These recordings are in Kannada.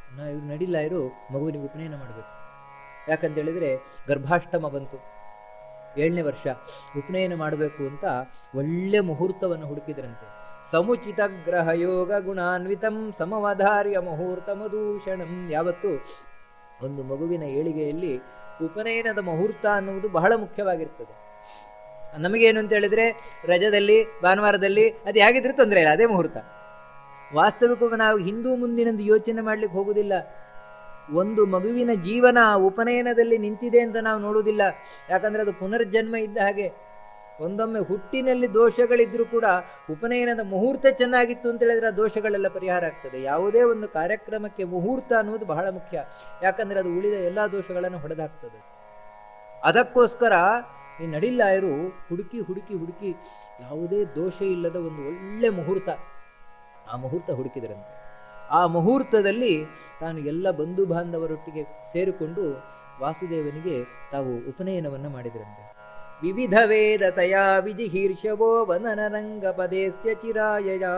ನಾ ಇವ್ರು ನಡಿಲ್ಲ ಇರು ಮಗುವಿನಿಗೆ ಉಪನಯನ ಮಾಡಬೇಕು ಯಾಕಂತ ಹೇಳಿದ್ರೆ ಗರ್ಭಾಷ್ಟಮ ಬಂತು ಏಳನೇ ವರ್ಷ ಉಪನಯನ ಮಾಡಬೇಕು ಅಂತ ಒಳ್ಳೆ ಮುಹೂರ್ತವನ್ನು ಹುಡುಕಿದ್ರಂತೆ ಸಮುಚಿತ ಗ್ರಹ ಯೋಗ ಗುಣಾನ್ವಿತಂ ಸಮವಧಾರ್ಯ ಮುಹೂರ್ತ ಮಧೂಷಣಂ ಯಾವತ್ತು ಒಂದು ಮಗುವಿನ ಏಳಿಗೆಯಲ್ಲಿ ಉಪನಯನದ ಮುಹೂರ್ತ ಅನ್ನುವುದು ಬಹಳ ಮುಖ್ಯವಾಗಿರ್ತದೆ ನಮಗೇನು ಅಂತ ಹೇಳಿದ್ರೆ ರಜದಲ್ಲಿ ಭಾನುವಾರದಲ್ಲಿ ಅದು ಹೇಗಿದ್ರೆ ತೊಂದರೆ ಇಲ್ಲ ಅದೇ ಮುಹೂರ್ತ ವಾಸ್ತವಿಕ ನಾವು ಹಿಂದೂ ಮುಂದಿನದು ಯೋಚನೆ ಮಾಡ್ಲಿಕ್ಕೆ ಹೋಗುದಿಲ್ಲ ಒಂದು ಮಗುವಿನ ಜೀವನ ಉಪನಯನದಲ್ಲಿ ನಿಂತಿದೆ ಅಂತ ನಾವು ನೋಡುವುದಿಲ್ಲ ಯಾಕಂದ್ರೆ ಅದು ಪುನರ್ಜನ್ಮ ಇದ್ದ ಹಾಗೆ ಒಂದೊಮ್ಮೆ ಹುಟ್ಟಿನಲ್ಲಿ ದೋಷಗಳಿದ್ರೂ ಕೂಡ ಉಪನಯನದ ಮುಹೂರ್ತ ಚೆನ್ನಾಗಿತ್ತು ಅಂತ ಹೇಳಿದ್ರೆ ಆ ದೋಷಗಳೆಲ್ಲ ಪರಿಹಾರ ಆಗ್ತದೆ ಯಾವುದೇ ಒಂದು ಕಾರ್ಯಕ್ರಮಕ್ಕೆ ಮುಹೂರ್ತ ಅನ್ನುವುದು ಬಹಳ ಮುಖ್ಯ ಯಾಕಂದ್ರೆ ಅದು ಉಳಿದ ಎಲ್ಲಾ ದೋಷಗಳನ್ನು ಹೊಡೆದಾಕ್ತದೆ ಅದಕ್ಕೋಸ್ಕರ ಈ ನಡಿಲಾಯರು ಹುಡುಕಿ ಹುಡುಕಿ ಹುಡುಕಿ ಯಾವುದೇ ದೋಷ ಇಲ್ಲದ ಒಂದು ಒಳ್ಳೆ ಮುಹೂರ್ತ ಆ ಮುಹೂರ್ತ ಹುಡುಕಿದರಂತೆ ಆ ಮುಹೂರ್ತದಲ್ಲಿ ತಾನು ಎಲ್ಲ ಬಂಧು ಬಾಂಧವರೊಟ್ಟಿಗೆ ಸೇರಿಕೊಂಡು ವಾಸುದೇವನಿಗೆ ತಾವು ಉಪನಯನವನ್ನು ಮಾಡಿದರಂತೆ ವಿವಿಧ ವೇದತಯ ವಿಜಿಹೀರ್ಷವೋ ವನನರಂಗ ಪದೇಸ್ಯ ಚಿರಾಯಯಾ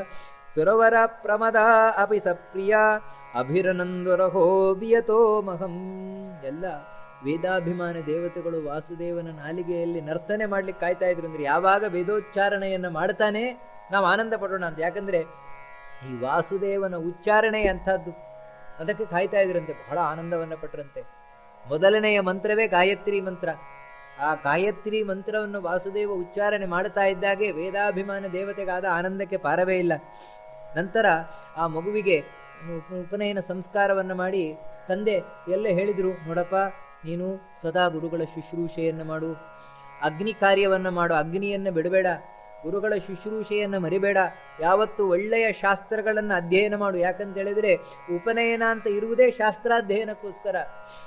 ಸುರವರ ಪ್ರಮದ ಅಪಿ ಸಪ್ರಿಯ ಅಭಿರನಂದುರಹೋ ಬಿಯತೋ ಮಹಂ ಎಲ್ಲ ವೇದಾಭಿಮಾನ ದೇವತೆಗಳು ವಾಸುದೇವನ ನಾಲಿಗೆಯಲ್ಲಿ ನರ್ತನೆ ಮಾಡ್ಲಿಕ್ಕೆ ಕಾಯ್ತಾ ಇದ್ರು ಅಂದ್ರೆ ಯಾವಾಗ ವೇದೋಚ್ಚಾರಣೆಯನ್ನ ಮಾಡ್ತಾನೆ ನಾವು ಆನಂದ ಪಡೋಣ ಅಂತ ಯಾಕಂದ್ರೆ ಈ ವಾಸುದೇವನ ಉಚ್ಚಾರಣೆ ಅಂಥದ್ದು ಅದಕ್ಕೆ ಕಾಯ್ತಾ ಇದ್ರಂತೆ ಬಹಳ ಆನಂದವನ್ನ ಪಟ್ರಂತೆ ಮೊದಲನೆಯ ಮಂತ್ರವೇ ಗಾಯತ್ರಿ ಮಂತ್ರ ಆ ಗಾಯತ್ರಿ ಮಂತ್ರವನ್ನು ವಾಸುದೇವ ಉಚ್ಚಾರಣೆ ಮಾಡ್ತಾ ಇದ್ದಾಗೆ ವೇದಾಭಿಮಾನ ದೇವತೆಗಾದ ಆನಂದಕ್ಕೆ ಪಾರವೇ ಇಲ್ಲ ನಂತರ ಆ ಮಗುವಿಗೆ ಉಪ- ಉಪನಯನ ಸಂಸ್ಕಾರವನ್ನು ಮಾಡಿ ತಂದೆ ಎಲ್ಲ ಹೇಳಿದ್ರು ನೋಡಪ್ಪ ನೀನು ಸದಾ ಗುರುಗಳ ಶುಶ್ರೂಷೆಯನ್ನು ಮಾಡು ಅಗ್ನಿ ಕಾರ್ಯವನ್ನು ಮಾಡು ಅಗ್ನಿಯನ್ನು ಬಿಡಬೇಡ ಗುರುಗಳ ಶುಶ್ರೂಷೆಯನ್ನು ಮರಿಬೇಡ ಯಾವತ್ತು ಒಳ್ಳೆಯ ಶಾಸ್ತ್ರಗಳನ್ನು ಅಧ್ಯಯನ ಮಾಡು ಯಾಕಂತ ಹೇಳಿದ್ರೆ ಉಪನಯನ ಅಂತ ಇರುವುದೇ ಶಾಸ್ತ್ರಾಧ್ಯಯನಕ್ಕೋಸ್ಕರ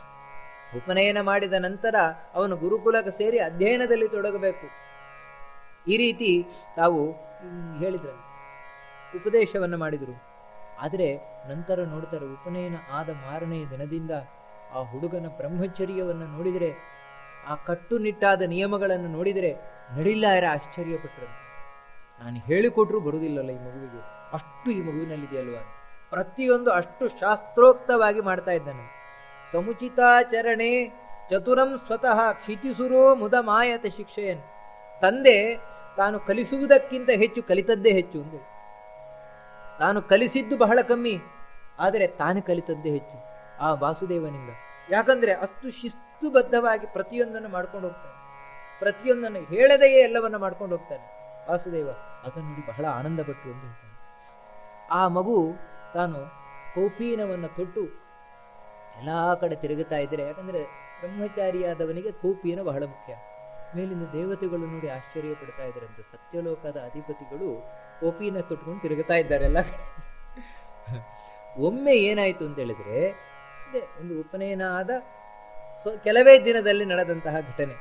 ಉಪನಯನ ಮಾಡಿದ ನಂತರ ಅವನು ಗುರುಕುಲಕ್ಕೆ ಸೇರಿ ಅಧ್ಯಯನದಲ್ಲಿ ತೊಡಗಬೇಕು ಈ ರೀತಿ ತಾವು ಹ್ಮ್, ಹೇಳಿದ್ರಂತೆ ಉಪದೇಶವನ್ನು ಮಾಡಿದರು ಆದರೆ ನಂತರ ನೋಡ್ತಾರೆ ಉಪನಯನ ಆದ ಮಾರನೆಯ ದಿನದಿಂದ ಆ ಹುಡುಗನ ಬ್ರಹ್ಮಚರ್ಯವನ್ನು ನೋಡಿದರೆ ಆ ಕಟ್ಟುನಿಟ್ಟಾದ ನಿಯಮಗಳನ್ನು ನೋಡಿದರೆ ನಡಿಲ್ಲಾಯರ ಆಶ್ಚರ್ಯಪಟ್ಟರಂತೆ ನಾನು ಹೇಳಿಕೊಟ್ರೂ ಬರುವುದಿಲ್ಲಲ್ಲ ಈ ಮಗುವಿಗೆ ಅಷ್ಟು ಈ ಮಗುವಿನಲ್ಲಿದೆಯಲ್ವಾ ಪ್ರತಿಯೊಂದು ಅಷ್ಟು ಶಾಸ್ತ್ರೋಕ್ತವಾಗಿ ಮಾಡ್ತಾ ಇದ್ದಾನೆ ಸಮುಚಿತಾಚರಣೆ ಚತುರಂ ಸ್ವತಃ ಕ್ಷಿತಿಸುರೋ ಮುದ ಮಾಯತ ಶಿಕ್ಷೆಯನ್ ತಂದೆ ತಾನು ಕಲಿಸುವುದಕ್ಕಿಂತ ಹೆಚ್ಚು ಕಲಿತದ್ದೇ ಹೆಚ್ಚು ಅಂದೆ ತಾನು ಕಲಿಸಿದ್ದು ಬಹಳ ಕಮ್ಮಿ ಆದರೆ ತಾನು ಕಲಿತದ್ದೇ ಹೆಚ್ಚು ಆ ವಾಸುದೇವನಿಂದ ಯಾಕಂದ್ರೆ ಅಷ್ಟು ಶಿಸ್ತುಬದ್ಧವಾಗಿ ಪ್ರತಿಯೊಂದನ್ನು ಮಾಡ್ಕೊಂಡು ಹೋಗ್ತಾನೆ ಪ್ರತಿಯೊಂದನ್ನು ಹೇಳದೆಯೇ ಎಲ್ಲವನ್ನ ಮಾಡ್ಕೊಂಡು ಹೋಗ್ತಾನೆ ವಾಸುದೇವ ಅದನ್ನು ನೋಡಿ ಬಹಳ ಆನಂದ ಪಟ್ಟರು ಅಂತ ಹೇಳ್ತಾನೆ ಆ ಮಗು ತಾನು ಕೌಪೀನವನ್ನು ತೊಟ್ಟು ಎಲ್ಲ ಕಡೆ ತಿರುಗುತ್ತಾ ಇದ್ರೆ ಯಾಕಂದ್ರೆ ಬ್ರಹ್ಮಚಾರಿಯಾದವನಿಗೆ ಕೌಪೀನ ಬಹಳ ಮುಖ್ಯ ಮೇಲಿಂದ ದೇವತೆಗಳು ನೋಡಿ ಆಶ್ಚರ್ಯ ಪಡ್ತಾ ಇದ್ರಂತೆ ಸತ್ಯಲೋಕದ ಅಧಿಪತಿಗಳು ಕೋಪಿನ ತೊಟ್ಕೊಂಡು ತಿರುಗುತ್ತಾ ಇದ್ದಾರೆ ಎಲ್ಲ ಕಡೆ ಒಮ್ಮೆ ಏನಾಯ್ತು ಅಂತ ಹೇಳಿದ್ರೆ ಅದೇ ಒಂದು ಉಪನಯನ ಆದ ಸ್ವ ಕೆಲವೇ ದಿನದಲ್ಲಿ ನಡೆದಂತಹ ಘಟನೆ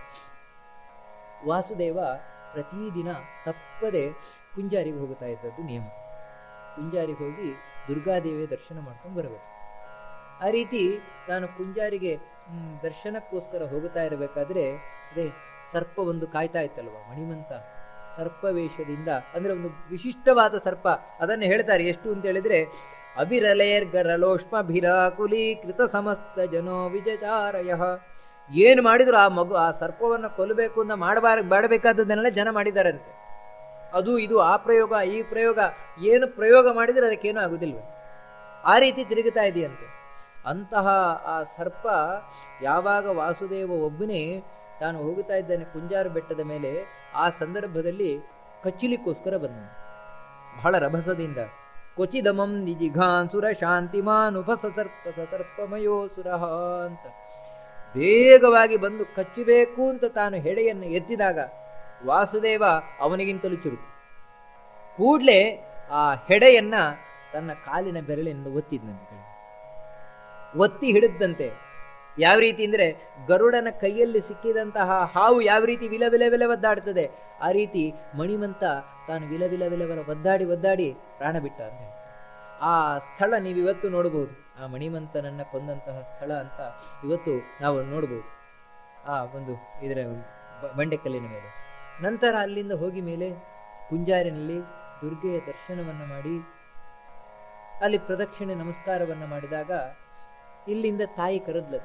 ವಾಸುದೇವ ಪ್ರತಿದಿನ ತಪ್ಪದೆ ಕುಂಜಾರಿಗೆ ಹೋಗುತ್ತಾ ಇದ್ದದ್ದು ನಿಯಮ ಕುಂಜಾರಿಗೆ ಹೋಗಿ ದುರ್ಗಾದೇವಿಯ ದರ್ಶನ ಮಾಡ್ಕೊಂಡು ಬರಬೇಕು ಆ ರೀತಿ ತಾನು ಕುಂಜಾರಿಗೆ ಹ್ಮ್, ದರ್ಶನಕ್ಕೋಸ್ಕರ ಹೋಗುತ್ತಾ ಇರಬೇಕಾದ್ರೆ ಅದೇ ಸರ್ಪ ಒಂದು ಕಾಯ್ತಾ ಇತ್ತಲ್ವ ಮಣಿಮಂತ ಸರ್ಪ ವೇಷದಿಂದ ಅಂದ್ರೆ ಒಂದು ವಿಶಿಷ್ಟವಾದ ಸರ್ಪ ಅದನ್ನು ಹೇಳ್ತಾರೆ ಎಷ್ಟು ಅಂತ ಹೇಳಿದ್ರೆ ಅಭಿರಲೇರ್ಗರಲೋಷ್ಮ ಭಿರಾಕುಲಿ ಕೃತ ಸಮಸ್ತ ಜನೋ ವಿಜಚಾರಯ ಏನು ಮಾಡಿದ್ರು ಆ ಮಗು ಆ ಸರ್ಪವನ್ನು ಕೊಲ್ಲಬೇಕು ಅಂತ ಮಾಡಬಾರ ಮಾಡಬೇಕಾದದನ್ನೆಲ್ಲ ಜನ ಮಾಡಿದಾರಂತೆ ಅದು ಇದು ಆ ಪ್ರಯೋಗ ಈ ಪ್ರಯೋಗ ಏನು ಪ್ರಯೋಗ ಮಾಡಿದ್ರೆ ಅದಕ್ಕೇನೂ ಆಗುದಿಲ್ವ ಆ ರೀತಿ ತಿರುಗುತ್ತಾ ಇದೆಯಂತೆ ಅಂತಹ ಆ ಸರ್ಪ ಯಾವಾಗ ವಾಸುದೇವ ಒಬ್ಬನೇ ತಾನು ಹೋಗುತ್ತಾ ಇದ್ದಾನೆ ಕುಂಜಾರ ಬೆಟ್ಟದ ಮೇಲೆ ಆ ಸಂದರ್ಭದಲ್ಲಿ ಕಚ್ಚಲಿಕ್ಕೋಸ್ಕರ ಬಂದನು ಬಹಳ ರಭಸದಿಂದ ಕ್ವಚಿದಮಂ ನಿಜಿಘಾನ್ಸುರ ಶಾಂತಿಮಾನ್ ಉಪಸಸರ್ಪ ಸಸರ್ಪಮಯೋ ಸುರಹ ಅಂತ ಬೇಗವಾಗಿ ಬಂದು ಕಚ್ಚಬೇಕು ಅಂತ ತಾನು ಹೆಡೆಯನ್ನು ಎತ್ತಿದಾಗ ವಾಸುದೇವ ಅವನಿಗಿಂತಲೂ ಚುರುಕು ಕೂಡ್ಲೆ ಆ ಹೆಡೆಯನ್ನ ತನ್ನ ಕಾಲಿನ ಬೆರಳಿನಿಂದ ಒತ್ತಿದ್ನಂತೆ ಕೆಳಗೆ. ಒತ್ತಿ ಹಿಡಿದಂತೆ ಯಾವ ರೀತಿ ಅಂದ್ರೆ ಗರುಡನ ಕೈಯಲ್ಲಿ ಸಿಕ್ಕಿದಂತಹ ಹಾವು ಯಾವ ರೀತಿ ವಿಲ ವಿಲ ವಿಲ ಒದ್ದಾಡ್ತದೆ ಆ ರೀತಿ ಮಣಿಮಂತ ತಾನು ವಿಲ ವಿಲ ವಿಲವಲ ಒದ್ದಾಡಿ ಒದ್ದಾಡಿ ಪ್ರಾಣ ಬಿಟ್ಟ ಅಂತ ಹೇಳ್ತಾರೆ. ಆ ಸ್ಥಳ ನೀವು ಇವತ್ತು ನೋಡಬಹುದು ಆ ಮಣಿಮಂತನನ್ನ ಕೊಂದಂತಹ ಸ್ಥಳ ಅಂತ ಇವತ್ತು ನಾವು ನೋಡಬಹುದು ಆ ಒಂದು ಇದರ ಬ- ಬಂಡೆಕಲ್ಲಿನ ಮೇಲೆ ನಂತರ ಅಲ್ಲಿಂದ ಹೋಗಿ ಮೇಲೆ ಕುಂಜಾರಿನಲ್ಲಿ ದುರ್ಗೆಯ ದರ್ಶನವನ್ನು ಮಾಡಿ ಅಲ್ಲಿ ಪ್ರದಕ್ಷಿಣೆ ನಮಸ್ಕಾರವನ್ನು ಮಾಡಿದಾಗ ಇಲ್ಲಿಂದ ತಾಯಿ ಕರೆದ್ಲದು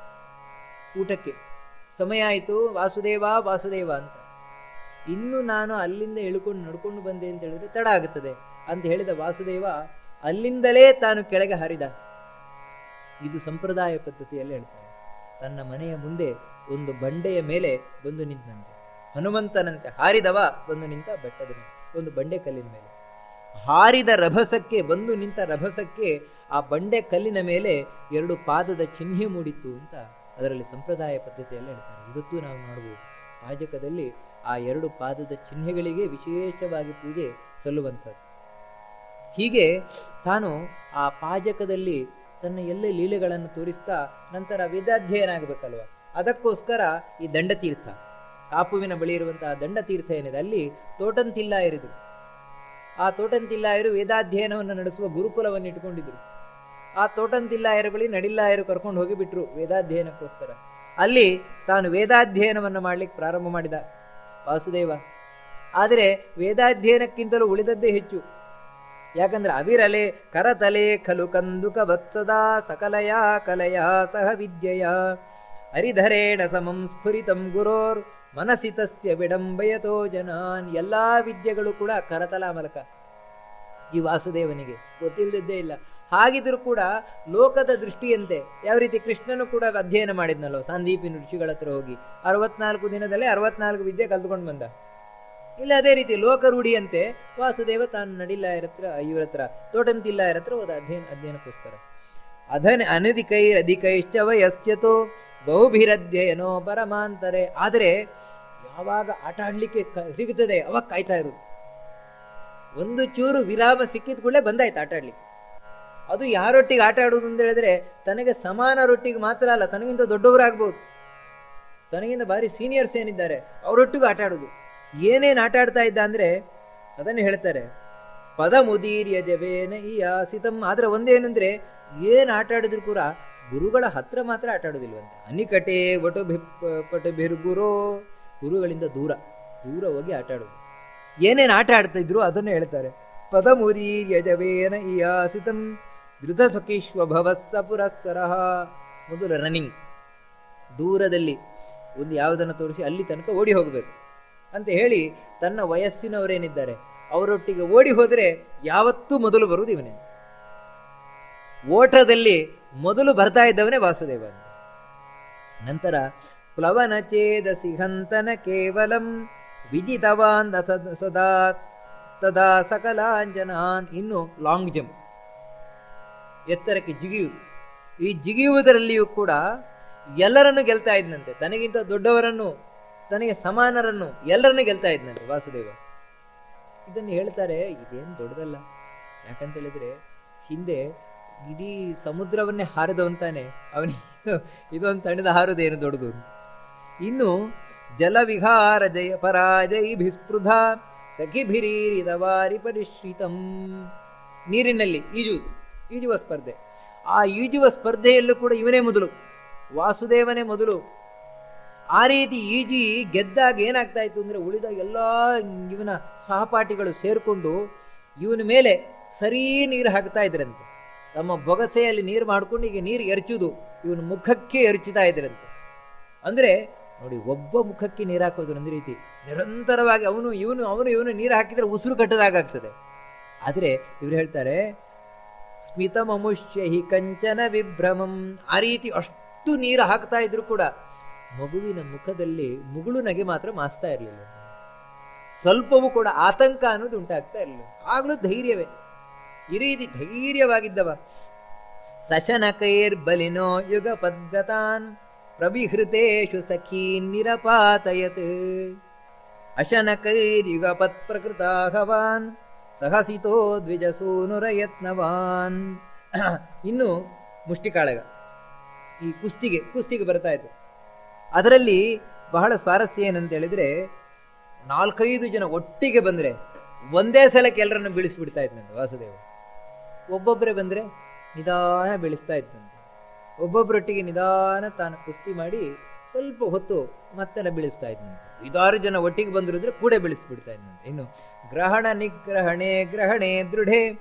ಊಟಕ್ಕೆ ಸಮಯ ಆಯಿತು ವಾಸುದೇವ ವಾಸುದೇವ ಅಂತ ಇನ್ನು ನಾನು ಅಲ್ಲಿಂದ ಇಳ್ಕೊಂಡು ನಡ್ಕೊಂಡು ಬಂದೆ ಅಂತ ಹೇಳಿದ್ರೆ ತಡ ಆಗುತ್ತದೆ ಅಂತ ಹೇಳಿದ ವಾಸುದೇವ ಅಲ್ಲಿಂದಲೇ ತಾನು ಕೆಳಗೆ ಹಾರಿದ ಇದು ಸಂಪ್ರದಾಯ ಪದ್ಧತಿಯಲ್ಲಿ ಹೇಳ್ತಾರೆ ತನ್ನ ಮನೆಯ ಮುಂದೆ ಒಂದು ಬಂಡೆಯ ಮೇಲೆ ಬಂದು ನಿಂತಂತೆ ಹನುಮಂತನಂತೆ ಹಾರಿದವ ಬಂದು ನಿಂತ ಬೆಟ್ಟದ ಮೇಲೆ ಒಂದು ಬಂಡೆ ಕಲ್ಲಿನ ಮೇಲೆ ಹಾರಿದ ರಭಸಕ್ಕೆ ಬಂದು ನಿಂತ ರಭಸಕ್ಕೆ ಆ ಬಂಡೆ ಕಲ್ಲಿನ ಮೇಲೆ ಎರಡು ಪಾದದ ಚಿಹ್ನೆ ಮೂಡಿತ್ತು ಅಂತ ಅದರಲ್ಲಿ ಸಂಪ್ರದಾಯ ಪದ್ಧತಿಯಲ್ಲಿ ಹೇಳ್ತಾರೆ ಇವತ್ತು ನಾವು ನೋಡಬಹುದು ಪಾಜಕದಲ್ಲಿ ಆ ಎರಡು ಪಾದದ ಚಿಹ್ನೆಗಳಿಗೆ ವಿಶೇಷವಾಗಿ ಪೂಜೆ ಸಲ್ಲುವಂಥದ್ದು ಹೀಗೆ ತಾನು ಆ ಪಾಜಕದಲ್ಲಿ ತನ್ನ ಎಲ್ಲ ಲೀಲೆಗಳನ್ನು ತೋರಿಸ್ತಾ ನಂತರ ವೇದಾಧ್ಯಯನ ಆಗಬೇಕಲ್ವ ಅದಕ್ಕೋಸ್ಕರ ಈ ದಂಡತೀರ್ಥ ಕಾಪುವಿನ ಬಳಿ ಇರುವಂತಹ ದಂಡತೀರ್ಥ ಏನಿದೆ ಅಲ್ಲಿ ತೋಟಂತಿಲ್ಲ ಇರಿದ್ರು ಆ ತೋಟಂತಿಲ್ಲಾಯರು ವೇದಾಧ್ಯಯನವನ್ನು ನಡೆಸುವ ಗುರುಕುಲವನ್ನು ಇಟ್ಕೊಂಡಿದ್ರು ಆ ತೋಟಂತಿಲ್ಲಾಯರ ಬಳಿ ನಡಿಲ್ಲಾಯರು ಕರ್ಕೊಂಡು ಹೋಗಿ ಬಿಟ್ರು ವೇದಾಧ್ಯಯನಕ್ಕೋಸ್ಕರ ಅಲ್ಲಿ ತಾನು ವೇದಾಧ್ಯಯನವನ್ನು ಮಾಡ್ಲಿಕ್ಕೆ ಪ್ರಾರಂಭ ಮಾಡಿದ ವಾಸುದೇವ ಆದರೆ ವೇದಾಧ್ಯಯನಕ್ಕಿಂತಲೂ ಉಳಿದದ್ದೇ ಹೆಚ್ಚು ಯಾಕಂದ್ರೆ ಅವಿರಲೆ ಕರತಲೆ ಖಲು ಕಂದುಕ ವತ್ಸದಾ ಸಕಲಯ ಕಲಯ ಸಹ ವಿದ್ಯೆಯ ಹರಿಧರೇಣ ಸಮಂ ಸ್ಫುರಿತಂ ಗುರೋರ್ ಮನಸಿ ತಸ್ಯ ವಿಡಂಬಯತೋ ಜನಾನ್ ಎಲ್ಲಾ ವಿದ್ಯೆಗಳು ಕೂಡ ಕರತಲ ಮಲಕ ಈ ವಾಸುದೇವನಿಗೆ ಗೊತ್ತಿಲ್ಲದ್ದೇ ಇಲ್ಲ ಹಾಗಿದ್ರೂ ಕೂಡ ಲೋಕದ ದೃಷ್ಟಿಯಂತೆ ಯಾವ ರೀತಿ ಕೃಷ್ಣನು ಕೂಡ ಅಧ್ಯಯನ ಮಾಡಿದ್ನಲ್ಲೋ ಸಂದೀಪಿನ ಋಷಿಗಳ ಹತ್ರ ಹೋಗಿ ಅರವತ್ನಾಲ್ಕು ದಿನದಲ್ಲೇ ಅರವತ್ನಾಲ್ಕು ವಿದ್ಯೆ ಕಲ್ತ್ಕೊಂಡು ಬಂದ ಇಲ್ಲ ಅದೇ ರೀತಿ ಲೋಕರೂಢಿಯಂತೆ ವಾಸುದೇವ ತಾನು ನಡಿಲಾಯರ ಹತ್ರ ಇವ್ರ ಹತ್ರ ತೋಟಂತಿಲ್ಲಾಯರ ಹತ್ರ ಹೋದ ಅಧ್ಯಯನ ಅಧ್ಯಯನಕ್ಕೋಸ್ಕರ ಅಧನ ಅನಧಿಕೈರಧಿಕೈಶ್ಚ ವಯಸ್ಯತೋ ಬಹುಭಿರಧ್ಯಯನೋ ಪರಮಾಂತರೆ ಆದರೆ ಯಾವಾಗ ಆಟ ಆಡ್ಲಿಕ್ಕೆ ಕ- ಸಿಗುತ್ತದೆ ಅವಾಗ ಕಾಯ್ತಾ ಇರುವುದು ಒಂದು ಚೂರು ವಿರಾಮ ಸಿಕ್ಕಿದ ಕೂಡಲೇ ಬಂದಾಯ್ತು ಆಟ ಆಡ್ಲಿಕ್ಕೆ ಅದು ಯಾರೊಟ್ಟಿಗೆ ಆಟ ಆಡುವುದು ಅಂತ ಹೇಳಿದ್ರೆ ತನಗೆ ಸಮಾನರೊಟ್ಟಿಗೆ ಮಾತ್ರ ಅಲ್ಲ ತನಗಿಂತ ದೊಡ್ಡವರಾಗ್ಬೋದು ತನಗಿಂತ ಭಾರಿ ಸೀನಿಯರ್ಸ್ ಏನಿದ್ದಾರೆ ಅವರೊಟ್ಟಿಗೂ ಆಟ ಆಡುದು ಏನೇನು ಆಟ ಆಡ್ತಾ ಇದ್ದ ಅಂದ್ರೆ ಅದನ್ನು ಹೇಳ್ತಾರೆ ಪದ ಮುದೀರ್ಯ ಜವೇನ ಈ ಆಸಿತಂ ಆದ್ರೆ ಒಂದೇನಂದ್ರೆ ಏನ್ ಆಟ ಆಡಿದ್ರು ಕೂಡ ಗುರುಗಳ ಹತ್ರ ಮಾತ್ರ ಆಟ ಆಡೋದಿಲ್ವಂತೆ ಅನಿಕಟೆ ಒಟು ಪಟು ಬಿರುಗುರೋ ಗುರುಗಳಿಂದ ದೂರ ದೂರ ಹೋಗಿ ಆಟ ಆಡೋದು ಏನೇನು ಆಟ ಆಡ್ತಾ ಇದ್ರು ಅದನ್ನು ಹೇಳ್ತಾರೆ ಪದಮುರೀರ್ಯ ಜವೇನ ಈ ಆಸಿತಂ ಧೃತ ಸಖೀಶ್ವಭವಸ್ಸ ಪುರಸ್ಸರಃ ಮೊದಲು ರನ್ನಿಂಗ್ ದೂರದಲ್ಲಿ ಒಂದು ಯಾವುದನ್ನು ತೋರಿಸಿ ಅಲ್ಲಿ ತನಕ ಓಡಿ ಹೋಗಬೇಕು ಅಂತ ಹೇಳಿ ತನ್ನ ವಯಸ್ಸಿನವರೇನಿದ್ದಾರೆ ಅವರೊಟ್ಟಿಗೆ ಓಡಿ ಹೋದರೆ ಯಾವತ್ತೂ ಮೊದಲು ಬರುವುದು ಇವನೇ ಓಟದಲ್ಲಿ ಮೊದಲು ಬರ್ತಾ ಇದ್ದವನೇ ವಾಸುದೇವ ಅಂತ. ನಂತರ ಪ್ಲವನ ಛೇದ ಸಿಹಂತನ ಕೇವಲಂ ವಿಜಿತವಾನ್ ಅಸ- ಸದಾ ತದಾ ಸಕಲಾಂಜನಾನ್ ಇನ್ನು ಲಾಂಗ್ ಜಂಪ್ ಎತ್ತರಕ್ಕೆ ಜಿಗಿಯುವುದು ಈ ಜಿಗಿಯುವುದರಲ್ಲಿಯೂ ಕೂಡ ಎಲ್ಲರನ್ನು ಗೆಲ್ತಾ ಇದ್ನಂತೆ ತನಗಿಂತ ದೊಡ್ಡವರನ್ನು ತನಗೆ ಸಮಾನರನ್ನು ಎಲ್ಲರನ್ನು ಗೆಲ್ತಾ ಇದ್ನಂತೆ ವಾಸುದೇವ ಇದನ್ನು ಹೇಳ್ತಾರೆ ಇದೇನು ದೊಡ್ಡದಲ್ಲ ಯಾಕಂತ ಹೇಳಿದ್ರೆ ಹಿಂದೆ ಇಡೀ ಸಮುದ್ರವನ್ನೇ ಹಾರದವಂತಾನೆ ಅವನಿಗೆ ಇದೊಂದು ಸಣ್ಣದ ಹಾರದೇನು ದೊಡ್ಡದು ಅಂತ. ಇನ್ನು ಜಲವಿಹಾರ ಜಯ ಪರಾಜಯ ಭಿಸ್ಪೃಧ ಸಖಿಭಿರೀರಿದವಾರಿ ಪರಿಶ್ರಿತಂ ನೀರಿನಲ್ಲಿ ಈಜುವುದು ಈಜುವ ಸ್ಪರ್ಧೆ ಆ ಈಜುವ ಸ್ಪರ್ಧೆಯಲ್ಲೂ ಕೂಡ ಇವನೇ ಮೊದಲು ವಾಸುದೇವನೇ ಮೊದಲು ಆ ರೀತಿ ಈಜಿ ಗೆದ್ದಾಗ ಏನಾಗ್ತಾ ಇತ್ತು ಅಂದ್ರೆ ಉಳಿದ ಎಲ್ಲ ಇವನ ಸಹಪಾಠಿಗಳು ಸೇರ್ಕೊಂಡು ಇವನ ಮೇಲೆ ಸರಿ ನೀರು ಹಾಕ್ತಾ ಇದ್ರಂತೆ ತಮ್ಮ ಬೊಗಸೆಯಲ್ಲಿ ನೀರು ಮಾಡ್ಕೊಂಡು ಈಗ ನೀರು ಎರಚುದು ಇವನ ಮುಖಕ್ಕೆ ಎರಚುತ್ತಾ ಇದ್ರಂತೆ ಅಂದ್ರೆ ನೋಡಿ ಒಬ್ಬ ಮುಖಕ್ಕೆ ನೀರು ಹಾಕೋದು ಒಂದು ರೀತಿ ನಿರಂತರವಾಗಿ ಅವನು ಇವನು ಅವನು ಇವನು ನೀರು ಹಾಕಿದ್ರೆ ಉಸಿರು ಕಟ್ಟದಾಗ್ತದೆ ಆದರೆ ಇವ್ರು ಹೇಳ್ತಾರೆ ಸ್ಮಿತಮಮುಷ್ಯ ಹಿ ಕಂಚನ ವಿಭ್ರಮಂ ಆ ರೀತಿ ಅಷ್ಟು ನೀರು ಹಾಕ್ತಾ ಇದ್ರು ಕೂಡ ಮಗುವಿನ ಮುಖದಲ್ಲಿ ಮುಗುಳು ನಗೆ ಮಾತ್ರ ಮಾಸ್ತಾ ಇರಲಿಲ್ಲ ಸ್ವಲ್ಪವೂ ಕೂಡ ಆತಂಕ ಅನ್ನೋದು ಉಂಟಾಗ್ತಾ ಇರಲಿಲ್ಲ ಆಗ್ಲೂ ಧೈರ್ಯವೇ ಈ ರೀತಿ ಧೈರ್ಯವಾಗಿದ್ದವ ಸಶನಕೈರ್ಬಲಿನೋ ಯುಗ ಪದ್ಗತಾನ್ ಪ್ರವಿಹೃತೇಷು ಸಖೀನ್ ನಿರಪಾತಯತ್ ಅಶನಕೈರ್ಯುಗಪತ್ ಪ್ರಕೃತಾಹವಾನ್ ಸಹಸಿತೋ ದ್ವಿಜಸೂನುರಯತ್ನವಾನ್ ಇನ್ನು ಮುಷ್ಟಿಕಾಳಗ ಈ ಕುಸ್ತಿಗೆ ಕುಸ್ತಿಗೆ ಬರ್ತಾ ಇತ್ತು ಅದರಲ್ಲಿ ಬಹಳ ಸ್ವಾರಸ್ಯ ಏನಂತ ಹೇಳಿದ್ರೆ ನಾಲ್ಕೈದು ಜನ ಒಟ್ಟಿಗೆ ಬಂದ್ರೆ ಒಂದೇ ಸಲಕ್ಕೆ ಎಲ್ಲರನ್ನು ಬೀಳಿಸ್ಬಿಡ್ತಾ ಇದ್ನಂತೆ ವಾಸುದೇವ ಒಬ್ಬೊಬ್ಬರೇ ಬಂದ್ರೆ ನಿಧಾನ ಬೀಳಿಸ್ತಾ ಇದ್ದಂತೆ ಒಬ್ಬೊಬ್ಬರೊಟ್ಟಿಗೆ ನಿಧಾನ ತಾನು ಕುಸ್ತಿ ಮಾಡಿ ಸ್ವಲ್ಪ ಹೊತ್ತು ಮತ್ತೆಲ್ಲ ಬೀಳಿಸ್ತಾ ಇದ್ನಂತೆ ಐದಾರು ಜನ ಒಟ್ಟಿಗೆ ಬಂದ್ರು ಅಂದ್ರೆ ಕೂಡ ಬೀಳಿಸ್ಬಿಡ್ತಾ ಇದ್ನಂತೆ ಇನ್ನು ಗ್ರಹಣ ನಿಗ್ರಹಣೆ ಗ್ರಹಣೆ ದೃಢೆ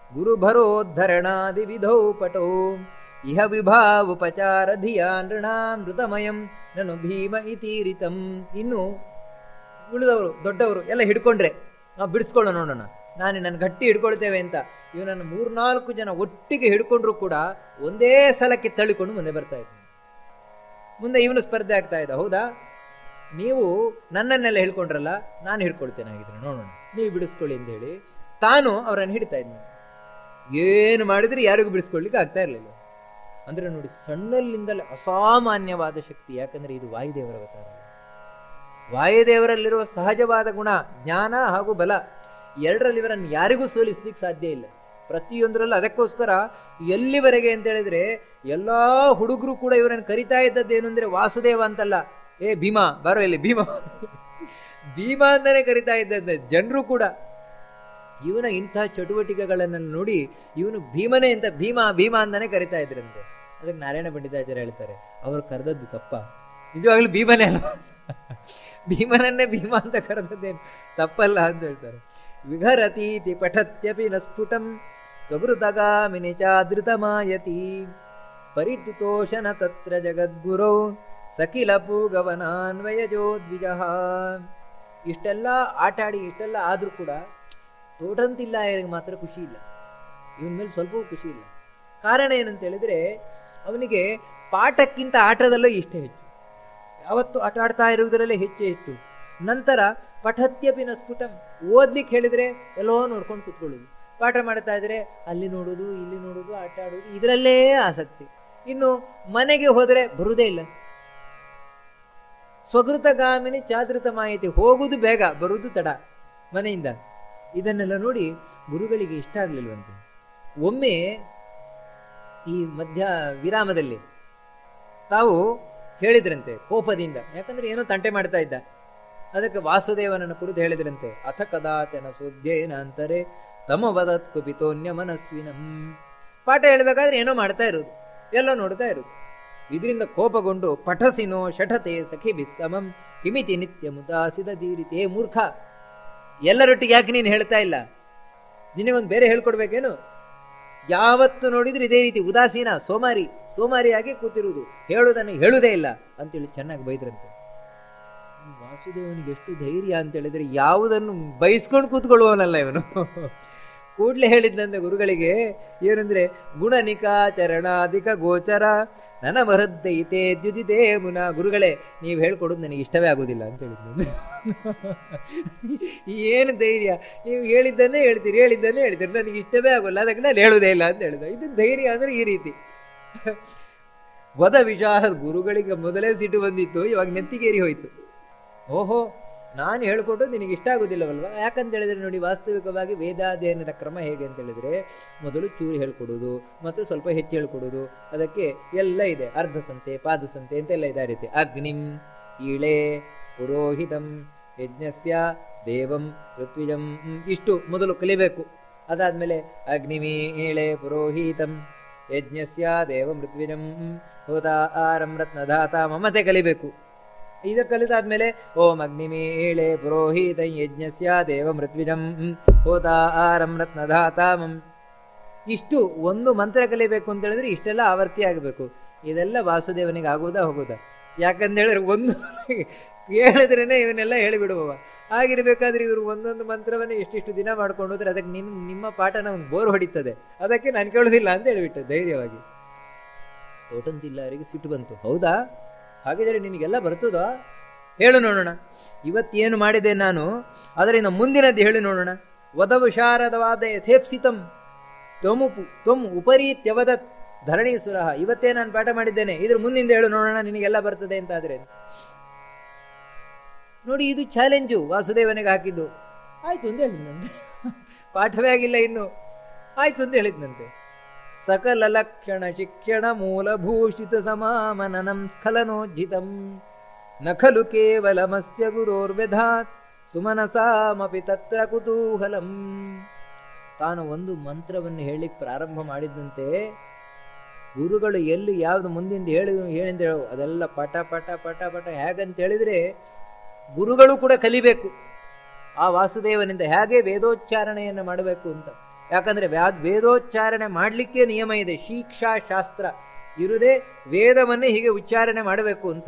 ಗುರುಭರೋದ್ಧರಣಾದಿ ವಿಧೌ ಪಟೋ ಇಹ ವಿಭಾವುಪಚಾರ ಧಿಯಾ ನೃಣಾಮೃತಮಯಂ ನನು ಭೀಮ ಇತೀರಿತಂ ಇನ್ನು ಉಳಿದವರು ದೊಡ್ಡವರು ಎಲ್ಲ ಹಿಡ್ಕೊಂಡ್ರೆ ನಾವು ಬಿಡಿಸ್ಕೊಳ್ಳೋ ನೋಡೋಣ ನಾನು ನನ್ನ ಗಟ್ಟಿ ಹಿಡ್ಕೊಳ್ತೇವೆ ಅಂತ ಇವನನ್ನು ಮೂರ್ನಾಲ್ಕು ಜನ ಒಟ್ಟಿಗೆ ಹಿಡ್ಕೊಂಡ್ರು ಕೂಡ ಒಂದೇ ಸಲಕ್ಕೆ ತಳ್ಳಿಕೊಂಡು ಮುಂದೆ ಬರ್ತಾ ಇದ್ದಾನೆ ಮುಂದೆ ಇವನು ಸ್ಪರ್ಧೆ ಆಗ್ತಾ ಇದ್ದ ಹೌದಾ ನೀವು ನನ್ನನ್ನೆಲ್ಲ ಹಿಡ್ಕೊಂಡ್ರಲ್ಲ ನಾನು ಹಿಡ್ಕೊಳ್ತೇನೆ ಹಾಗಿದ್ರೆ ನೋಡೋಣ ನೀವು ಬಿಡಿಸ್ಕೊಳ್ಳಿ ಅಂತ ಹೇಳಿ ತಾನು ಅವರನ್ನು ಹಿಡಿತಾ ಇದ್ದಾನೆ ಏನು ಮಾಡಿದ್ರೆ ಯಾರಿಗೂ ಬಿಡಿಸ್ಕೊಳ್ಳಿಕ್ಕೆ ಆಗ್ತಾ ಇರಲಿಲ್ಲ ಅಂದ್ರೆ ನೋಡಿ ಸಣ್ಣಲ್ಲಿಂದಲೇ ಅಸಾಮಾನ್ಯವಾದ ಶಕ್ತಿ ಯಾಕಂದ್ರೆ ಇದು ವಾಯುದೇವರ ಅವತಾರ ವಾಯುದೇವರಲ್ಲಿರುವ ಸಹಜವಾದ ಗುಣ ಜ್ಞಾನ ಹಾಗೂ ಬಲ ಎರಡರಲ್ಲಿ ಇವರನ್ನು ಯಾರಿಗೂ ಸೋಲಿಸ್ಲಿಕ್ಕೆ ಸಾಧ್ಯ ಇಲ್ಲ ಪ್ರತಿಯೊಂದರಲ್ಲೂ ಅದಕ್ಕೋಸ್ಕರ ಎಲ್ಲಿವರೆಗೆ ಅಂತ ಹೇಳಿದ್ರೆ ಎಲ್ಲಾ ಹುಡುಗರು ಕೂಡ ಇವರನ್ನು ಕರಿತಾ ಇದ್ದದ್ದೇನು ಅಂದ್ರೆ ವಾಸುದೇವ ಅಂತಲ್ಲ ಏ ಭೀಮಾ ಬಾರೋ ಇಲ್ಲಿ ಭೀಮಾ ಭೀಮಾ ಅಂತಾನೆ ಕರಿತಾ ಇದ್ದದ್ದ ಜನರು ಕೂಡ ಇವನ ಇಂಥ ಚಟುವಟಿಕೆಗಳನ್ನು ನೋಡಿ ಇವನು ಭೀಮನೇ ಅಂತ ಭೀಮಾ ಭೀಮಾ ಅಂತಾನೆ ಕರಿತಾ ಇದ್ರಂತೆ ಅದಕ್ಕೆ ನಾರಾಯಣ ಪಂಡಿತಾಚಾರ್ಯ ಹೇಳ್ತಾರೆ ಅವರು ಕರೆದದ್ದು ತಪ್ಪ ನಿಜವಾಗ್ಲೂ ಭೀಮನೇ ಅಲ್ಲ ಭೀಮನನ್ನೇ ಭೀಮಾ ಅಂತ ಕರೆದದ್ದೇನು ತಪ್ಪಲ್ಲ ಅಂತ ಹೇಳ್ತಾರೆ ವಿಘರತೀತಿ ಪಠತ್ಯಪಿ ನ ಸ್ಫುಟಂ ಸ್ವಗೃತಗಾಮಿನಿ ಚಾದೃತಮಾಯತಿ ಪರಿತುತೋಷನ ತತ್ರ ಜಗದ್ಗುರೌ ಸಕಿಲ ಪೂಗವನಾನ್ವಯಜೋ ದ್ವಿಜಃ ಇಷ್ಟೆಲ್ಲ ಆಟ ಆಡಿ ಇಷ್ಟೆಲ್ಲ ಆದ್ರೂ ಕೂಡ ತೋಟಂತಿಲ್ಲ ಇವನಿಗೆ ಮಾತ್ರ ಖುಷಿ ಇಲ್ಲ ಇವನ ಮೇಲೆ ಸ್ವಲ್ಪವೂ ಖುಷಿ ಇಲ್ಲ ಕಾರಣ ಏನಂತ ಹೇಳಿದ್ರೆ ಅವನಿಗೆ ಪಾಠಕ್ಕಿಂತ ಆಟದಲ್ಲೂ ಇಷ್ಟ ಹೆಚ್ಚು ಯಾವತ್ತು ಆಟ ಆಡ್ತಾ ಇರುವುದರಲ್ಲೇ ಹೆಚ್ಚು ಹೆಚ್ಚು ನಂತರ ಪಠತ್ಯಪಿನ ಸ್ಫುಟಂ ಓದ್ಲಿಕ್ಕೆ ಹೇಳಿದ್ರೆ ಎಲ್ಲೋ ನೋಡ್ಕೊಂಡು ಕೂತ್ಕೊಳ್ಳೋದು ಪಾಠ ಮಾಡ್ತಾ ಇದ್ರೆ ಅಲ್ಲಿ ನೋಡೋದು ಇಲ್ಲಿ ನೋಡೋದು ಆಟ ಆಡೋದು ಇದರಲ್ಲೇ ಆಸಕ್ತಿ ಇನ್ನು ಮನೆಗೆ ಹೋದರೆ ಬರುವುದೇ ಇಲ್ಲ ಸ್ವಗೃತಗಾಮಿನಿ ಚಾದೃತ ಮಾಹಿತಿ ಹೋಗುದು ಬೇಗ ಬರುವುದು ತಡ ಮನೆಯಿಂದ ಇದನ್ನೆಲ್ಲ ನೋಡಿ ಗುರುಗಳಿಗೆ ಇಷ್ಟ ಆಗ್ಲಿಲ್ವಂತೆ ಒಮ್ಮೆ ಈ ಮಧ್ಯ ವಿರಾಮದಲ್ಲಿ ತಾವು ಹೇಳಿದ್ರಂತೆ ಕೋಪದಿಂದ ಯಾಕಂದ್ರೆ ಏನೋ ತಂಟೆ ಮಾಡ್ತಾ ಇದ್ದ ಅದಕ್ಕೆ ವಾಸುದೇವನನ್ನು ಕುರಿತು ಹೇಳಿದ್ರಂತೆ ಅಥ ಕದಾಚನ ಸುದ್ಯೇನ ಅಂತಾರೆ ತಮವದತ್ ಕುಪಿತೋನ್ಯ ಮನಸ್ವಿನಂ ಪಾಠ ಹೇಳ್ಬೇಕಾದ್ರೆ ಏನೋ ಮಾಡ್ತಾ ಇರೋದು ಎಲ್ಲೋ ನೋಡ್ತಾ ಇರೋದು ಇದರಿಂದ ಕೋಪಗೊಂಡು ಪಠಸಿನೋ ಶಠತೆ ಸಖಿ ಬಿಸ್ಸಮಂ ಕಿಮಿತಿ ನಿತ್ಯ ಮುದಾಸಿದ ದೀರಿತೆ ಮೂರ್ಖ ಎಲ್ಲರೊಟ್ಟಿಗೆ ಯಾಕೆ ನೀನು ಹೇಳ್ತಾ ಇಲ್ಲ ನಿನಗೊಂದು ಬೇರೆ ಹೇಳ್ಕೊಡ್ಬೇಕೇನು ಯಾವತ್ತು ನೋಡಿದ್ರೆ ಇದೇ ರೀತಿ ಉದಾಸೀನ ಸೋಮಾರಿ ಸೋಮಾರಿಯಾಗಿ ಕೂತಿರುವುದು ಹೇಳುವುದನ್ನು ಹೇಳುವುದೇ ಇಲ್ಲ ಅಂತೇಳಿ ಚೆನ್ನಾಗಿ ಬೈದ್ರಂತೆ ವಾಸುದೇವನಿಗೆ ಎಷ್ಟು ಧೈರ್ಯ ಅಂತ ಹೇಳಿದ್ರೆ ಯಾವುದನ್ನು ಬಯಸ್ಕೊಂಡು ಕೂತ್ಕೊಳ್ಳುವವನಲ್ಲ ಇವನು ಕೂಡ್ಲೆ ಹೇಳಿದ್ದಂತೆ ಗುರುಗಳಿಗೆ ಏನಂದ್ರೆ ಗುಣನಿಕಾಚರಣಾಧಿಕ ಗೋಚರ ನನ್ನ ಮಹದ್ದೈತೆ ದ್ಯುದಿತೆ ಮುನ ಗುರುಗಳೇ ನೀವು ಹೇಳ್ಕೊಡೋದು ನನಗೆ ಇಷ್ಟವೇ ಆಗೋದಿಲ್ಲ ಅಂತ ಹೇಳಿದ್ದೆ ಏನು ಧೈರ್ಯ ನೀವು ಹೇಳಿದ್ದನ್ನೇ ಹೇಳ್ತೀರಿ ಹೇಳಿದ್ದನ್ನೇ ಹೇಳ್ತೀರಿ ನನಗೆ ಇಷ್ಟವೇ ಆಗೋಲ್ಲ ಅದಕ್ಕೆ ನಾನು ಹೇಳುವುದೇ ಇಲ್ಲ ಅಂತ ಹೇಳಿದ ಇದು ಧೈರ್ಯ ಅಂದ್ರೆ ಈ ರೀತಿ ವದ ವಿಷಾಹ ಗುರುಗಳಿಗೆ ಮೊದಲೇ ಸಿಟ್ಟು ಬಂದಿತ್ತು ಇವಾಗ ನೆತ್ತಿಗೇರಿ ಹೋಯ್ತು ಓಹೋ ನಾನು ಹೇಳ್ಕೊಟ್ಟು ನಿನಗೆ ಇಷ್ಟ ಆಗೋದಿಲ್ಲವಲ್ವಾ ಯಾಕಂತ ಹೇಳಿದ್ರೆ ನೋಡಿ ವಾಸ್ತವಿಕವಾಗಿ ವೇದಾಧ್ಯಯನದ ಕ್ರಮ ಹೇಗೆ ಅಂತ ಹೇಳಿದ್ರೆ ಮೊದಲು ಚೂರು ಹೇಳ್ಕೊಡೋದು ಮತ್ತು ಸ್ವಲ್ಪ ಹೆಚ್ಚು ಹೇಳ್ಕೊಡೋದು ಅದಕ್ಕೆ ಎಲ್ಲ ಇದೆ ಅರ್ಧ ಸಂತೆ ಪಾದ ಸಂತೆ ಅಂತೆಲ್ಲ ಇದೆ ಆ ರೀತಿ ಅಗ್ನಿಂ ಇಳೆ ಪುರೋಹಿತಂ ಯಜ್ಞಸ್ಯ ದೇವಂ ಋತ್ವಿಜಂ ಇಷ್ಟು ಮೊದಲು ಕಲಿಬೇಕು ಅದಾದ್ಮೇಲೆ ಅಗ್ನಿಮಿ ಈಳೆ ಪುರೋಹಿತಂ ಯಜ್ಞಸ್ಯ ದೇವಂ ಋತ್ವಿಜಂ ಹೋತಾರಂ ರತ್ನಧಾತ ಮಮತೆ ಕಲಿಬೇಕು ಇದು ಕಲಿತಾದ್ಮೇಲೆ ಓಂ ಅಗ್ನಿಮಿ ಏಳೆ ಪುರೋಹಿತ ಯಜ್ಞಸ್ಯ ದೇವಂ ಋತ್ವಿಜಂ ಹೋತಾರಂ ರತ್ನಧಾತಾಮಂ ಇಷ್ಟು ಒಂದು ಮಂತ್ರ ಕಲಿಬೇಕು ಅಂತ ಹೇಳಿದ್ರೆ ಇಷ್ಟೆಲ್ಲ ಆವರ್ತಿ ಆಗಬೇಕು ಇದೆಲ್ಲ ವಾಸುದೇವನಿಗೆ ಆಗುವುದಾ ಹೋಗುದಾ ಯಾಕಂತ ಹೇಳಿದ್ರೆ ಒಂದು ಹೇಳಿದ್ರೇನೆ ಇವನ್ನೆಲ್ಲ ಹೇಳಿಬಿಡುವವ ಆಗಿರ್ಬೇಕಾದ್ರೆ ಇವರು ಒಂದೊಂದು ಮಂತ್ರವನ್ನೇ ಎಷ್ಟಿಷ್ಟು ದಿನ ಮಾಡ್ಕೊಂಡು ಹೋದ್ರೆ ಅದಕ್ಕೆ ನಿಮ್ ನಿಮ್ಮ ಪಾಠ ನಮ್ಗೆ ಬೋರ್ ಹೊಡಿತದೆ ಅದಕ್ಕೆ ನಾನು ಕೇಳೋದಿಲ್ಲ ಅಂತ ಹೇಳಿಬಿಟ್ಟೆ ಧೈರ್ಯವಾಗಿ ತೋಟಂತಿಲ್ಲವರಿಗೆ ಸಿಟ್ಟು ಬಂತು ಹೌದಾ ಹಾಗಿದ್ರೆ ನಿನಗೆಲ್ಲ ಬರ್ತದೋ ಹೇಳು ನೋಡೋಣ ಇವತ್ತೇನು ಮಾಡಿದೆ ನಾನು ಅದರಿಂದ ಮುಂದಿನದ್ದು ಹೇಳಿ ನೋಡೋಣ ವದವು ಶಾರದವಾದ ಯಥೇಪ್ಸಿತಂ ತ್ವಮುಪು ತ್ವಮ್ ಉಪರೀತ್ಯವದ ಧರಣಿ ಸುರಹ ಇವತ್ತೇ ನಾನು ಪಾಠ ಮಾಡಿದ್ದೇನೆ ಇದ್ರ ಮುಂದಿಂದ ಹೇಳು ನೋಡೋಣ ನಿನಗೆಲ್ಲ ಬರ್ತದೆ ಅಂತ ಆದ್ರೆ ನೋಡಿ ಇದು ಚಾಲೆಂಜು ವಾಸುದೇವನಿಗೆ ಹಾಕಿದ್ದು ಆಯ್ತು ಅಂತ ಹೇಳಿದ್ನಂತೆ ಪಾಠವೇ ಆಗಿಲ್ಲ ಇನ್ನು ಆಯ್ತು ಅಂತ ಹೇಳಿದ್ನಂತೆ ಸಕಲ ಲಕ್ಷಣ ಶಿಕ್ಷಣ ಮೂಲಭೂಷಿತ ಸಮಾಮನನಂ ಸ್ಖಲನೋಜ್ಜಿತಂ ನ ಖಲು ಕೇವಲಮಸ್ಯ ಗುರೋರ್ವ್ಯಧಾತ್ ಸುಮನಸಾಮಪಿ ತತ್ರ ಕುತೂಹಲಂ ತಾನು ಒಂದು ಮಂತ್ರವನ್ನು ಹೇಳಿಕ್ ಪ್ರಾರಂಭ ಮಾಡಿದಂತೆ ಗುರುಗಳು ಎಲ್ಲಿ ಯಾವ್ದು ಮುಂದಿಂದ ಹೇಳಿ ಹೇಳಿಂದ ಹೇಳು ಅದೆಲ್ಲ ಪಟ ಪಟ ಪಟ ಪಟ ಹೇಗಂತ ಹೇಳಿದ್ರೆ ಗುರುಗಳು ಕೂಡ ಕಲಿಬೇಕು ಆ ವಾಸುದೇವನಿಂದ ಹೇಗೆ ವೇದೋಚ್ಚಾರಣೆಯನ್ನು ಮಾಡಬೇಕು ಅಂತ ಯಾಕಂದ್ರೆ ವ್ಯಾ- ವೇದೋಚ್ಚಾರಣೆ ಮಾಡಲಿಕ್ಕೆ ನಿಯಮ ಇದೆ ಶಿಕ್ಷಾ ಶಾಸ್ತ್ರ ಇರುದೇ ವೇದವನ್ನೇ ಹೀಗೆ ಉಚ್ಚಾರಣೆ ಮಾಡಬೇಕು ಅಂತ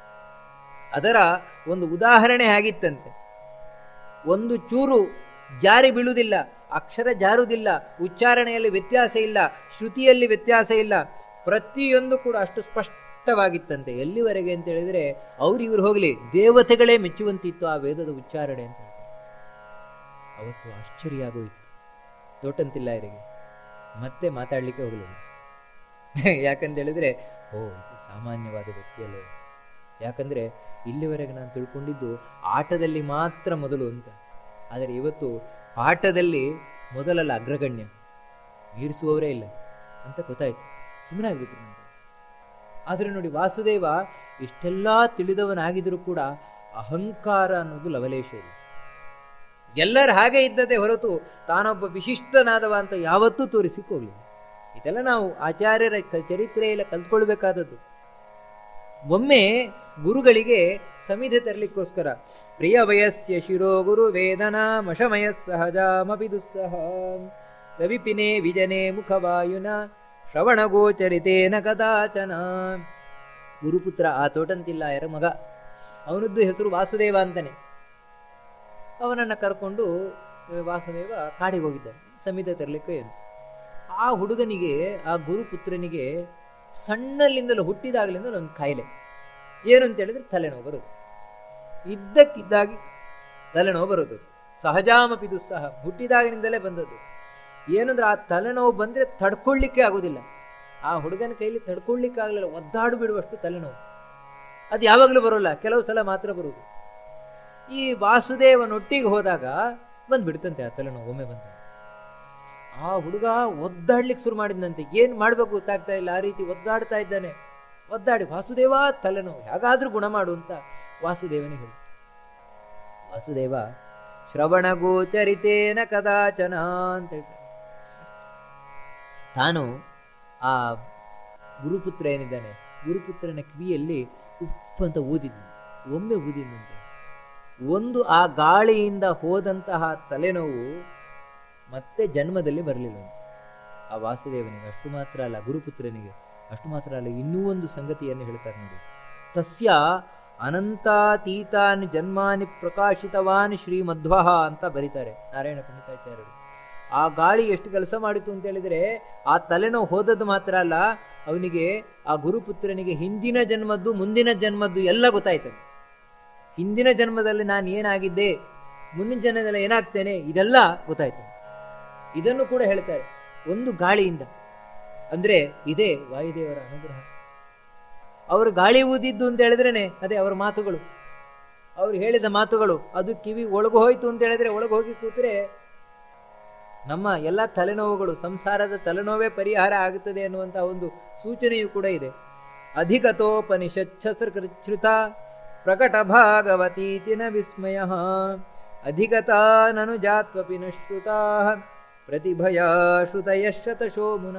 ಅದರ ಒಂದು ಉದಾಹರಣೆ ಆಗಿತ್ತಂತೆ ಒಂದು ಚೂರು ಜಾರಿ ಬೀಳುವುದಿಲ್ಲ ಅಕ್ಷರ ಜಾರುವುದಿಲ್ಲ ಉಚ್ಚಾರಣೆಯಲ್ಲಿ ವ್ಯತ್ಯಾಸ ಇಲ್ಲ ಶ್ರುತಿಯಲ್ಲಿ ವ್ಯತ್ಯಾಸ ಇಲ್ಲ ಪ್ರತಿಯೊಂದು ಕೂಡ ಅಷ್ಟು ಸ್ಪಷ್ಟವಾಗಿತ್ತಂತೆ ಎಲ್ಲಿವರೆಗೆ ಅಂತ ಹೇಳಿದ್ರೆ ಅವ್ರು ಇವ್ರು ಹೋಗಲಿ ದೇವತೆಗಳೇ ಮೆಚ್ಚುವಂತಿತ್ತು ಆ ವೇದದ ಉಚ್ಚಾರಣೆ ಅಂತ ಹೇಳ್ತಾರೆ ಅವತ್ತು ಆಶ್ಚರ್ಯ ಆಗೋಯ್ತು ತೋಟಂತಿಲ್ಲಾಯರಿಗೆ ಮತ್ತೆ ಮಾತಾಡ್ಲಿಕ್ಕೆ ಹೋಗಲಿಲ್ಲ ಯಾಕಂತ ಹೇಳಿದ್ರೆ ಓ ಇದು ಸಾಮಾನ್ಯವಾದ ವ್ಯಕ್ತಿಯಲ್ಲೇ ಯಾಕಂದ್ರೆ ಇಲ್ಲಿವರೆಗೆ ನಾನು ತಿಳ್ಕೊಂಡಿದ್ದು ಆಟದಲ್ಲಿ ಮಾತ್ರ ಮೊದಲು ಅಂತ ಆದರೆ ಇವತ್ತು ಪಾಠದಲ್ಲಿ ಮೊದಲಲ್ಲ ಅಗ್ರಗಣ್ಯ ಮೀರಿಸುವವರೇ ಇಲ್ಲ ಅಂತ ಗೊತ್ತಾಯ್ತು ಸುಮ್ಮನೆ ಆಗ್ಬಿಟ್ರು ನಂಗೆ ಆದರೆ ನೋಡಿ ವಾಸುದೇವ ಇಷ್ಟೆಲ್ಲ ತಿಳಿದವನಾಗಿದ್ರೂ ಕೂಡ ಅಹಂಕಾರ ಅನ್ನೋದು ಲವಲೇಶ ಇಲ್ಲ ಎಲ್ಲರ ಹಾಗೆ ಇದ್ದದೇ ಹೊರತು ತಾನೊಬ್ಬ ವಿಶಿಷ್ಟನಾದವ ಅಂತ ಯಾವತ್ತೂ ತೋರಿಸಿಕೋಗ್ಲಿಲ್ಲ ಇದೆಲ್ಲ ನಾವು ಆಚಾರ್ಯರ ಕ- ಚರಿತ್ರೆಯೆಲ್ಲ ಕಲ್ತ್ಕೊಳ್ಬೇಕಾದದ್ದು ಒಮ್ಮೆ ಗುರುಗಳಿಗೆ ಸಮಿಧೆ ತರಲಿಕ್ಕೋಸ್ಕರ ಪ್ರಿಯ ವಯಸ್ಯ ಶಿರೋ ಗುರು ವೇದನಾ ಮಶಮಯ ಸಹಜಾಮಪಿ ದುಸ್ಸಹ ಸವಿಪಿನೇ ವಿಜನೆ ಮುಖವಾಯುನ ಶ್ರವಣ ಗೋಚರಿತೇನ ಕದಾಚನ ಗುರುಪುತ್ರ ಆ ತೋಟಂತಿಲ್ಲಾಯರ ಮಗ ಅವನದ್ದು ಹೆಸರು ವಾಸುದೇವ ಅಂತಾನೆ ಅವನನ್ನ ಕರ್ಕೊಂಡು ಅಹ್, ವಾಸುದೇವ ಕಾಡಿಗೆ ಹೋಗಿದ್ದಾನೆ ಸಮಿತ ತರಲಿಕ್ಕೆ ಏನು ಆ ಹುಡುಗನಿಗೆ ಆ ಗುರುಪುತ್ರನಿಗೆ ಸಣ್ಣಲ್ಲಿಂದಲೂ ಹುಟ್ಟಿದಾಗಲಿಂದಲೂ ಒಂದು ಕಾಯಿಲೆ ಏನು ಅಂತ ಹೇಳಿದ್ರೆ ತಲೆನೋವು ಬರೋದು ಇದ್ದಕ್ಕಿದ್ದಾಗಿ ತಲೆನೋವು ಬರೋದು ಸಹಜಾಮಪಿ ದುಸ್ಸಹ ಹುಟ್ಟಿದಾಗಿನಿಂದಲೇ ಬಂದದ್ದು ಏನಂದ್ರೆ ಆ ತಲೆನೋವು ಬಂದ್ರೆ ತಡ್ಕೊಳ್ಳಿಕ್ಕೆ ಆಗೋದಿಲ್ಲ ಆ ಹುಡುಗನ ಕೈಲಿ ತಡ್ಕೊಳ್ಳಿಕ್ಕೆ ಆಗಲಿಲ್ಲ ಒದ್ದಾಡು ಬಿಡುವಷ್ಟು ತಲೆನೋವು ಅದು ಯಾವಾಗಲೂ ಬರೋಲ್ಲ ಕೆಲವು ಸಲ ಮಾತ್ರ ಬರುವುದು ಈ ವಾಸುದೇವನೊಟ್ಟಿಗೆ ಹೋದಾಗ ಬಂದ್ಬಿಡ್ತಂತೆ ಆ ತಲೆನೋವು ಒಮ್ಮೆ ಬಂದ ಆ ಹುಡುಗ ಒದ್ದಾಡ್ಲಿಕ್ಕೆ ಶುರು ಮಾಡಿದಂತೆ ಏನ್ ಮಾಡ್ಬೇಕು ಗೊತ್ತಾಗ್ತಾ ಇಲ್ಲ ಆ ರೀತಿ ಒದ್ದಾಡ್ತಾ ಇದ್ದಾನೆ ಒದ್ದಾಡಿ ವಾಸುದೇವ ತಲೆನೋವು ಹೇಗಾದ್ರೂ ಗುಣ ಮಾಡು ಅಂತ ವಾಸುದೇವನಿಗೆ ಹೇಳಿ ವಾಸುದೇವ ಶ್ರವಣ ಗೋಚರಿತೇನ ಕದಾಚನ ಅಂತ ಹೇಳ್ತಾರೆ ತಾನು ಆ ಗುರುಪುತ್ರ ಏನಿದ್ದಾನೆ ಗುರುಪುತ್ರನ ಕಿವಿಯಲ್ಲಿ ಉಫ್ ಅಂತ ಊದಿದ್ನು ಒಮ್ಮೆ ಊದಿದಂತೆ ಒಂದು ಆ ಗಾಳಿಯಿಂದ ಹೋದಂತಹ ತಲೆನೋವು ಮತ್ತೆ ಜನ್ಮದಲ್ಲಿ ಬರಲಿಲ್ಲ ಆ ವಾಸುದೇವನಿಗೆ ಅಷ್ಟು ಮಾತ್ರ ಅಲ್ಲ ಗುರುಪುತ್ರನಿಗೆ ಅಷ್ಟು ಮಾತ್ರ ಅಲ್ಲ ಇನ್ನೂ ಒಂದು ಸಂಗತಿಯನ್ನು ಹೇಳ್ತಾರೆ ನೋಡಿ ತಸ್ಯ ಅನಂತಾತೀತಾನಿ ಜನ್ಮಾನಿ ಪ್ರಕಾಶಿತವಾನ್ ಶ್ರೀಮಧ್ವ ಅಂತ ಬರೀತಾರೆ ನಾರಾಯಣ ಪಂಡಿತಾಚಾರ್ಯರು ಆ ಗಾಳಿ ಎಷ್ಟು ಕೆಲಸ ಮಾಡಿತು ಅಂತ ಹೇಳಿದ್ರೆ ಆ ತಲೆನೋವು ಹೋದದ್ದು ಮಾತ್ರ ಅಲ್ಲ ಅವನಿಗೆ ಆ ಗುರುಪುತ್ರನಿಗೆ ಹಿಂದಿನ ಜನ್ಮದ್ದು ಮುಂದಿನ ಜನ್ಮದ್ದು ಎಲ್ಲ ಗೊತ್ತಾಯ್ತು ಹಿಂದಿನ ಜನ್ಮದಲ್ಲಿ ನಾನು ಏನಾಗಿದ್ದೆ ಮುಂದಿನ ಜನ್ಮದಲ್ಲಿ ಏನಾಗ್ತೇನೆ ಇದೆಲ್ಲ ಗೊತ್ತಾಯ್ತು ಇದನ್ನು ಕೂಡ ಹೇಳ್ತಾರೆ ಒಂದು ಗಾಳಿಯಿಂದ ಅಂದ್ರೆ ಇದೇ ವಾಯುದೇವರ ಅನುಗ್ರಹ ಅವರು ಗಾಳಿ ಊದಿದ್ದು ಅಂತ ಹೇಳಿದ್ರೇನೆ ಅದೇ ಅವರ ಮಾತುಗಳು ಅವ್ರು ಹೇಳಿದ ಮಾತುಗಳು ಅದು ಕಿವಿ ಒಳಗು ಹೋಯ್ತು ಅಂತ ಹೇಳಿದ್ರೆ ಒಳಗೆ ಹೋಗಿ ಕೂತ್ರೆ ನಮ್ಮ ಎಲ್ಲ ತಲೆನೋವುಗಳು ಸಂಸಾರದ ತಲೆನೋವೇ ಪರಿಹಾರ ಆಗುತ್ತದೆ ಅನ್ನುವಂತಹ ಒಂದು ಸೂಚನೆಯೂ ಕೂಡ ಇದೆ ಅಧಿಕತೋಪನಿಷಚ್ಛೃತ ಪ್ರಕಟ ಭಾಗವತೀತಿನ ವಿಸ್ಮಯ ಅಧಿಕತಾನನು ಜಾತ್ವಪಿ ನ ಶ್ರುತಾ ಪ್ರತಿಭಯ ಶ್ರುತಯ ಶತಶೋ ಮುನ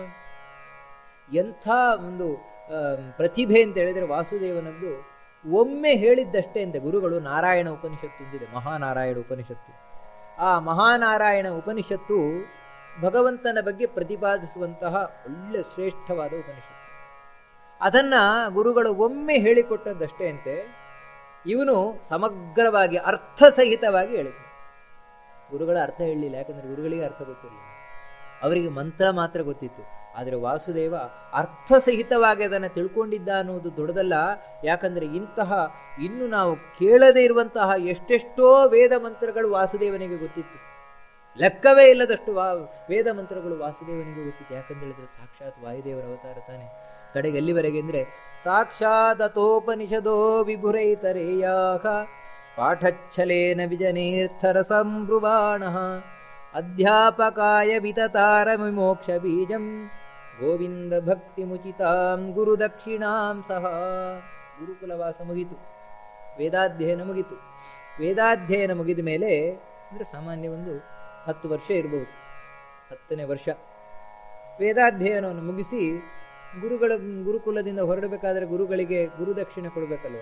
ಎಂಥ ಒಂದು ಆ, ಪ್ರತಿಭೆ ಅಂತ ಹೇಳಿದ್ರೆ ವಾಸುದೇವನದ್ದು ಒಮ್ಮೆ ಹೇಳಿದ್ದಷ್ಟೇ ಅಂತ ಗುರುಗಳು ನಾರಾಯಣ ಉಪನಿಷತ್ತು ಅಂದಿದೆ ಮಹಾನಾರಾಯಣ ಉಪನಿಷತ್ತು ಆ ಮಹಾನಾರಾಯಣ ಉಪನಿಷತ್ತು ಭಗವಂತನ ಬಗ್ಗೆ ಪ್ರತಿಪಾದಿಸುವಂತಹ ಒಳ್ಳೆ ಶ್ರೇಷ್ಠವಾದ ಉಪನಿಷತ್ತು ಅದನ್ನ ಗುರುಗಳು ಒಮ್ಮೆ ಹೇಳಿಕೊಟ್ಟದ್ದಷ್ಟೇ ಅಂತೆ ಇವನು ಸಮಗ್ರವಾಗಿ ಅರ್ಥಸಹಿತವಾಗಿ ಹೇಳಿದ ಗುರುಗಳ ಅರ್ಥ ಹೇಳಲಿಲ್ಲ ಯಾಕಂದ್ರೆ ಗುರುಗಳಿಗೆ ಅರ್ಥ ಗೊತ್ತಿರಲಿಲ್ಲ ಅವರಿಗೆ ಮಂತ್ರ ಮಾತ್ರ ಗೊತ್ತಿತ್ತು ಆದರೆ ವಾಸುದೇವ ಅರ್ಥಸಹಿತವಾಗಿ ಅದನ್ನು ತಿಳ್ಕೊಂಡಿದ್ದ ಅನ್ನೋದು ದೊಡ್ಡದಲ್ಲ ಯಾಕಂದ್ರೆ ಇಂತಹ ಇನ್ನು ನಾವು ಕೇಳದೇ ಇರುವಂತಹ ಎಷ್ಟೆಷ್ಟೋ ವೇದ ಮಂತ್ರಗಳು ವಾಸುದೇವನಿಗೆ ಗೊತ್ತಿತ್ತು ಲೆಕ್ಕವೇ ಇಲ್ಲದಷ್ಟು ವಾ ವೇದ ಮಂತ್ರಗಳು ವಾಸುದೇವನಿಗೆ ಗೊತ್ತಿತ್ತು ಯಾಕಂತ ಹೇಳಿದ್ರೆ ಸಾಕ್ಷಾತ್ ವಾಯುದೇವರ ಅವತಾರ ತಾನೆ ಕಡೆಗೆ ಎಲ್ಲಿವರೆಗೆ ಅಂದ್ರೆ ಸಾಕ್ಷಾದತೋಪನಿಷದೋ ವಿಭುರೈತರೇಯಾಹ ಪಾಠಚ್ಛಲೇನ ವಿಜನೇರ್ಥರ ಸಂಬ್ರುವಾಣ ಅಧ್ಯಾಪಕಾಯ ವಿತತಾರ ವಿಮೋಕ್ಷ ಬೀಜಂ ಗೋವಿಂದ ಭಕ್ತಿ ಮುಚಿತಾಂ ಗುರುದಕ್ಷಿಣಾಂ ಸಹ ಗುರುಕುಲವಾಸ ಮುಗಿತು ವೇದಾಧ್ಯಯನ ಮುಗಿತು ವೇದಾಧ್ಯಯನ ಮುಗಿದ ಮೇಲೆ ಅಂದರೆ ಸಾಮಾನ್ಯ ಒಂದು ಹತ್ತು ವರ್ಷ ಇರಬಹುದು ಹತ್ತನೇ ವರ್ಷ ವೇದಾಧ್ಯಯನವನ್ನು ಮುಗಿಸಿ ಗುರುಗಳ ಗುರುಕುಲದಿಂದ ಹೊರಡಬೇಕಾದ್ರೆ ಗುರುಗಳಿಗೆ ಗುರುದಕ್ಷಿಣೆ ಕೊಡಬೇಕಲ್ವ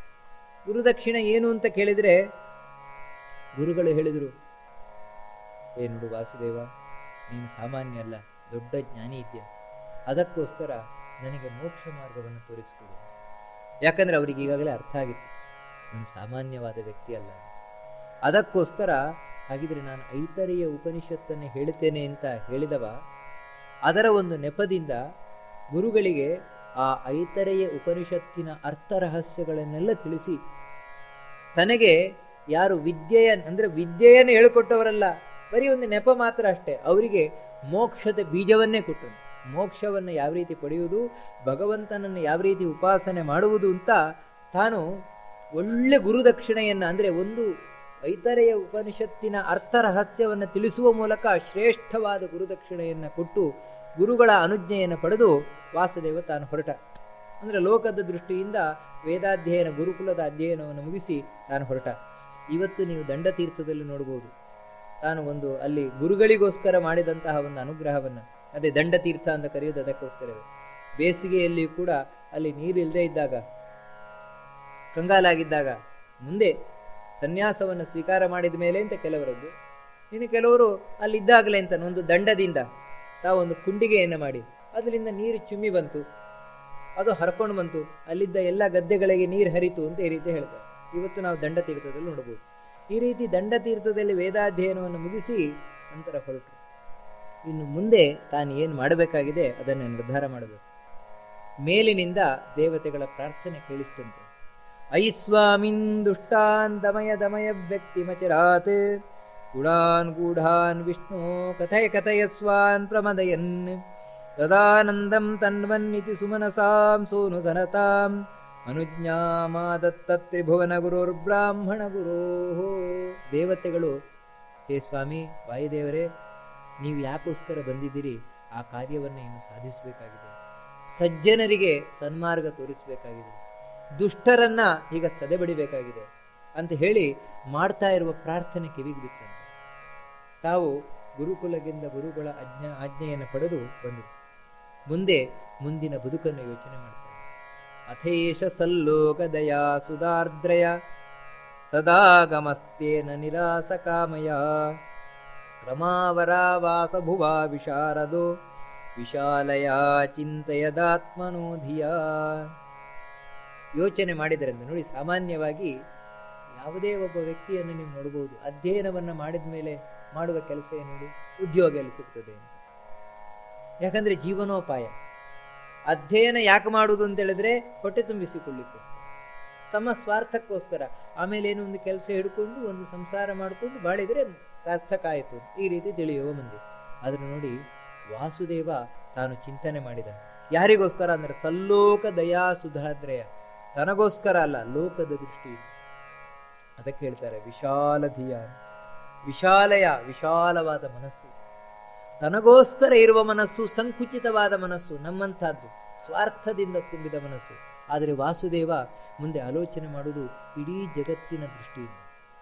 ಗುರುದಕ್ಷಿಣೆ ಏನು ಅಂತ ಕೇಳಿದರೆ ಗುರುಗಳು ಹೇಳಿದರು ಏ ನೋಡು ವಾಸುದೇವ ನೀನು ಸಾಮಾನ್ಯ ಅಲ್ಲ ದೊಡ್ಡ ಜ್ಞಾನಿ ಇದೆಯಾ ಅದಕ್ಕೋಸ್ಕರ ನನಗೆ ಮೋಕ್ಷ ಮಾರ್ಗವನ್ನು ತೋರಿಸಿಕೊಡು ಯಾಕಂದ್ರೆ ಅವರಿಗೆ ಈಗಾಗಲೇ ಅರ್ಥ ಆಗಿತ್ತು ನಾನು ಸಾಮಾನ್ಯವಾದ ವ್ಯಕ್ತಿ ಅಲ್ಲ ಅದಕ್ಕೋಸ್ಕರ ಹಾಗಿದ್ರೆ ನಾನು ಐತರಿಯ ಉಪನಿಷತ್ತನ್ನು ಹೇಳುತ್ತೇನೆ ಅಂತ ಹೇಳಿದವ ಅದರ ಒಂದು ನೆಪದಿಂದ ಗುರುಗಳಿಗೆ ಆ ಐತರೆಯ ಉಪನಿಷತ್ತಿನ ಅರ್ಥ ರಹಸ್ಯಗಳನ್ನೆಲ್ಲ ತಿಳಿಸಿ ತನಗೆ ಯಾರು ವಿದ್ಯೆಯ ಅಂದ್ರೆ ವಿದ್ಯೆಯನ್ನು ಹೇಳಿಕೊಟ್ಟವರಲ್ಲ ಬರೀ ಒಂದು ನೆಪ ಮಾತ್ರ ಅಷ್ಟೇ ಅವರಿಗೆ ಮೋಕ್ಷದ ಬೀಜವನ್ನೇ ಕೊಟ್ಟನು ಮೋಕ್ಷವನ್ನು ಯಾವ ರೀತಿ ಪಡೆಯುವುದು ಭಗವಂತನನ್ನು ಯಾವ ರೀತಿ ಉಪಾಸನೆ ಮಾಡುವುದು ಅಂತ ತಾನು ಒಳ್ಳೆ ಗುರುದಕ್ಷಿಣೆಯನ್ನು ಅಂದರೆ ಒಂದು ಐತರೆಯ ಉಪನಿಷತ್ತಿನ ಅರ್ಥ ರಹಸ್ಯವನ್ನು ತಿಳಿಸುವ ಮೂಲಕ ಶ್ರೇಷ್ಠವಾದ ಗುರುದಕ್ಷಿಣೆಯನ್ನು ಕೊಟ್ಟು ಗುರುಗಳ ಅನುಜ್ಞೆಯನ್ನು ಪಡೆದು ವಾಸುದೇವ ತಾನು ಹೊರಟ ಅಂದರೆ ಲೋಕದ ದೃಷ್ಟಿಯಿಂದ ವೇದಾಧ್ಯಯನ ಗುರುಕುಲದ ಅಧ್ಯಯನವನ್ನು ಮುಗಿಸಿ ತಾನು ಹೊರಟ ಇವತ್ತು ನೀವು ದಂಡತೀರ್ಥದಲ್ಲಿ ನೋಡಬಹುದು ತಾನು ಒಂದು ಅಲ್ಲಿ ಗುರುಗಳಿಗೋಸ್ಕರ ಮಾಡಿದಂತಹ ಒಂದು ಅನುಗ್ರಹವನ್ನು ಅದೇ ದಂಡತೀರ್ಥ ಅಂತ ಕರೆಯೋದು ಅದಕ್ಕೋಸ್ಕರವೇ ಬೇಸಿಗೆಯಲ್ಲಿಯೂ ಕೂಡ ಅಲ್ಲಿ ನೀರಿಲ್ಲದೆ ಇದ್ದಾಗ ಕಂಗಾಲಾಗಿದ್ದಾಗ ಮುಂದೆ ಸನ್ಯಾಸವನ್ನು ಸ್ವೀಕಾರ ಮಾಡಿದ ಮೇಲೆ ಅಂತ ಕೆಲವರದ್ದು ಇನ್ನು ಕೆಲವರು ಅಲ್ಲಿದ್ದಾಗಲೇ ಅಂತ ಒಂದು ದಂಡದಿಂದ ತಾವೊಂದು ಕುಂಡಿಗೆಯನ್ನು ಮಾಡಿ ಅದರಿಂದ ನೀರು ಚುಮ್ಮಿ ಬಂತು ಅದು ಹರ್ಕೊಂಡು ಬಂತು ಅಲ್ಲಿದ್ದ ಎಲ್ಲ ಗದ್ದೆಗಳಿಗೆ ನೀರು ಹರಿತು ಅಂತ ಈ ರೀತಿ ಹೇಳ್ತಾರೆ ಇವತ್ತು ನಾವು ದಂಡತೀರ್ಥದಲ್ಲಿ ನೋಡಬಹುದು ಈ ರೀತಿ ದಂಡತೀರ್ಥದಲ್ಲಿ ವೇದಾಧ್ಯಯನವನ್ನು ಮುಗಿಸಿ ನಂತರ ಹೊರಟು ಇನ್ನು ಮುಂದೆ ತಾನು ಏನು ಮಾಡಬೇಕಾಗಿದೆ ಅದನ್ನು ನಿರ್ಧಾರ ಮಾಡಬೇಕು ಮೇಲಿನಿಂದ ದೇವತೆಗಳ ಪ್ರಾರ್ಥನೆ ಕೇಳಿಸ್ತಂತೆ ಐಸ್ವಾಮಿನ್ ದುಷ್ಟಾನ್ ದಮಯ ದಮಯ ವ್ಯಕ್ತಿಮಚರಾತ್ ಗುಡಾನ್ ಗೂಢಾನ್ ವಿಷ್ಣು ಕಥಯ ಕಥಯಸ್ವಾನ್ ಪ್ರಮದಯನ್ ತದಾನಂದಂ ತನ್ವನ್ನಿತಿ ಸುಮನಸಾಂ ಸೋನು ಸನತಾಂ ಅನುಜ್ಞಾಮಾದತ್ತ ತ್ರಿಭುವನ ಗುರುರ್ಬ್ರಾಹ್ಮಣ ಗುರೋ ದೇವತೆಗಳು ಹೇ ಸ್ವಾಮಿ ವಾಯುದೇವರೇ ನೀವು ಯಾಕೋಸ್ಕರ ಬಂದಿದ್ದೀರಿ ಆ ಕಾರ್ಯವನ್ನು ಇನ್ನು ಸಾಧಿಸಬೇಕಾಗಿದೆ ಸಜ್ಜನರಿಗೆ ಸನ್ಮಾರ್ಗ ತೋರಿಸಬೇಕಾಗಿದೆ ದುಷ್ಟರನ್ನ ಈಗ ಸದೆಬಡಿಬೇಕಾಗಿದೆ ಅಂತ ಹೇಳಿ ಮಾಡ್ತಾ ಇರುವ ಪ್ರಾರ್ಥನೆ ಕಿವಿಗೆ ಬಿತ್ತಂತೆ ತಾವು ಗುರುಕುಲದಿಂದ ಗುರುಗಳ ಅಜ್ಞ ಆಜ್ಞೆಯನ್ನು ಪಡೆದು ಬಂದರು ಮುಂದೆ ಮುಂದಿನ ಬದುಕನ್ನು ಯೋಚನೆ ಮಾಡ್ತಾರೆ ಅಥೇಶ ಸಲ್ಲೋಕ ದಯಾ ಸುಧಾರ್ದ್ರಯ ಸದಾಗಮಸ್ತೇನ ನಿರಾಸ ಕಾಮಯ ಕ್ರಮಾವರಾವಾಸ ಭುವಾ ವಿಶಾರದೋ ವಿಶಾಲಯ ಚಿಂತೆಯದಾತ್ಮನೋ ಧಿಯ ಯೋಚನೆ ಮಾಡಿದರೆಂದು ನೋಡಿ ಸಾಮಾನ್ಯವಾಗಿ ಯಾವುದೇ ಒಬ್ಬ ವ್ಯಕ್ತಿಯನ್ನು ನೀವು ನೋಡಬಹುದು ಅಧ್ಯಯನವನ್ನು ಮಾಡಿದ ಮೇಲೆ ಮಾಡುವ ಕೆಲಸ ಏನಿದೆ ಉದ್ಯೋಗ ಎಲ್ಲಿ ಸಿಗ್ತದೆ ಅಂತ ಯಾಕಂದ್ರೆ ಜೀವನೋಪಾಯ ಅಧ್ಯಯನ ಯಾಕೆ ಮಾಡುವುದು ಅಂತ ಹೇಳಿದ್ರೆ ಹೊಟ್ಟೆ ತುಂಬಿಸಿಕೊಳ್ಳಿಕ್ಕೋಸ್ಕರ ತಮ್ಮ ಸ್ವಾರ್ಥಕ್ಕೋಸ್ಕರ ಆಮೇಲೆ ಏನೋ ಒಂದು ಕೆಲಸ ಹಿಡ್ಕೊಂಡು ಒಂದು ಸಂಸಾರ ಮಾಡಿಕೊಂಡು ಬಾಳಿದ್ರೆ ಸಾರ್ಥಕ ಆಯಿತು ಈ ರೀತಿ ತಿಳಿಯುವ ಮಂದಿ ಆದ್ರೆ ನೋಡಿ ವಾಸುದೇವ ತಾನು ಚಿಂತನೆ ಮಾಡಿದ ಯಾರಿಗೋಸ್ಕರ ಅಂದ್ರೆ ಸಲ್ಲೋಕ ದಯಾ ಸುಧಾದ್ರಯ ತನಗೋಸ್ಕರ ಅಲ್ಲ ಲೋಕದ ದೃಷ್ಟಿಯಿಂದ ಅದಕ್ಕೆ ಹೇಳ್ತಾರೆ ವಿಶಾಲ ಧಿಯ ವಿಶಾಲಯ ವಿಶಾಲವಾದ ಮನಸ್ಸು ತನಗೋಸ್ಕರ ಇರುವ ಮನಸ್ಸು ಸಂಕುಚಿತವಾದ ಮನಸ್ಸು ನಮ್ಮಂತಹದ್ದು ಸ್ವಾರ್ಥದಿಂದ ತುಂಬಿದ ಮನಸ್ಸು ಆದರೆ ವಾಸುದೇವ ಮುಂದೆ ಆಲೋಚನೆ ಮಾಡುವುದು ಇಡೀ ಜಗತ್ತಿನ ದೃಷ್ಟಿಯಿಂದ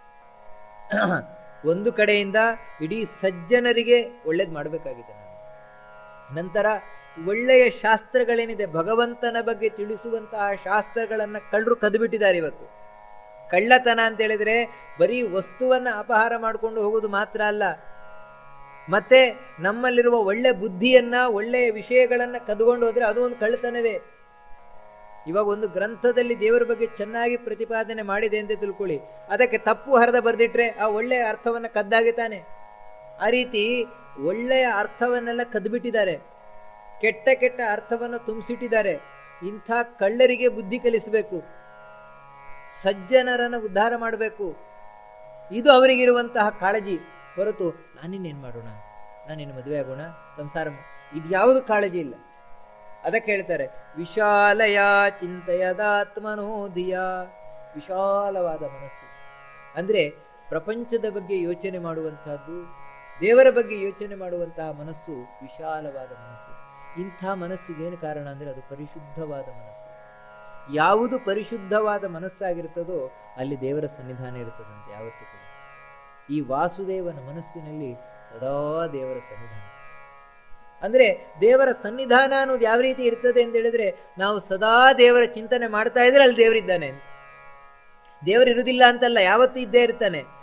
ಒಂದು ಕಡೆಯಿಂದ ಇಡೀ ಸಜ್ಜನರಿಗೆ ಒಳ್ಳೇದು ಮಾಡಬೇಕಾಗಿದೆ ನಾನು ನಂತರ ಒಳ್ಳೆಯ ಶಾಸ್ತ್ರಗಳೇನಿದೆ ಭಗವಂತನ ಬಗ್ಗೆ ತಿಳಿಸುವಂತಹ ಶಾಸ್ತ್ರಗಳನ್ನ ಕಳ್ಳರು ಕದ್ಬಿಟ್ಟಿದ್ದಾರೆ ಇವತ್ತು ಕಳ್ಳತನ ಅಂತ ಹೇಳಿದ್ರೆ ಬರೀ ವಸ್ತುವನ್ನ ಅಪಹಾರ ಮಾಡಿಕೊಂಡು ಹೋಗುವುದು ಮಾತ್ರ ಅಲ್ಲ ಮತ್ತೆ ನಮ್ಮಲ್ಲಿರುವ ಒಳ್ಳೆ ಬುದ್ಧಿಯನ್ನ ಒಳ್ಳೆಯ ವಿಷಯಗಳನ್ನ ಕದ್ಕೊಂಡು ಹೋದ್ರೆ ಅದು ಒಂದು ಕಳ್ಳತನವೇ ಇವಾಗ ಒಂದು ಗ್ರಂಥದಲ್ಲಿ ದೇವರ ಬಗ್ಗೆ ಚೆನ್ನಾಗಿ ಪ್ರತಿಪಾದನೆ ಮಾಡಿದೆ ಅಂತ ತಿಳ್ಕೊಳ್ಳಿ ಅದಕ್ಕೆ ತಪ್ಪು ಹರದ ಬರೆದಿಟ್ರೆ ಆ ಒಳ್ಳೆಯ ಅರ್ಥವನ್ನ ಕದ್ದಾಗೆ ತಾನೆ ಆ ರೀತಿ ಒಳ್ಳೆಯ ಅರ್ಥವನ್ನೆಲ್ಲ ಕದ್ಬಿಟ್ಟಿದ್ದಾರೆ ಕೆಟ್ಟ ಕೆಟ್ಟ ಅರ್ಥವನ್ನು ತುಂಬಿಸಿಟ್ಟಿದ್ದಾರೆ ಇಂಥ ಕಳ್ಳರಿಗೆ ಬುದ್ಧಿ ಕಲಿಸಬೇಕು ಸಜ್ಜನರನ್ನು ಉದ್ಧಾರ ಮಾಡಬೇಕು ಇದು ಅವರಿಗಿರುವಂತಹ ಕಾಳಜಿ ಹೊರತು ನಾನಿನ್ನೇನು ಮಾಡೋಣ ನಾನಿನ್ನು ಮದುವೆ ಆಗೋಣ ಸಂಸಾರ ಇದು ಯಾವುದು ಕಾಳಜಿ ಇಲ್ಲ ಅದಕ್ಕೆ ಹೇಳ್ತಾರೆ ವಿಶಾಲಯ ಚಿಂತೆಯದಾತ್ಮನೋಧಿಯ ವಿಶಾಲವಾದ ಮನಸ್ಸು ಅಂದ್ರೆ ಪ್ರಪಂಚದ ಬಗ್ಗೆ ಯೋಚನೆ ಮಾಡುವಂತಹದ್ದು ದೇವರ ಬಗ್ಗೆ ಯೋಚನೆ ಮಾಡುವಂತಹ ಮನಸ್ಸು ವಿಶಾಲವಾದ ಮನಸ್ಸು ಇಂಥ ಮನಸ್ಸಿಗೆ ಏನು ಕಾರಣ ಅಂದ್ರೆ ಅದು ಪರಿಶುದ್ಧವಾದ ಮನಸ್ಸು ಯಾವುದು ಪರಿಶುದ್ಧವಾದ ಮನಸ್ಸಾಗಿರ್ತದೋ ಅಲ್ಲಿ ದೇವರ ಸನ್ನಿಧಾನ ಇರ್ತದಂತೆ ಯಾವತ್ತೂ ಕೂಡ ಈ ವಾಸುದೇವನ ಮನಸ್ಸಿನಲ್ಲಿ ಸದಾ ದೇವರ ಸನ್ನಿಧಾನ ಅಂದ್ರೆ ದೇವರ ಸನ್ನಿಧಾನ ಅನ್ನೋದು ಯಾವ ರೀತಿ ಇರ್ತದೆ ಅಂತ ಹೇಳಿದ್ರೆ ನಾವು ಸದಾ ದೇವರ ಚಿಂತನೆ ಮಾಡ್ತಾ ಇದ್ರೆ ಅಲ್ಲಿ ದೇವರಿದ್ದಾನೆ ದೇವರು ಇರುವುದಿಲ್ಲ ಅಂತಲ್ಲ ಯಾವತ್ತೂ ಇದ್ದೇ ಇರ್ತಾನೆ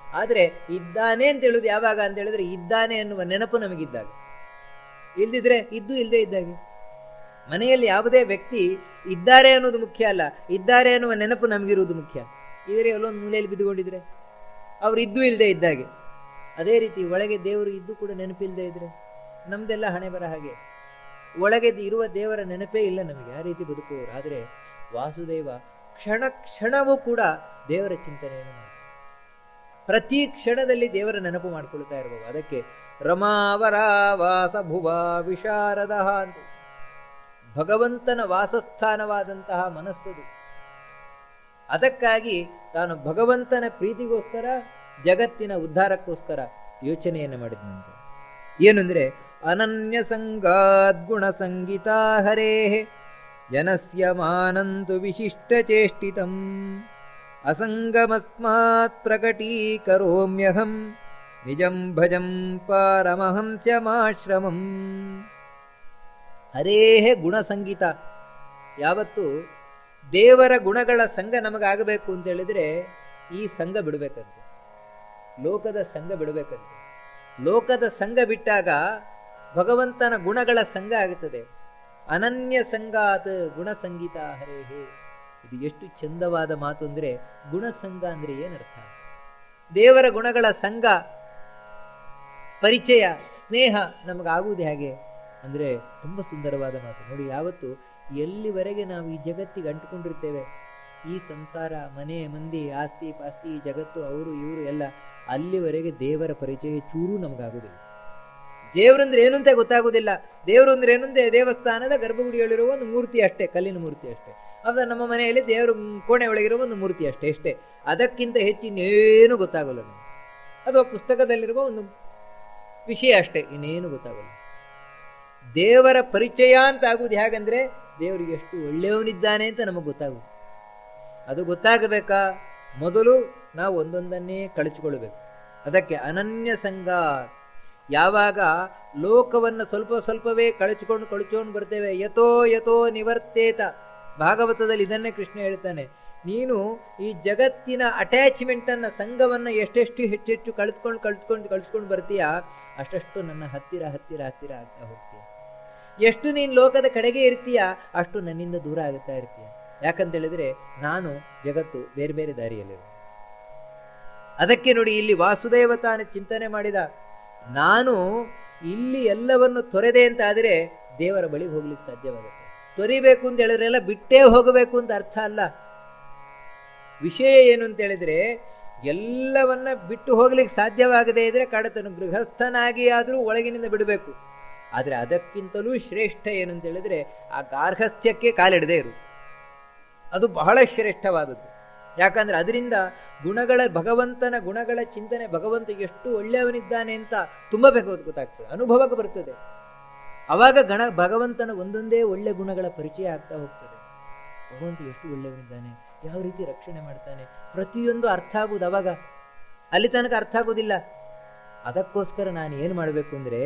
ಆದರೆ ಇದ್ದಾನೆ ಅಂತ ಹೇಳುದು ಯಾವಾಗ ಅಂತ ಹೇಳಿದ್ರೆ ಇದ್ದಾನೆ ಅನ್ನುವ ನೆನಪು ನಮಗಿದ್ದಾಗ ಇಲ್ದಿದ್ರೆ ಇದ್ದು ಇಲ್ಲದೆ ಇದ್ದಾಗೆ ಮನೆಯಲ್ಲಿ ಯಾವುದೇ ವ್ಯಕ್ತಿ ಇದ್ದಾರೆ ಅನ್ನೋದು ಮುಖ್ಯ ಅಲ್ಲ ಇದ್ದಾರೆ ಅನ್ನುವ ನೆನಪು ನಮಗಿರುವುದು ಮುಖ್ಯ ಇದ್ರೆ ಎಲ್ಲೊಂದು ಮೂಲೆಯಲ್ಲಿ ಬಿದ್ದುಕೊಂಡಿದ್ರೆ ಅವ್ರು ಇದ್ದು ಇಲ್ಲದೆ ಇದ್ದಾಗೆ ಅದೇ ರೀತಿ ಒಳಗೆ ದೇವರು ಇದ್ದು ಕೂಡ ನೆನಪಿಲ್ಲದೆ ಇದ್ರೆ ನಮ್ದೆಲ್ಲ ಹಣೆ ಬರ ಹಾಗೆ ಒಳಗೆ ಇರುವ ದೇವರ ನೆನಪೇ ಇಲ್ಲ ನಮಗೆ ಆ ರೀತಿ ಬದುಕುವವರು ಆದರೆ ವಾಸುದೇವ ಕ್ಷಣ ಕ್ಷಣವೂ ಕೂಡ ದೇವರ ಚಿಂತನೆಯನ್ನು ಮಾಡಿ ಪ್ರತಿ ಕ್ಷಣದಲ್ಲಿ ದೇವರ ನೆನಪು ಮಾಡಿಕೊಳ್ತಾ ಇರಬಹುದು ಅದಕ್ಕೆ ರಮಾವರ ವಾಸ ಭುವ ವಿಶಾರದ ಅಂತ ಭಗವಂತನ ವಾಸಸ್ಥಾನವಾದಂತಹ ಮನಸ್ಸದು ಅದಕ್ಕಾಗಿ ತಾನು ಭಗವಂತನ ಪ್ರೀತಿಗೋಸ್ಕರ ಜಗತ್ತಿನ ಉದ್ಧಾರಕ್ಕೋಸ್ಕರ ಯೋಚನೆಯನ್ನು ಮಾಡಿದಂತೆ ಏನಂದ್ರೆ ಅನನ್ಯ ಸಂಗಾದ್ಗುಣ ಸಂಗೀತ ಹರೇ ಜನಸ್ಯ ಮಾನಂತು ವಿಶಿಷ್ಟ ಚೇಷ್ಟಿತಂ ಅಸಂಗಮಸ್ಮಾತ್ ಪ್ರಕಟೀಕರೋಮ್ಯಹಂ ನಿಜಂ ಭಜಂ ಪಾರಮಹಂಸ್ಯಮಾಶ್ರಮಂ ಹರೇಹೇ ಗುಣಸಂಗೀತ ಯಾವತ್ತು ದೇವರ ಗುಣಗಳ ಸಂಘ ನಮಗಾಗಬೇಕು ಅಂತ ಹೇಳಿದ್ರೆ ಈ ಸಂಘ ಬಿಡಬೇಕಂತೆ ಲೋಕದ ಸಂಘ ಬಿಡಬೇಕಂತೆ ಲೋಕದ ಸಂಘ ಬಿಟ್ಟಾಗ ಭಗವಂತನ ಗುಣಗಳ ಸಂಘ ಆಗುತ್ತದೆ ಅನನ್ಯ ಸಂಗಾತ್ ಗುಣಸಂಗೀತ ಹರೇಹೇ ಇದು ಎಷ್ಟು ಚಂದವಾದ ಮಾತು ಅಂದ್ರೆ ಗುಣಸಂಘ ಅಂದ್ರೆ ಏನರ್ಥ ದೇವರ ಗುಣಗಳ ಸಂಘ ಪರಿಚಯ ಸ್ನೇಹ ನಮಗಾಗುವುದು ಹೇಗೆ ಅಂದ್ರೆ ತುಂಬಾ ಸುಂದರವಾದ ಮಾತು ನೋಡಿ ಯಾವತ್ತು ಎಲ್ಲಿವರೆಗೆ ನಾವು ಈ ಜಗತ್ತಿಗೆ ಅಂಟುಕೊಂಡಿರ್ತೇವೆ ಈ ಸಂಸಾರ ಮನೆ ಮಂದಿ ಆಸ್ತಿ ಪಾಸ್ತಿ ಈ ಜಗತ್ತು ಅವರು ಇವರು ಎಲ್ಲ ಅಲ್ಲಿವರೆಗೆ ದೇವರ ಪರಿಚಯ ಚೂರು ನಮಗಾಗುವುದಿಲ್ಲ ದೇವರಂದ್ರೆ ಏನು ಅಂತ ಗೊತ್ತಾಗುವುದಿಲ್ಲ ದೇವರು ಅಂದ್ರೆ ಏನಂದ್ರೆ ದೇವಸ್ಥಾನದ ಗರ್ಭಗುಡಿಯಲ್ಲಿರುವ ಒಂದು ಮೂರ್ತಿ ಅಷ್ಟೇ ಕಲ್ಲಿನ ಮೂರ್ತಿ ಅಷ್ಟೇ ಅವ ನಮ್ಮ ಮನೆಯಲ್ಲಿ ದೇವರು ಕೋಣೆ ಒಳಗಿರುವ ಒಂದು ಮೂರ್ತಿ ಅಷ್ಟೇ ಅಷ್ಟೇ ಅದಕ್ಕಿಂತ ಹೆಚ್ಚಿನೇನು ಗೊತ್ತಾಗಲ್ಲ ನಮಗೆ ಅಥವಾ ಪುಸ್ತಕದಲ್ಲಿರುವ ಒಂದು ವಿಷಯ ಅಷ್ಟೇ ಇನ್ನೇನು ಗೊತ್ತಾಗಲ್ಲ ದೇವರ ಪರಿಚಯ ಅಂತ ಆಗುವುದು ಹೇಗಂದ್ರೆ ದೇವರು ಎಷ್ಟು ಒಳ್ಳೆಯವನಿದ್ದಾನೆ ಅಂತ ನಮಗೆ ಗೊತ್ತಾಗುವುದು ಅದು ಗೊತ್ತಾಗಬೇಕಾ ಮೊದಲು ನಾವು ಒಂದೊಂದನ್ನೇ ಕಳಚಿಕೊಳ್ಬೇಕು ಅದಕ್ಕೆ ಅನನ್ಯ ಸಂಘ ಯಾವಾಗ ಲೋಕವನ್ನು ಸ್ವಲ್ಪ ಸ್ವಲ್ಪವೇ ಕಳಚಿಕೊಂಡು ಕಳಚಿಕೊಂಡು ಬರ್ತೇವೆ ಯಥೋ ಯಥೋ ನಿವರ್ತೇತ ಭಾಗವತದಲ್ಲಿ ಇದನ್ನೇ ಕೃಷ್ಣ ಹೇಳ್ತಾನೆ ನೀನು ಈ ಜಗತ್ತಿನ ಅಟ್ಯಾಚ್ಮೆಂಟ್ ಅನ್ನ ಸಂಘವನ್ನ ಎಷ್ಟೆಷ್ಟು ಹೆಚ್ಚೆಚ್ಚು ಕಳೆದುಕೊಂಡು ಕಳೆದುಕೊಂಡು ಕಳಿಸ್ಕೊಂಡು ಬರ್ತೀಯಾ ಅಷ್ಟಷ್ಟು ನನ್ನ ಹತ್ತಿರ ಹತ್ತಿರ ಹತ್ತಿರ ಆಗ್ತಾ ಹೋಗ್ತೀಯ ಎಷ್ಟು ನೀನು ಲೋಕದ ಕಡೆಗೆ ಇರ್ತೀಯ ಅಷ್ಟು ನನ್ನಿಂದ ದೂರ ಆಗುತ್ತಾ ಇರ್ತೀಯ ಯಾಕಂತ ಹೇಳಿದ್ರೆ ನಾನು ಜಗತ್ತು ಬೇರೆ ಬೇರೆ ದಾರಿಯಲ್ಲಿರು ಅದಕ್ಕೆ ನೋಡಿ ಇಲ್ಲಿ ವಾಸುದೇವ ತಾನು ಚಿಂತನೆ ಮಾಡಿದ ನಾನು ಇಲ್ಲಿ ಎಲ್ಲವನ್ನು ತೊರೆದೆ ಅಂತ ಆದರೆ ದೇವರ ಬಳಿ ಹೋಗ್ಲಿಕ್ಕೆ ಸಾಧ್ಯವಾಗುತ್ತೆ ತೊರಿಬೇಕು ಅಂತ ಹೇಳಿದ್ರೆಲ್ಲ ಬಿಟ್ಟೇ ಹೋಗಬೇಕು ಅಂತ ಅರ್ಥ ಅಲ್ಲ ವಿಷಯ ಏನು ಅಂತ ಹೇಳಿದ್ರೆ ಎಲ್ಲವನ್ನ ಬಿಟ್ಟು ಹೋಗ್ಲಿಕ್ಕೆ ಸಾಧ್ಯವಾಗದೇ ಇದ್ರೆ ಕಡತನು ಗೃಹಸ್ಥನಾಗಿ ಆದರೂ ಒಳಗಿನಿಂದ ಬಿಡಬೇಕು ಆದರೆ ಅದಕ್ಕಿಂತಲೂ ಶ್ರೇಷ್ಠ ಏನು ಅಂತ ಹೇಳಿದ್ರೆ ಆ ಗಾರ್ಹಸ್ಥ್ಯಕ್ಕೆ ಕಾಲಿಡದೇ ಇರು ಅದು ಬಹಳ ಶ್ರೇಷ್ಠವಾದದ್ದು ಯಾಕಂದ್ರೆ ಅದರಿಂದ ಗುಣಗಳ ಭಗವಂತನ ಗುಣಗಳ ಚಿಂತನೆ ಭಗವಂತ ಎಷ್ಟು ಒಳ್ಳೆಯವನಿದ್ದಾನೆ ಅಂತ ತುಂಬ ಬೇಕು ಗೊತ್ತಾಗ್ತದೆ ಅನುಭವಕ್ಕೆ ಬರ್ತದೆ ಅವಾಗ ಗಣ ಭಗವಂತನ ಒಂದೊಂದೇ ಒಳ್ಳೆ ಗುಣಗಳ ಪರಿಚಯ ಆಗ್ತಾ ಹೋಗ್ತದೆ ಭಗವಂತ ಎಷ್ಟು ಒಳ್ಳೆಯವನಿದ್ದಾನೆ ಯಾವ ರೀತಿ ರಕ್ಷಣೆ ಮಾಡ್ತಾನೆ ಪ್ರತಿಯೊಂದು ಅರ್ಥ ಆಗುವುದು ಅವಾಗ ಅಲ್ಲಿ ತನಕ ಅರ್ಥ ಆಗೋದಿಲ್ಲ ಅದಕ್ಕೋಸ್ಕರ ನಾನು ಏನು ಮಾಡಬೇಕು ಅಂದ್ರೆ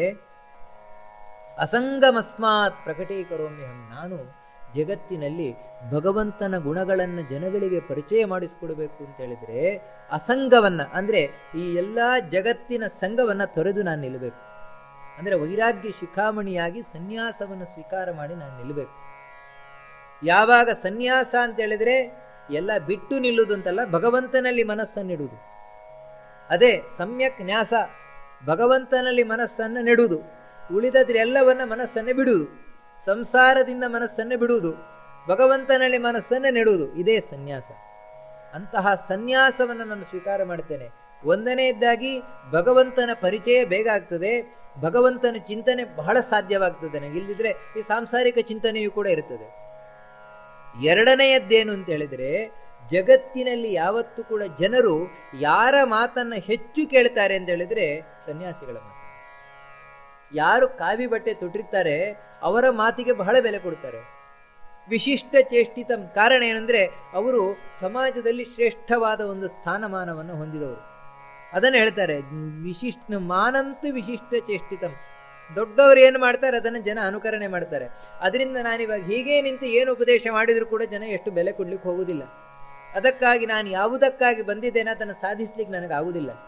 ಅಸಂಗಮಸ್ಮಾತ್ ಪ್ರಕಟೀಕರೋಮ್ಯಹಂ ನಾನು ಜಗತ್ತಿನಲ್ಲಿ ಭಗವಂತನ ಗುಣಗಳನ್ನು ಜನಗಳಿಗೆ ಪರಿಚಯ ಮಾಡಿಸಿಕೊಡ್ಬೇಕು ಅಂತ ಹೇಳಿದ್ರೆ ಅಸಂಗವನ್ನ ಅಂದ್ರೆ ಈ ಎಲ್ಲಾ ಜಗತ್ತಿನ ಸಂಘವನ್ನ ತೊರೆದು ನಾನು ನಿಲ್ಲಬೇಕು ಅಂದ್ರೆ ವೈರಾಗ್ಯ ಶಿಖಾಮಣಿಯಾಗಿ ಸನ್ಯಾಸವನ್ನು ಸ್ವೀಕಾರ ಮಾಡಿ ನಾನು ನಿಲ್ಲಬೇಕು ಯಾವಾಗ ಸನ್ಯಾಸ ಅಂತ ಹೇಳಿದ್ರೆ ಎಲ್ಲ ಬಿಟ್ಟು ನಿಲ್ಲುವುದು ಅಂತಲ್ಲ ಭಗವಂತನಲ್ಲಿ ಮನಸ್ಸನ್ನಿಡುವುದು ಅದೇ ಸಮ್ಯಕ್ ನ್ಯಾಸ ಭಗವಂತನಲ್ಲಿ ಮನಸ್ಸನ್ನು ನೆಡುವುದು ಉಳಿದದ್ರ ಎಲ್ಲವನ್ನ ಮನಸ್ಸನ್ನೇ ಬಿಡುವುದು ಸಂಸಾರದಿಂದ ಮನಸ್ಸನ್ನೇ ಬಿಡುವುದು ಭಗವಂತನಲ್ಲಿ ಮನಸ್ಸನ್ನೇ ನೆಡುವುದು ಇದೇ ಸನ್ಯಾಸ ಅಂತಹ ಸನ್ಯಾಸವನ್ನು ನಾನು ಸ್ವೀಕಾರ ಮಾಡ್ತೇನೆ ಒಂದನೆಯದ್ದಾಗಿ ಭಗವಂತನ ಪರಿಚಯ ಬೇಗ ಆಗ್ತದೆ ಭಗವಂತನ ಚಿಂತನೆ ಬಹಳ ಸಾಧ್ಯವಾಗ್ತದೆ ನನಗೆ ಇಲ್ಲದಿದ್ರೆ ಈ ಸಾಂಸಾರಿಕ ಚಿಂತನೆಯೂ ಕೂಡ ಇರ್ತದೆ ಎರಡನೆಯದ್ದೇನು ಅಂತ ಹೇಳಿದ್ರೆ ಜಗತ್ತಿನಲ್ಲಿ ಯಾವತ್ತೂ ಕೂಡ ಜನರು ಯಾರ ಮಾತನ್ನ ಹೆಚ್ಚು ಕೇಳ್ತಾರೆ ಅಂತ ಹೇಳಿದ್ರೆ ಸನ್ಯಾಸಿಗಳ ಮಾತು ಯಾರು ಕಾವಿ ಬಟ್ಟೆ ತೊಟ್ಟಿರ್ತಾರೆ ಅವರ ಮಾತಿಗೆ ಬಹಳ ಬೆಲೆ ಕೊಡ್ತಾರೆ ವಿಶಿಷ್ಟ ಚೇಷ್ಟಿತಂ ಕಾರಣ ಏನಂದ್ರೆ ಅವರು ಸಮಾಜದಲ್ಲಿ ಶ್ರೇಷ್ಠವಾದ ಒಂದು ಸ್ಥಾನಮಾನವನ್ನು ಹೊಂದಿದವರು ಅದನ್ನು ಹೇಳ್ತಾರೆ ವಿಶಿಷ್ಟ ಮಾನಂತು ವಿಶಿಷ್ಟ ಚೇಷ್ಟಿತಂ ದೊಡ್ಡವರು ಏನು ಮಾಡ್ತಾರೆ ಅದನ್ನು ಜನ ಅನುಕರಣೆ ಮಾಡ್ತಾರೆ ಅದರಿಂದ ನಾನಿವಾಗ ಹೀಗೆ ನಿಂತು ಏನು ಉಪದೇಶ ಮಾಡಿದರೂ ಕೂಡ ಜನ ಎಷ್ಟು ಬೆಲೆ ಕೊಡ್ಲಿಕ್ಕೆ ಹೋಗುವುದಿಲ್ಲ ಅದಕ್ಕಾಗಿ ನಾನು ಯಾವುದಕ್ಕಾಗಿ ಬಂದಿದ್ದೇನೆ ಅದನ್ನು ಸಾಧಿಸ್ಲಿಕ್ಕೆ ನನಗೆ ಆಗುವುದಿಲ್ಲ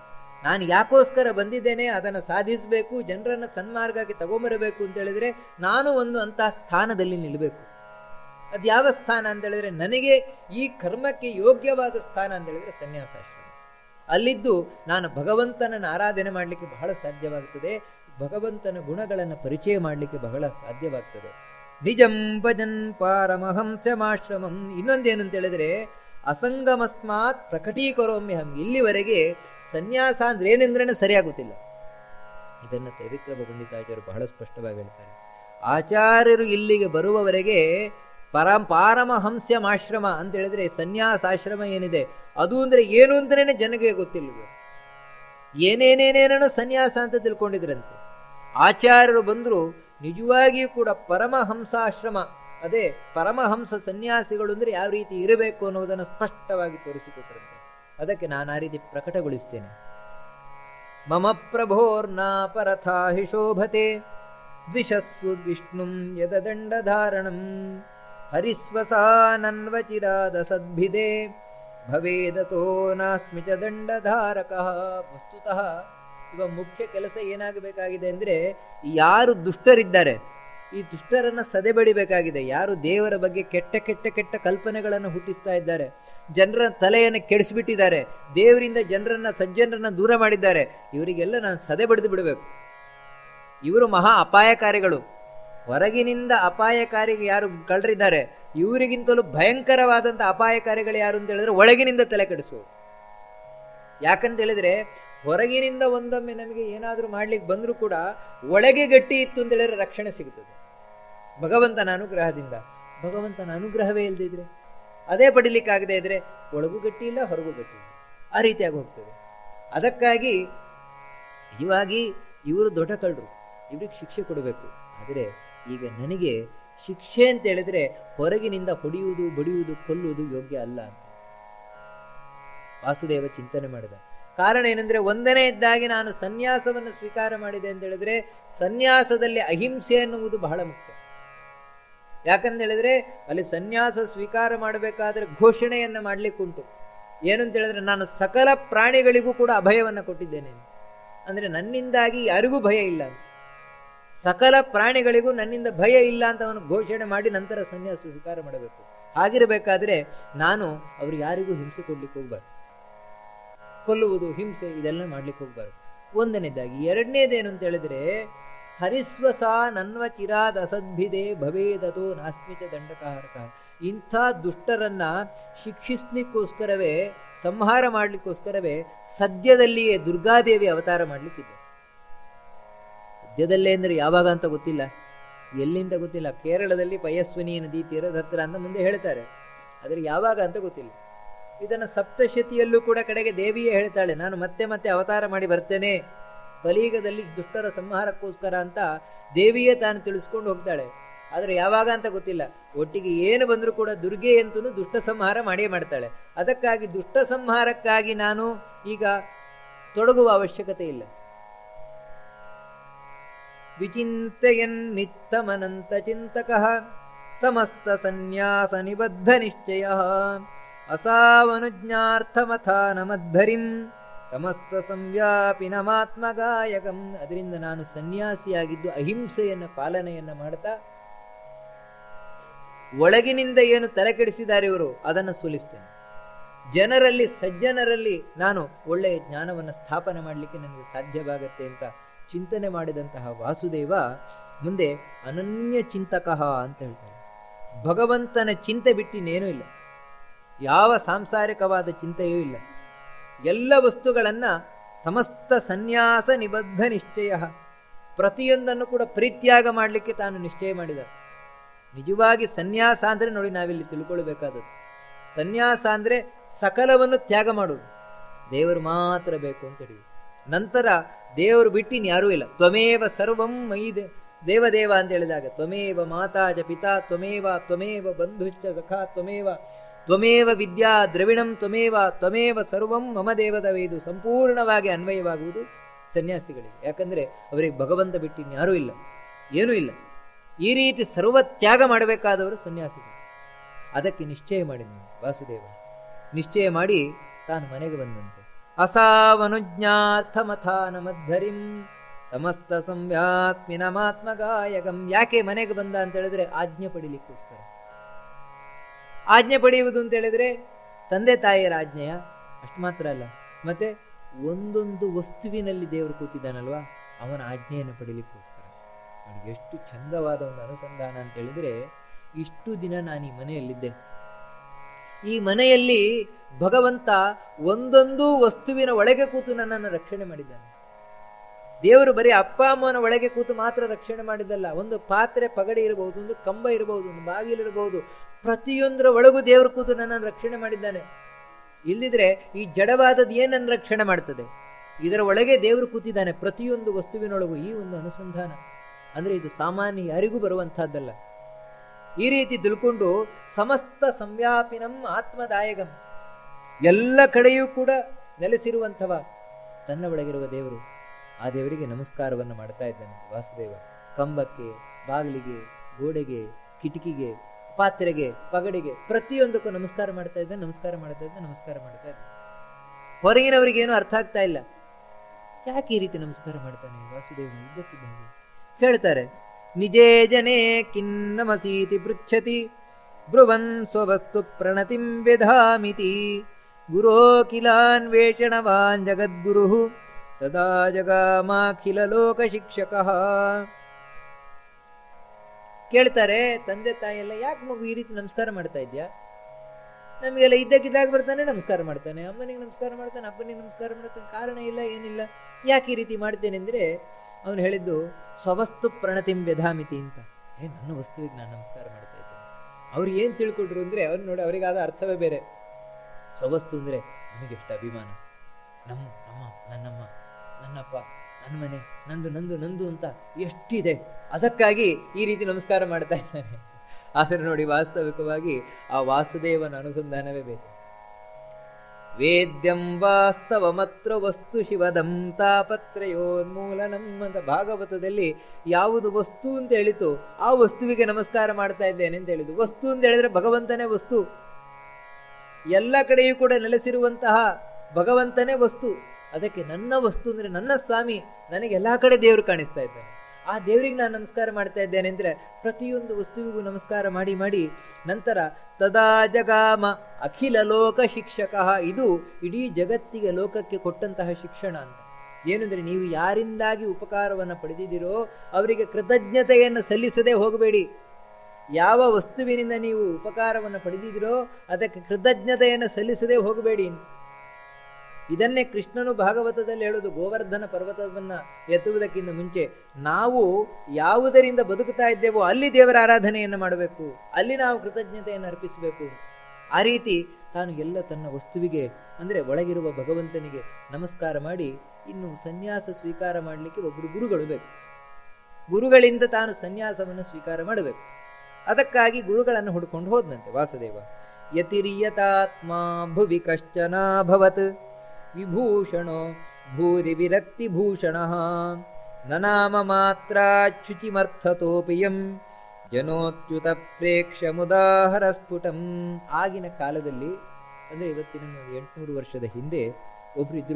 ನಾನು ಯಾಕೋಸ್ಕರ ಬಂದಿದ್ದೇನೆ ಅದನ್ನು ಸಾಧಿಸಬೇಕು ಜನರನ್ನು ಸನ್ಮಾರ್ಗಕ್ಕೆ ತಗೊಂಬರಬೇಕು ಅಂತ ಹೇಳಿದ್ರೆ ನಾನು ಒಂದು ಅಂತಹ ಸ್ಥಾನದಲ್ಲಿ ನಿಲ್ಲಬೇಕು ಅದು ಯಾವ ಸ್ಥಾನ ಅಂತ ಹೇಳಿದ್ರೆ ನನಗೆ ಈ ಕರ್ಮಕ್ಕೆ ಯೋಗ್ಯವಾದ ಸ್ಥಾನ ಅಂತ ಹೇಳಿದ್ರೆ ಸನ್ಯಾಸಾಶ್ರಮ ಅಲ್ಲಿದ್ದು ನಾನು ಭಗವಂತನನ್ನು ಆರಾಧನೆ ಮಾಡಲಿಕ್ಕೆ ಬಹಳ ಸಾಧ್ಯವಾಗ್ತದೆ ಭಗವಂತನ ಗುಣಗಳನ್ನು ಪರಿಚಯ ಮಾಡಲಿಕ್ಕೆ ಬಹಳ ಸಾಧ್ಯವಾಗ್ತದೆ ನಿಜಂ ಭಜನ್ ಪಾರಮಹಂಸಮಾಶ್ರಮಂ ಇನ್ನೊಂದೇನು ಅಂತ ಹೇಳಿದ್ರೆ ಅಸಂಗಮಸ್ಮಾತ್ ಪ್ರಕಟೀಕರೋಮ್ಯಹಂ ಇಲ್ಲಿವರೆಗೆ ಸನ್ಯಾಸ ಅಂದ್ರೆ ಏನೆಂದ್ರೇನೆ ಸರಿಯಾಗುತ್ತಿಲ್ಲ ಇದನ್ನು ತ್ರಿವಿಕ್ರಮ ಪಂಡಿತಾಚಾರ್ಯರು ಬಹಳ ಸ್ಪಷ್ಟವಾಗಿ ಹೇಳ್ತಾರೆ ಆಚಾರ್ಯರು ಇಲ್ಲಿಗೆ ಬರುವವರೆಗೆ ಪರಂ ಪಾರಮಹಂಸ್ಯಮಾಶ್ರಮ ಅಂತ ಹೇಳಿದ್ರೆ ಸನ್ಯಾಸಾಶ್ರಮ ಏನಿದೆ ಅದು ಅಂದ್ರೆ ಏನು ಅಂತಾನೆ ಜನರಿಗೆ ಗೊತ್ತಿಲ್ವೇ ಏನೇನೇನೇನೋ ಸನ್ಯಾಸ ಅಂತ ತಿಳ್ಕೊಂಡಿದ್ರಂತೆ ಆಚಾರ್ಯರು ಬಂದರು ನಿಜವಾಗಿಯೂ ಕೂಡ ಪರಮಹಂಸಾಶ್ರಮ ಅದೇ ಪರಮಹಂಸ ಸನ್ಯಾಸಿಗಳು ಅಂದ್ರೆ ಯಾವ ರೀತಿ ಇರಬೇಕು ಅನ್ನೋದನ್ನು ಸ್ಪಷ್ಟವಾಗಿ ತೋರಿಸಿಕೊಟ್ರಂತೆ ಅದಕ್ಕೆ ನಾನು ಆ ರೀತಿ ಪ್ರಕಟಗೊಳಿಸ್ತೇನೆ ಮಮ ಪ್ರಭೋರ್ನಾ ಪರಥಾ ಹಿ ಶೋಭತೆ ದ್ವಿಷಸ್ಸು ವಿಷ್ಣುಂ ಯದದಂಡಧಾರಣಂ ಹರಿಸ್ವಸಾನನ್ವಚಿರಾದ ಸದ್ಭಿದೆ ಭವೇದತೋ ನಾಸ್ಮಿ ಚ ದಂಡಧಾರಕ ವಸ್ತುತಃ ಇವ ಮುಖ್ಯ ಕೆಲಸ ಏನಾಗಬೇಕಾಗಿದೆ ಅಂದ್ರೆ ಯಾರು ದುಷ್ಟರಿದ್ದಾರೆ ಈ ದುಷ್ಟರನ್ನ ಸದೆಬಡಿಬೇಕಾಗಿದೆ ಯಾರು ದೇವರ ಬಗ್ಗೆ ಕೆಟ್ಟ ಕೆಟ್ಟ ಕೆಟ್ಟ ಕಲ್ಪನೆಗಳನ್ನು ಹುಟ್ಟಿಸ್ತಾ ಇದ್ದಾರೆ ಜನರ ತಲೆಯನ್ನು ಕೆಡಿಸಿಬಿಟ್ಟಿದ್ದಾರೆ ದೇವರಿಂದ ಜನರನ್ನ ಸಜ್ಜನರನ್ನ ದೂರ ಮಾಡಿದ್ದಾರೆ ಇವರಿಗೆಲ್ಲ ನಾನು ಸದೆ ಬಡಿದು ಬಿಡಬೇಕು ಇವರು ಮಹಾ ಅಪಾಯಕಾರಿಗಳು ಹೊರಗಿನಿಂದ ಅಪಾಯಕಾರಿಗೆ ಯಾರು ಕಳ್ಳರಿದ್ದಾರೆ ಇವರಿಗಿಂತಲೂ ಭಯಂಕರವಾದಂಥ ಅಪಾಯಕಾರಿಗಳು ಯಾರು ಅಂತ ಹೇಳಿದ್ರೆ ಒಳಗಿನಿಂದ ತಲೆ ಕೆಡಿಸುವರು ಯಾಕಂತ ಹೇಳಿದ್ರೆ ಹೊರಗಿನಿಂದ ಒಂದೊಮ್ಮೆ ನಮಗೆ ಏನಾದರೂ ಮಾಡ್ಲಿಕ್ಕೆ ಬಂದರೂ ಕೂಡ ಒಳಗೆ ಗಟ್ಟಿ ಇತ್ತು ಅಂತ ಹೇಳಿದ್ರೆ ರಕ್ಷಣೆ ಸಿಗುತ್ತದೆ ಭಗವಂತನ ಅನುಗ್ರಹದಿಂದ ಭಗವಂತನ ಅನುಗ್ರಹವೇ ಇಲ್ದಿದ್ರೆ ಅದೇ ಪಡಿಲಿಕ್ಕಾಗದೇ ಇದ್ರೆ ಒಳಗೂ ಗಟ್ಟಿ ಇಲ್ಲ ಹೊರಗೂ ಗಟ್ಟಿ ಇಲ್ಲ ಆ ರೀತಿಯಾಗಿ ಹೋಗ್ತದೆ ಅದಕ್ಕಾಗಿ ನಿಜವಾಗಿ ಇವರು ದೊಡ್ಡ ಕಳ್ಳರು ಇವ್ರಿಗೆ ಶಿಕ್ಷೆ ಕೊಡಬೇಕು ಆದರೆ ಈಗ ನನಗೆ ಶಿಕ್ಷೆ ಅಂತ ಹೇಳಿದ್ರೆ ಹೊರಗಿನಿಂದ ಹೊಡೆಯುವುದು ಬಡಿಯುವುದು ಕೊಲ್ಲುವುದು ಯೋಗ್ಯ ಅಲ್ಲ ಅಂತ ವಾಸುದೇವ ಚಿಂತನೆ ಮಾಡಿದ ಕಾರಣ ಏನಂದ್ರೆ ಒಂದನೇ ಇದ್ದಾಗಿ ನಾನು ಸನ್ಯಾಸವನ್ನು ಸ್ವೀಕಾರ ಮಾಡಿದೆ ಅಂತ ಹೇಳಿದ್ರೆ ಸನ್ಯಾಸದಲ್ಲಿ ಅಹಿಂಸೆ ಎನ್ನುವುದು ಬಹಳ ಮುಖ್ಯ ಯಾಕಂತ ಹೇಳಿದ್ರೆ ಅಲ್ಲಿ ಸನ್ಯಾಸ ಸ್ವೀಕಾರ ಮಾಡಬೇಕಾದ್ರೆ ಘೋಷಣೆಯನ್ನ ಮಾಡ್ಲಿಕ್ಕುಂಟು ಏನು ಅಂತ ಹೇಳಿದ್ರೆ ನಾನು ಸಕಲ ಪ್ರಾಣಿಗಳಿಗೂ ಕೂಡ ಅಭಯವನ್ನ ಕೊಟ್ಟಿದ್ದೇನೆ ಅಂದ್ರೆ ನನ್ನಿಂದಾಗಿ ಯಾರಿಗೂ ಭಯ ಇಲ್ಲ ಸಕಲ ಪ್ರಾಣಿಗಳಿಗೂ ನನ್ನಿಂದ ಭಯ ಇಲ್ಲ ಅಂತ ಅವನು ಘೋಷಣೆ ಮಾಡಿ ನಂತರ ಸನ್ಯಾಸ ಸ್ವೀಕಾರ ಮಾಡಬೇಕು ಹಾಗಿರಬೇಕಾದ್ರೆ ನಾನು ಅವ್ರಿಗೆ ಯಾರಿಗೂ ಹಿಂಸೆ ಕೊಡ್ಲಿಕ್ಕೆ ಹೋಗ್ಬಾರ್ದು ಕೊಲ್ಲುವುದು ಹಿಂಸೆ ಇದೆಲ್ಲ ಮಾಡ್ಲಿಕ್ಕೆ ಹೋಗ್ಬಾರ್ದು ಒಂದನೇದಾಗಿ ಎರಡನೇದೇನು ಅಂತ ಹೇಳಿದ್ರೆ ಹರಿಸ್ವಸ ನನ್ವ ಚಿರಾದ ಅಸದ್ಭಿದೆ ಭವೇದತೋ ನಾಸ್ಮಿಚ ದಂಡಕಾರಕ ಇಂಥ ದುಷ್ಟರನ್ನ ಶಿಕ್ಷಿಸ್ಲಿಕ್ಕೋಸ್ಕರವೇ ಸಂಹಾರ ಮಾಡ್ಲಿಕ್ಕೋಸ್ಕರವೇ ಸದ್ಯದಲ್ಲಿಯೇ ದುರ್ಗಾದೇವಿ ಅವತಾರ ಮಾಡ್ಲಿಕ್ಕಿದೆ ಸದ್ಯದಲ್ಲೇ ಅಂದ್ರೆ ಯಾವಾಗ ಅಂತ ಗೊತ್ತಿಲ್ಲ ಎಲ್ಲಿಂದ ಗೊತ್ತಿಲ್ಲ ಕೇರಳದಲ್ಲಿ ಪಯಸ್ವಿನಿ ನದಿ ತೀರದ ಹತ್ತಿರ ಅಂತ ಮುಂದೆ ಹೇಳ್ತಾರೆ ಆದರೆ ಯಾವಾಗ ಅಂತ ಗೊತ್ತಿಲ್ಲ ಇದನ್ನು ಸಪ್ತಶತಿಯಲ್ಲೂ ಕೂಡ ಕಡೆಗೆ ದೇವಿಯೇ ಹೇಳ್ತಾಳೆ ನಾನು ಮತ್ತೆ ಮತ್ತೆ ಅವತಾರ ಮಾಡಿ ಬರ್ತೇನೆ ಕಲಿಯುಗದಲ್ಲಿ ದುಷ್ಟರ ಸಂಹಾರಕ್ಕೋಸ್ಕರ ಅಂತ ದೇವಿಯೇ ತಾನು ತಿಳಿಸ್ಕೊಂಡು ಹೋಗ್ತಾಳೆ ಆದರೆ ಯಾವಾಗ ಅಂತ ಗೊತ್ತಿಲ್ಲ ಒಟ್ಟಿಗೆ ಏನು ಬಂದರೂ ಕೂಡ ದುರ್ಗೆ ಅಂತೂ ದುಷ್ಟ ಸಂಹಾರ ಮಾಡೇ ಮಾಡ್ತಾಳೆ ಅದಕ್ಕಾಗಿ ದುಷ್ಟ ಸಂಹಾರಕ್ಕಾಗಿ ನಾನು ಈಗ ತೊಡಗುವ ಅವಶ್ಯಕತೆ ಇಲ್ಲ ವಿಚಿಂತೆಯನ್ ನಿತ್ತಮನಂತ ಚಿಂತಕ ಸಮಸ್ತ ಸನ್ಯಾಸ ನಿಬದ್ಧ ನಿಶ್ಚಯ ಅಸಾವನುಜ್ಞಾರ್ಥಮಥಾನ ಮದ್ಧರಿಂ ಸಮಸ್ತ ಸಂವ್ಯಾಪಿನಮಾತ್ಮಗಾಯಕಂ ಅದರಿಂದ ನಾನು ಸನ್ಯಾಸಿಯಾಗಿದ್ದು ಅಹಿಂಸೆಯನ್ನು ಪಾಲನೆಯನ್ನ ಮಾಡ್ತಾ ಒಳಗಿನಿಂದ ಏನು ತಲೆ ಕೆಡಿಸಿದ್ದಾರೆ ಇವರು ಅದನ್ನು ಸೋಲಿಸ್ತೇನೆ ಜನರಲ್ಲಿ ಸಜ್ಜನರಲ್ಲಿ ನಾನು ಒಳ್ಳೆಯ ಜ್ಞಾನವನ್ನು ಸ್ಥಾಪನೆ ಮಾಡಲಿಕ್ಕೆ ನನಗೆ ಸಾಧ್ಯವಾಗತ್ತೆ ಅಂತ ಚಿಂತನೆ ಮಾಡಿದಂತಹ ವಾಸುದೇವ ಮುಂದೆ ಅನನ್ಯ ಚಿಂತಕಃ ಅಂತ ಹೇಳ್ತಾರೆ ಭಗವಂತನ ಚಿಂತೆ ಬಿಟ್ಟಿನೇನೂ ಇಲ್ಲ ಯಾವ ಸಾಂಸಾರಿಕವಾದ ಚಿಂತೆಯೂ ಇಲ್ಲ ಎಲ್ಲ ವಸ್ತುಗಳನ್ನ ಸಮಸ್ತ ಸನ್ಯಾಸ ನಿಬದ್ಧ ನಿಶ್ಚಯ ಪ್ರತಿಯೊಂದನ್ನು ಕೂಡ ಪರಿತ್ಯಾಗ ಮಾಡಲಿಕ್ಕೆ ತಾನು ನಿಶ್ಚಯ ಮಾಡಿದ ನಿಜವಾಗಿ ಸನ್ಯಾಸ ಅಂದ್ರೆ ನೋಡಿ ನಾವಿಲ್ಲಿ ತಿಳ್ಕೊಳ್ಬೇಕಾದದ್ದು ಸನ್ಯಾಸ ಅಂದ್ರೆ ಸಕಲವನ್ನು ತ್ಯಾಗ ಮಾಡುವುದು ದೇವರು ಮಾತ್ರ ಬೇಕು ಅಂತ ಹೇಳಿ ನಂತರ ದೇವರು ಬಿಟ್ಟಿನ್ ಯಾರೂ ಇಲ್ಲ ತ್ವಮೇವ ಸರ್ವಂ ಮೈ ದೇವದೇವ ಅಂತ ಹೇಳಿದಾಗ ತ್ವಮೇವ ಮಾತಾ ಚ ಪಿತಾ ತ್ವಮೇವ ತ್ವಮೇವ ಬಂಧುಶ್ಚ ಸಖಾ ತ್ವಮೇವ ತ್ವಮೇವ ವಿದ್ಯಾ ದ್ರವಿಣಂ ತ್ವಮೇವ ತ್ವಮೇವ ಸರ್ವಂ ಮಮ ದೇವದವೇದು ಸಂಪೂರ್ಣವಾಗಿ ಅನ್ವಯವಾಗುವುದು ಸನ್ಯಾಸಿಗಳಿಗೆ ಯಾಕಂದ್ರೆ ಅವರಿಗೆ ಭಗವಂತ ಬಿಟ್ಟಿನ್ ಯಾರೂ ಇಲ್ಲ ಏನೂ ಇಲ್ಲ ಈ ರೀತಿ ಸರ್ವ ತ್ಯಾಗ ಮಾಡಬೇಕಾದವರು ಸನ್ಯಾಸಿಗಳು ಅದಕ್ಕೆ ನಿಶ್ಚಯ ಮಾಡಿದ ವಾಸುದೇವ ನಿಶ್ಚಯ ಮಾಡಿ ತಾನು ಮನೆಗೆ ಬಂದಂತೆ ಅಸಾವನುಜ್ಞಾರ್ಥಮಥಾನ ಮಧ್ವರಿಂ ಸಮಸ್ತ ಸಂವ್ಯಾತ್ಮಿನಮಾತ್ಮಗಾಯಕಂ ಯಾಕೆ ಮನೆಗೆ ಬಂದ ಅಂತ ಹೇಳಿದ್ರೆ ಆಜ್ಞೆ ಪಡಿಲಿಕ್ಕೋಸ್ಕರ ಆಜ್ಞೆ ಪಡೆಯುವುದು ಅಂತ ಹೇಳಿದ್ರೆ ತಂದೆ ತಾಯಿಯರ ಆಜ್ಞೆಯ ಅಷ್ಟು ಮಾತ್ರ ಅಲ್ಲ ಮತ್ತೆ ಒಂದೊಂದು ವಸ್ತುವಿನಲ್ಲಿ ದೇವರು ಕೂತಿದ್ದಾನಲ್ವಾ ಅವನ ಆಜ್ಞೆಯನ್ನು ಪಡಿಲಿಕ್ಕೋಸ್ಕರ ನೋಡಿ ಎಷ್ಟು ಚಂದವಾದ ಒಂದು ಅನುಸಂಧಾನ ಅಂತ ಹೇಳಿದ್ರೆ ಇಷ್ಟು ದಿನ ನಾನು ಈ ಮನೆಯಲ್ಲಿದ್ದೆ ಈ ಮನೆಯಲ್ಲಿ ಭಗವಂತ ಒಂದೊಂದು ವಸ್ತುವಿನ ಒಳಗೆ ಕೂತು ನನ್ನನ್ನು ರಕ್ಷಣೆ ಮಾಡಿದ್ದಾನೆ ದೇವರು ಬರೀ ಅಪ್ಪ ಅಮ್ಮನ ಒಳಗೆ ಕೂತು ಮಾತ್ರ ರಕ್ಷಣೆ ಮಾಡಿದ್ದಲ್ಲ ಒಂದು ಪಾತ್ರೆ ಪಗಡಿ ಇರಬಹುದು ಒಂದು ಕಂಬ ಇರಬಹುದು ಒಂದು ಬಾಗಿಲಿರಬಹುದು ಪ್ರತಿಯೊಂದರ ಒಳಗೂ ದೇವರು ಕೂತು ನನ್ನನ್ನು ರಕ್ಷಣೆ ಮಾಡಿದ್ದಾನೆ ಇಲ್ಲದಿದ್ರೆ ಈ ಜಡವಾದದ್ದು ಏನನ್ನು ರಕ್ಷಣೆ ಮಾಡ್ತದೆ ಇದರ ಒಳಗೆ ದೇವರು ಕೂತಿದ್ದಾನೆ ಪ್ರತಿಯೊಂದು ವಸ್ತುವಿನೊಳಗೂ ಈ ಒಂದು ಅನುಸಂಧಾನ ಅಂದ್ರೆ ಇದು ಸಾಮಾನ್ಯ ಯಾರಿಗೂ ಬರುವಂತಹದ್ದಲ್ಲ ಈ ರೀತಿ ತಿಳ್ಕೊಂಡು ಸಮಸ್ತ ಸಂವ್ಯಾಪಿನಂ ಆತ್ಮದಾಯಕಂ ಎಲ್ಲ ಕಡೆಯೂ ಕೂಡ ನೆಲೆಸಿರುವಂಥವ ತನ್ನ ಒಳಗಿರುವ ದೇವರು ಆ ದೇವರಿಗೆ ನಮಸ್ಕಾರವನ್ನು ಮಾಡ್ತಾ ಇದ್ದಾನೆ ವಾಸುದೇವ ಕಂಬಕ್ಕೆ ಬಾಗಿಲಿಗೆ ಗೋಡೆಗೆ ಕಿಟಕಿಗೆ ಪಾತ್ರೆಗೆ ಪಗಡಿಗೆ ಪ್ರತಿಯೊಂದಕ್ಕೂ ನಮಸ್ಕಾರ ಮಾಡ್ತಾ ಇದ್ದಾನೆ ನಮಸ್ಕಾರ ಮಾಡ್ತಾ ಇದ್ದಾನೆ ನಮಸ್ಕಾರ ಮಾಡ್ತಾ ಇದ್ದಾನೆ ಹೊರಗಿನವರಿಗೇನು ಅರ್ಥ ಆಗ್ತಾ ಇಲ್ಲ ಯಾಕೆ ಈ ರೀತಿ ನಮಸ್ಕಾರ ಮಾಡ್ತಾನೆ ವಾಸುದೇವ ಇದ್ದಕ್ಕಿದ್ದಂಗೆ ಕೇಳ್ತಾರೆ ನಿಜೇ ಜನೇ ಕಿನ್ನಮಸೀತಿ ಪೃಚ್ಛತಿ ಬ್ರುವನ್ ಸ್ವವಸ್ತು ಪ್ರಣತಿಂ ವ್ಯಧಾಮಿತಿ ಗುರೋ ಕಿಲಾನ್ವೇಷಣವಾನ್ ಜಗದ್ಗುರು ತದಾ ಜಗಾಮಾಖಿಲ ಲೋಕ ಶಿಕ್ಷಕ ಕೇಳ್ತಾರೆ ತಂದೆ ತಾಯಿ ಎಲ್ಲ ಯಾಕೆ ಮಗು ಈ ರೀತಿ ನಮಸ್ಕಾರ ಮಾಡ್ತಾ ಇದ್ಯಾ ನಮಗೆಲ್ಲ ಇದ್ದಕ್ಕಿದ್ದಾಗ ಬರ್ತಾನೆ ನಮಸ್ಕಾರ ಮಾಡ್ತಾನೆ ಅಮ್ಮನಿಗೆ ನಮಸ್ಕಾರ ಮಾಡ್ತಾನೆ ಅಪ್ಪನಿಗೆ ನಮಸ್ಕಾರ ಮಾಡ್ತಾನೆ ಕಾರಣ ಇಲ್ಲ ಏನಿಲ್ಲ ಯಾಕೆ ಈ ರೀತಿ ಮಾಡ್ತೇನೆ ಅಂದ್ರೆ ಅವನು ಹೇಳಿದ್ದು ಸ್ವವಸ್ತು ಪ್ರಣತಿಂ ವ್ಯಧಾಮಿತಿ ಅಂತ ಏ ನನ್ನ ವಸ್ತುವಿಗೆ ನಾನು ನಮಸ್ಕಾರ ಮಾಡ್ತಾ ಇದ್ದೇನೆ ಅವ್ರು ಏನು ತಿಳ್ಕೊಂಡ್ರು ಅಂದ್ರೆ ಅವ್ರು ನೋಡಿ ಅವರಿಗಾದ ಅರ್ಥವೇ ಬೇರೆ ಸ್ವವಸ್ತು ಅಂದ್ರೆ ನಮಗೆ ಎಷ್ಟು ಅಭಿಮಾನ ನಮ್ಮ ನಮ್ಮ ನನ್ನಮ್ಮ ನನ್ನಪ್ಪ ನನ್ನ ಮನೆ ನಂದು ನಂದು ನಂದು ಅಂತ ಎಷ್ಟಿದೆ ಅದಕ್ಕಾಗಿ ಈ ರೀತಿ ನಮಸ್ಕಾರ ಮಾಡ್ತಾ ಇದ್ದಾನೆ ಆದರೆ ನೋಡಿ ವಾಸ್ತವಿಕವಾಗಿ ಆ ವಾಸುದೇವನ ಅನುಸಂಧಾನವೇ ಬೇಕು ವೇದ್ಯಂ ವಾಸ್ತವಮತ್ರ ವಸ್ತು ಶಿವದಂ ತಾಪತ್ರಯೋನ್ಮೂಲನಂ ಅಂತ ಭಾಗವತದಲ್ಲಿ ಯಾವುದು ವಸ್ತು ಅಂತ ಹೇಳಿತು ಆ ವಸ್ತುವಿಗೆ ನಮಸ್ಕಾರ ಮಾಡ್ತಾ ಇದ್ದೇನೆ ಅಂತ ಹೇಳಿದ್ದು ವಸ್ತು ಅಂತ ಹೇಳಿದ್ರೆ ಭಗವಂತನೇ ವಸ್ತು ಎಲ್ಲ ಕಡೆಯೂ ಕೂಡ ನೆಲೆಸಿರುವಂತಹ ಭಗವಂತನೇ ವಸ್ತು ಅದಕ್ಕೆ ನನ್ನ ವಸ್ತು ಅಂದ್ರೆ ನನ್ನ ಸ್ವಾಮಿ ನನಗೆ ಎಲ್ಲಾ ಕಡೆ ದೇವರು ಕಾಣಿಸ್ತಾ ಇದ್ದಾನೆ ಆ ದೇವರಿಗೆ ನಾನು ನಮಸ್ಕಾರ ಮಾಡ್ತಾ ಇದ್ದೇನೆ ಅಂದ್ರೆ ಪ್ರತಿಯೊಂದು ವಸ್ತುವಿಗೂ ನಮಸ್ಕಾರ ಮಾಡಿ ಮಾಡಿ ನಂತರ ತದಾ ಜಗಾಮ ಅಖಿಲ ಲೋಕ ಶಿಕ್ಷಕ ಇದು ಇಡೀ ಜಗತ್ತಿಗೆ ಲೋಕಕ್ಕೆ ಕೊಟ್ಟಂತಹ ಶಿಕ್ಷಣ ಅಂತ ಏನಂದ್ರೆ ನೀವು ಯಾರಿಂದಾಗಿ ಉಪಕಾರವನ್ನು ಪಡೆದಿದ್ದೀರೋ ಅವರಿಗೆ ಕೃತಜ್ಞತೆಯನ್ನು ಸಲ್ಲಿಸದೆ ಹೋಗಬೇಡಿ ಯಾವ ವಸ್ತುವಿನಿಂದ ನೀವು ಉಪಕಾರವನ್ನು ಪಡೆದಿದ್ದೀರೋ ಅದಕ್ಕೆ ಕೃತಜ್ಞತೆಯನ್ನು ಸಲ್ಲಿಸದೆ ಹೋಗಬೇಡಿ ಇದನ್ನೇ ಕೃಷ್ಣನು ಭಾಗವತದಲ್ಲಿ ಹೇಳೋದು ಗೋವರ್ಧನ ಪರ್ವತವನ್ನ ಎತ್ತುವುದಕ್ಕಿಂತ ಮುಂಚೆ ನಾವು ಯಾವುದರಿಂದ ಬದುಕುತ್ತಾ ಇದ್ದೇವೋ ಅಲ್ಲಿ ದೇವರ ಆರಾಧನೆಯನ್ನು ಮಾಡಬೇಕು ಅಲ್ಲಿ ನಾವು ಕೃತಜ್ಞತೆಯನ್ನು ಅರ್ಪಿಸಬೇಕು ಆ ರೀತಿ ತಾನು ಎಲ್ಲ ತನ್ನ ವಸ್ತುವಿಗೆ ಅಂದ್ರೆ ಒಳಗಿರುವ ಭಗವಂತನಿಗೆ ನಮಸ್ಕಾರ ಮಾಡಿ ಇನ್ನು ಸನ್ಯಾಸ ಸ್ವೀಕಾರ ಮಾಡಲಿಕ್ಕೆ ಒಬ್ಬರು ಗುರುಗಳು ಬೇಕು ಗುರುಗಳಿಂದ ತಾನು ಸನ್ಯಾಸವನ್ನು ಸ್ವೀಕಾರ ಮಾಡಬೇಕು ಅದಕ್ಕಾಗಿ ಗುರುಗಳನ್ನು ಹುಡ್ಕೊಂಡು ಹೋದ್ನಂತೆ ವಾಸುದೇವ ಯತಿರಿಯತಾತ್ಮ ಭುವಿ ಕಶ್ಚನಾಭವತ್ ವಿಭೂಷಣೋ ಭೂರಿ ವಿರಕ್ತಿ ಭೂಷಣ ನನಾಮ ಮಾತ್ರಾಚ್ಯುಚಿಮರ್ಥತೋಪಿಯಂ ಜನೋಚ್ಯುತ ಪ್ರೇಕ್ಷ ಮುದಾಹರ ಸ್ಫುಟಂ ಆಗಿನ ಕಾಲದಲ್ಲಿ ಅಂದ್ರೆ ಇವತ್ತಿನ ಒಂದು ಎಂಟುನೂರು ವರ್ಷದ ಹಿಂದೆ ಒಬ್ರು ಇದ್ರು